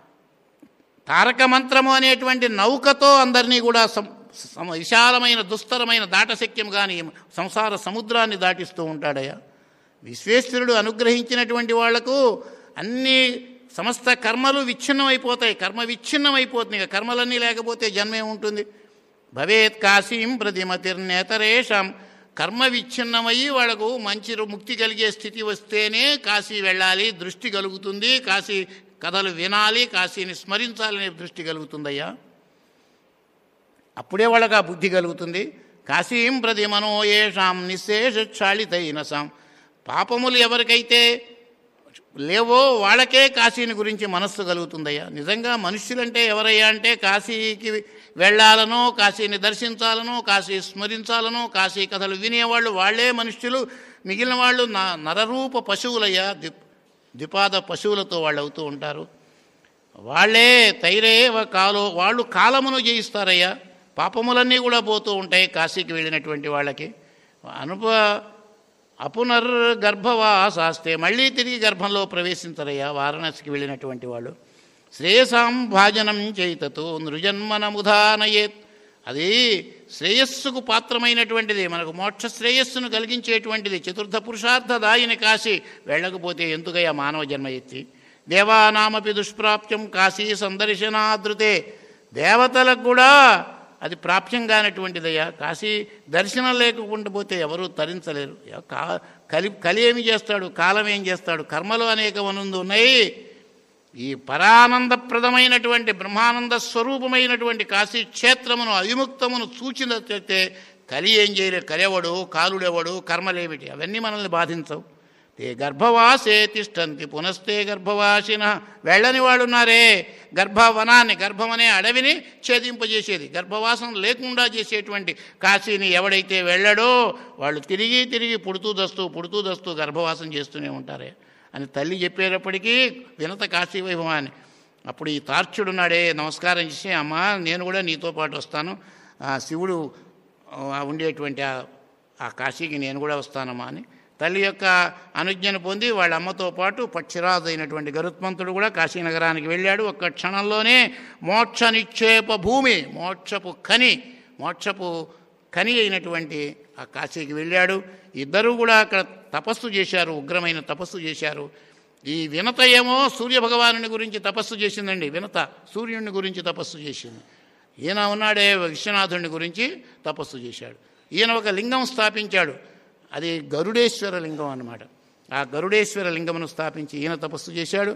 తారక మంత్రము అనేటువంటి నౌకతో అందరినీ కూడా సం- సమ విశాలమైన దుస్తరమైన దాటశక్యం కానీ సంసార సముద్రాన్ని దాటిస్తూ ఉంటాడయ్యా విశ్వేశ్వరుడు అనుగ్రహించినటువంటి వాళ్లకు అన్ని సమస్త కర్మలు విచ్ఛిన్నమైపోతాయి కర్మ విచ్ఛిన్నమైపోతుంది ఇక కర్మలన్నీ లేకపోతే జన్మే ఉంటుంది భవేత్ కాశీం ప్రతిమతిర్నేతరేషం కర్మ విచ్ఛిన్నమయ్యి వాళ్ళకు మంచి ముక్తి కలిగే స్థితి వస్తేనే కాశీ వెళ్ళాలి దృష్టి కలుగుతుంది కాశీ కథలు వినాలి కాశీని స్మరించాలనే దృష్టి కలుగుతుందయ్యా అప్పుడే వాళ్ళకి ఆ బుద్ధి కలుగుతుంది కాశీం ప్రతి మనోయేషాం నిశేష క్షాళితైనసాం పాపములు ఎవరికైతే లేవో వాళ్ళకే కాశీని గురించి మనస్సు కలుగుతుందయ్యా నిజంగా మనుష్యులంటే ఎవరయ్యా అంటే కాశీకి వెళ్ళాలనో కాశీని దర్శించాలనో కాశీ స్మరించాలనో కాశీ కథలు వినేవాళ్ళు వాళ్ళే మనుష్యులు మిగిలిన వాళ్ళు న నరరూప పశువులయ్యా దిప్ ద్విపాద పశువులతో వాళ్ళు అవుతూ ఉంటారు వాళ్ళే తైరేవ కాలో వాళ్ళు కాలమును జయిస్తారయ్యా పాపములన్నీ కూడా పోతూ ఉంటాయి కాశీకి వెళ్ళినటువంటి వాళ్ళకి అనుప అపునర్ గర్భవాసాస్తే మళ్ళీ తిరిగి గర్భంలో ప్రవేశించరయ్యా వారణాసికి వెళ్ళినటువంటి వాళ్ళు శ్రేయసాం భాజనం చేతతో నృజన్మనముధానయేత్ అది శ్రేయస్సుకు పాత్రమైనటువంటిది మనకు మోక్ష శ్రేయస్సును కలిగించేటువంటిది చతుర్థ పురుషార్థ దాయిని కాశీ వెళ్ళకపోతే ఎందుకయ్యా మానవ జన్మ ఎత్తి దేవానామపి దుష్ప్రాప్యం కాశీ సందర్శనాదృతే దేవతలకు కూడా అది ప్రాప్యం కానటువంటిదయ్యా కాశీ దర్శనం లేకుండా పోతే ఎవరూ తరించలేరు ఎవ- కా కలి కలి ఏమి చేస్తాడు కాలం ఏం చేస్తాడు కర్మలు అనేక మనుందు ఉన్నాయి ఈ పరానందప్రదమైనటువంటి బ్రహ్మానంద స్వరూపమైనటువంటి కాశీ క్షేత్రమును అవిముక్తమును చూచినట్లయితే కలి ఏం చేయలేదు కలివడు కాలుడెవడు కర్మలేమిటి అవన్నీ మనల్ని బాధించవు తే గర్భవాసే తిష్టంతి పునస్తే గర్భవాసిన వెళ్ళని వాళ్ళు ఉన్నారే గర్భవనాన్ని గర్భం అనే అడవిని ఛేదింపజేసేది గర్భవాసం లేకుండా చేసేటువంటి కాశీని ఎవడైతే వెళ్ళడో వాళ్ళు తిరిగి తిరిగి పుడుతూ దస్తూ పుడుతూ దస్తూ గర్భవాసం చేస్తూనే ఉంటారే అని తల్లి చెప్పేటప్పటికీ వినత కాశీ వైభవాన్ని అప్పుడు ఈ తార్చుడున్నాడే నమస్కారం చేసి అమ్మా నేను కూడా నీతో పాటు వస్తాను ఆ శివుడు ఆ ఉండేటువంటి ఆ- ఆ కాశీకి నేను కూడా వస్తానమ్మా అని తల్లి యొక్క అనుజ్ఞను పొంది వాళ్ళ అమ్మతో పాటు పక్షిరాజు అయినటువంటి గరుత్మంతుడు కూడా కాశీనగరానికి వెళ్ళాడు ఒక్క క్షణంలోనే మోక్ష నిక్షేప భూమి మోక్షపు ఖని మోక్షపు ఖని అయినటువంటి ఆ కాశీకి వెళ్ళాడు ఇద్దరూ కూడా అక్కడ తపస్సు చేశారు ఉగ్రమైన తపస్సు చేశారు ఈ వినత ఏమో సూర్యభగవానుని గురించి తపస్సు చేసిందండి వినత సూర్యుని గురించి తపస్సు చేసింది ఈయన ఉన్నాడే విశ్వనాథుని గురించి తపస్సు చేశాడు ఈయన ఒక లింగం స్థాపించాడు అది గరుడేశ్వర లింగం అన్నమాట ఆ గరుడేశ్వర లింగమును స్థాపించి ఈయన తపస్సు చేశాడు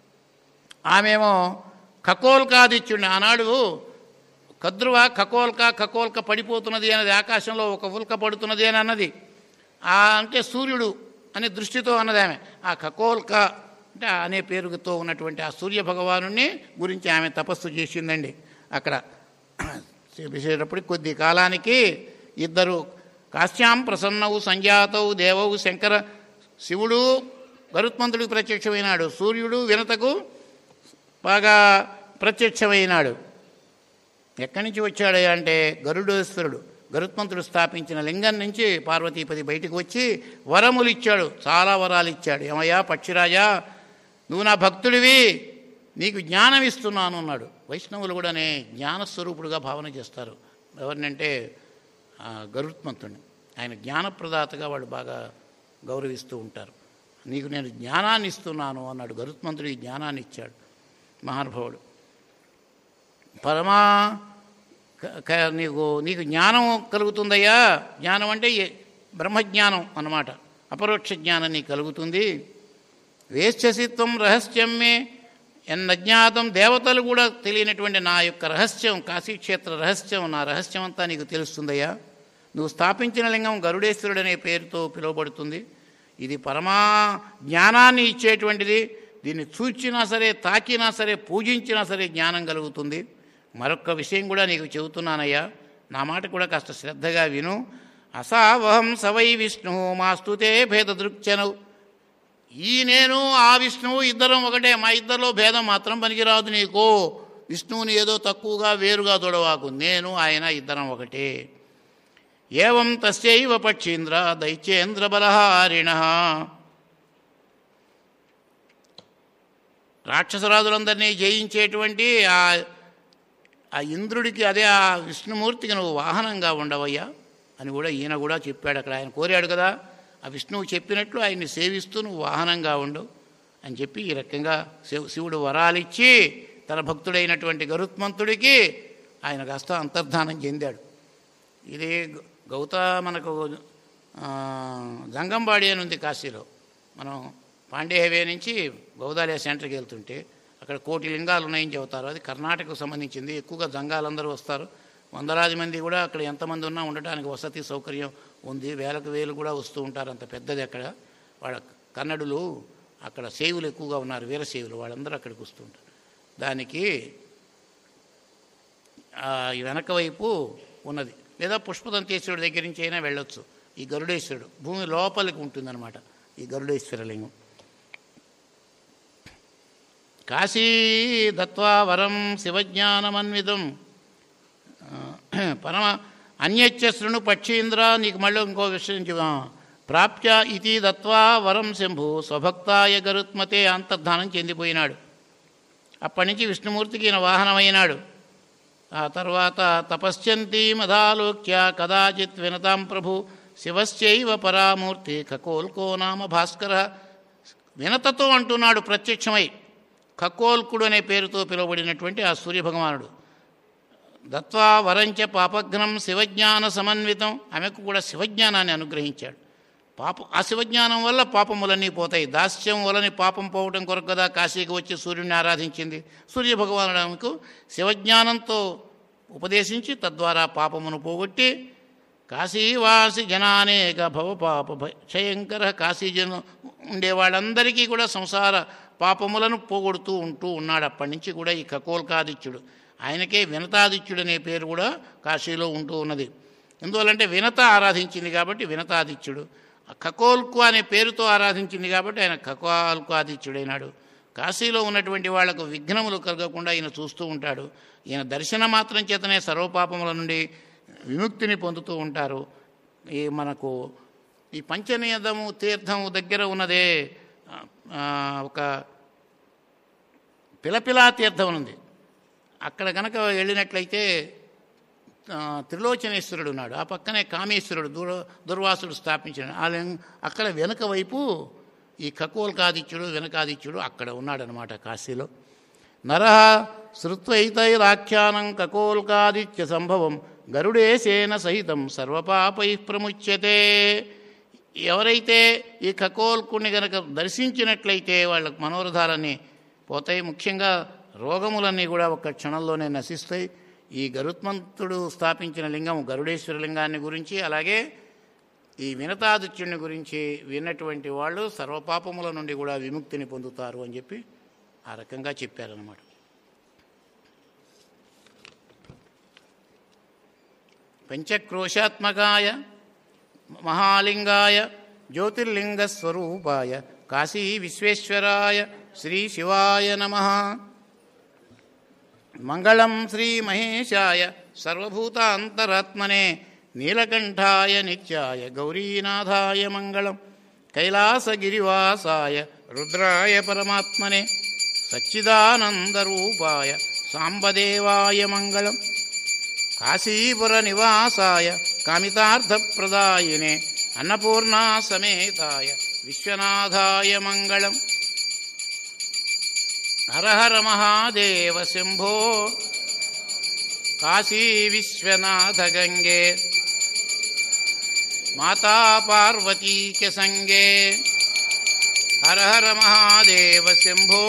ఆమెమో ఖకోల్కాదిత్యుడిని ఆనాడు కద్రువ ఖకోల్క ఖకోల్క పడిపోతున్నది అనేది ఆకాశంలో ఒక ఉల్క పడుతున్నది అని అన్నది ఆ అంటే సూర్యుడు అనే దృష్టితో అన్నది ఆమె ఆ ఖకోల్క అంటే అనే పేరుతో ఉన్నటువంటి ఆ సూర్య భగవాను గురించి ఆమె తపస్సు చేసిందండి అక్కడ చేసేటప్పుడు కొద్ది కాలానికి ఇద్దరు కాశ్యాం ప్రసన్నవు సంజాతవు దేవవు శంకర శివుడు గరుత్మంతుడికి ప్రత్యక్షమైనాడు సూర్యుడు వినతకు బాగా ప్రత్యక్షమైనాడు ఎక్కడి నుంచి వచ్చాడు అంటే గరుడేశ్వరుడు గరుత్మంతుడు స్థాపించిన లింగం నుంచి పార్వతీపతి బయటికి వచ్చి వరములు ఇచ్చాడు చాలా వరాలు ఇచ్చాడు ఏమయ్యా పక్షిరాజా నువ్వు నా భక్తుడివి నీకు జ్ఞానం ఇస్తున్నాను అన్నాడు వైష్ణవులు కూడానే జ్ఞానస్వరూపుడుగా భావన చేస్తారు ఎవరినంటే ఆ, గరుత్మంతుడిని ఆయన జ్ఞానప్రదాతగా వాళ్ళు బాగా గౌరవిస్తూ ఉంటారు నీకు నేను జ్ఞానాన్ని ఇస్తున్నాను అన్నాడు గరుత్మంతుడికి జ్ఞానాన్ని ఇచ్చాడు మహానుభావుడు పరమా క- క- నీకు నీకు జ్ఞానం కలుగుతుందయ్యా జ్ఞానం అంటే ఏ- బ్రహ్మజ్ఞానం అన్నమాట అపరోక్ష జ్ఞానం నీకు కలుగుతుంది వేశ్యసిత్వం రహస్యమే ఎన్నజ్ఞాతం దేవతలు కూడా తెలియనటువంటి నా యొక్క రహస్యం కాశీక్షేత్ర రహస్యం నా రహస్యం అంతా నీకు తెలుస్తుందయ్యా నువ్వు స్థాపించిన లింగం గరుడేశ్వరుడు అనే పేరుతో పిలువబడుతుంది ఇది పరమా జ్ఞానాన్ని ఇచ్చేటువంటిది దీన్ని చూచినా సరే తాకినా సరే పూజించినా సరే జ్ఞానం కలుగుతుంది మరొక విషయం కూడా నీకు చెబుతున్నానయ్యా నా మాట కూడా కాస్త శ్రద్ధగా విను అసావహం సవై విష్ణు మాస్తుతే భేద దృక్చనవు ఈ నేను ఆ విష్ణువు ఇద్దరం ఒకటే మా ఇద్దరిలో భేదం మాత్రం పనికిరాదు నీకు విష్ణువుని ఏదో తక్కువగా వేరుగా దొడవాకు నేను ఆయన ఇద్దరం ఒకటే ఏవం తస్యైవ పక్షీంద్ర దైత్యేంద్ర బలహారిణ రాక్షసరాజులందరినీ జయించేటువంటి ఆ ఆ ఇంద్రుడికి అదే ఆ విష్ణుమూర్తికి నువ్వు వాహనంగా ఉండవయ్యా అని కూడా ఈయన కూడా చెప్పాడు అక్కడ ఆయన కోరాడు కదా ఆ విష్ణువు చెప్పినట్లు ఆయన్ని సేవిస్తూ నువ్వు వాహనంగా ఉండు అని చెప్పి ఈ రకంగా శివ శివుడు వరాలిచ్చి తన భక్తుడైనటువంటి గరుత్మంతుడికి ఆయన కాస్త అంతర్ధానం చెందాడు ఇది గ- గౌత మనకు ఆ, జంగంబాడి అని ఉంది కాశీలో మనం పాండే హైవే నుంచి గౌదాలయ సెంటర్కి వెళ్తుంటే అక్కడ కోటి లింగాలు ఉన్నాయని చెబుతారు అది కర్ణాటకకు సంబంధించింది ఎక్కువగా జంగాలందరూ వస్తారు వందలాది మంది కూడా అక్కడ ఎంతమంది ఉన్నా ఉండటానికి వసతి సౌకర్యం ఉంది వేలకు వేలు కూడా వస్తూ ఉంటారు అంత పెద్దది అక్కడ వాళ్ళ కన్నడులు అక్కడ సేవులు ఎక్కువగా ఉన్నారు వీరసేవులు వాళ్ళందరూ అక్కడికి వస్తుంటారు దానికి ఆ, ఈ వెనక వైపు ఉన్నది లేదా పుష్పదంతేశ్వరుడి దగ్గర నుంచి అయినా వెళ్ళొచ్చు ఈ గరుడేశ్వరుడు భూమి లోపలికి ఉంటుందన్నమాట ఈ గరుడేశ్వర లింగం కాశీ దత్వా వరం శివజ్ఞానమన్వితం ఆ, పరమ అన్యచ్చ శృణు పక్షీంద్ర నీకు మళ్ళీ ఇంకో విషయం చెబుతా. ప్రాప్య ఇతి దత్వా వరం శంభు స్వభక్తాయ గరుత్మతే అంతర్ధానం చెందిపోయినాడు అప్పటి నుంచి విష్ణుమూర్తికి ఈయన వాహనమైనాడు ఆ తర్వాత తపశ్చంతి మదాలోక్య కదాచిత్ వినతాం ప్రభు శివశ్చైవ పరామూర్తి ఖకోల్కో నామ భాస్కర వినతతో అంటున్నాడు ప్రత్యక్షమై ఖకోల్కుడు అనే పేరుతో పిలువబడినటువంటి ఆ సూర్యభగవానుడు దత్వా వరంచ పాపఘ్నం శివజ్ఞాన సమన్వితం ఆమెకు కూడా శివజ్ఞానాన్ని అనుగ్రహించాడు పాపం ఆ శివజ్ఞానం వల్ల పాపములన్నీ పోతాయి దాస్యం వలని పాపం పోవటం కొరకు కదా కాశీకి వచ్చి సూర్యుడిని ఆరాధించింది సూర్య భగవానుడు శివజ్ఞానంతో ఉపదేశించి తద్వారా పాపమును పోగొట్టి కాశీవాసి జనానేక భవ పాప భయంకర కాశీ జన ఉండే వాళ్ళందరికీ కూడా సంసార పాపములను పోగొడుతూ ఉంటూ ఉన్నాడు అప్పటి నుంచి కూడా ఈ ఖగోల్కాదిత్యుడు ఆయనకే వినతాదిత్యుడు అనే పేరు కూడా కాశీలో ఉంటూ ఉన్నది ఎందువల్లంటే వినత ఆరాధించింది కాబట్టి వినతాదిత్యుడు ఆ ఖకోల్కు అనే పేరుతో ఆరాధించింది కాబట్టి ఆయన ఖకోల్కు ఆదిత్యుడైనాడు కాశీలో ఉన్నటువంటి వాళ్లకు విఘ్నములు కలగకుండా ఈయన చూస్తూ ఉంటాడు ఈయన దర్శన మాత్రం చేతనే సర్వపాపముల నుండి విముక్తిని పొందుతూ ఉంటారు ఈ మనకు ఈ పంచనియదము తీర్థము దగ్గర ఉన్నదే ఆ, ఒక పిలపిలా తీర్థం ఉంది అక్కడ కనుక వెళ్ళినట్లయితే ఆ, త్రిలోచనేశ్వరుడు ఉన్నాడు ఆ పక్కనే కామేశ్వరుడు దుర్ దుర్వాసుడు స్థాపించిన ఆలయం అక్కడ వెనుక వైపు ఈ ఖకోల్కాదిత్యుడు వెనకాదిత్యుడు అక్కడ ఉన్నాడనమాట కాశీలో నర శృత్వైతైరాఖ్యానం ఖకోల్కాదిత్య సంభవం గరుడేశేన సహితం సర్వపాపై ప్రముచ్యతే ఎవరైతే ఈ ఖకోల్కుని గనక దర్శించినట్లయితే వాళ్ళ మనోరథాలన్నీ పోతాయి ముఖ్యంగా రోగములన్నీ కూడా ఒక క్షణంలోనే నశిస్తాయి ఈ గరుత్మంతుడు స్థాపించిన లింగం గరుడేశ్వర లింగాన్ని గురించి అలాగే ఈ వినతాదిత్యుని గురించి విన్నటువంటి వాళ్ళు సర్వపాపముల నుండి కూడా విముక్తిని పొందుతారు అని చెప్పి ఆ రకంగా చెప్పారనమాట పంచక్రోశాత్మకాయ మహాలింగాయ జ్యోతిర్లింగస్వరూపాయ కాశీ విశ్వేశ్వరాయ శ్రీ శివాయ నమ మంగళం శ్రీ మహేశాయ సర్వభూతాంతరాత్మనే నీలకంఠాయ నిత్యాయ గౌరీనాథాయ మంగళం కైలాసగిరివాసాయ రుద్రాయ పరమాత్మనే సచ్చిదానందరూపాయ సాంబదేవాయ మంగళం కాశీపుర నివాసాయ కామితార్థప్రదాయినే అన్నపూర్ణా సమేతాయ విశ్వనాథాయ మంగళం హర హర మహాదేవ శంభో కాశీ విశ్వనాథ గంగే మాతా పార్వతీక సంగే హర హర మహాదేవ శంభో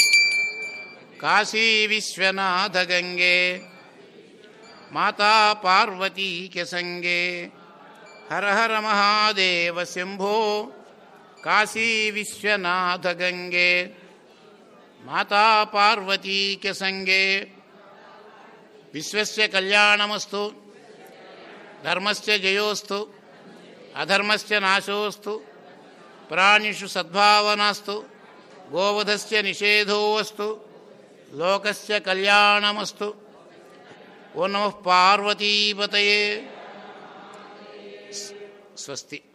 కాశీ విశ్వనాథ గంగే మాతా పార్వతీక సంగే హర హర మహాదేవ శంభో కాశీ విశ్వనాథ గంగే మాతా పార్వతీక సంగే విశ్వస్య కళ్యాణమస్తు ధర్మస్య జయోస్తు అధర్మస్య నాశోస్తు ప్రాణిషు సద్భావనాస్తు గోవధస్య నిషేధోస్తు లోకస్య కళ్యాణమస్తు ఓ నమ పార్వతీపతయే స్వస్తి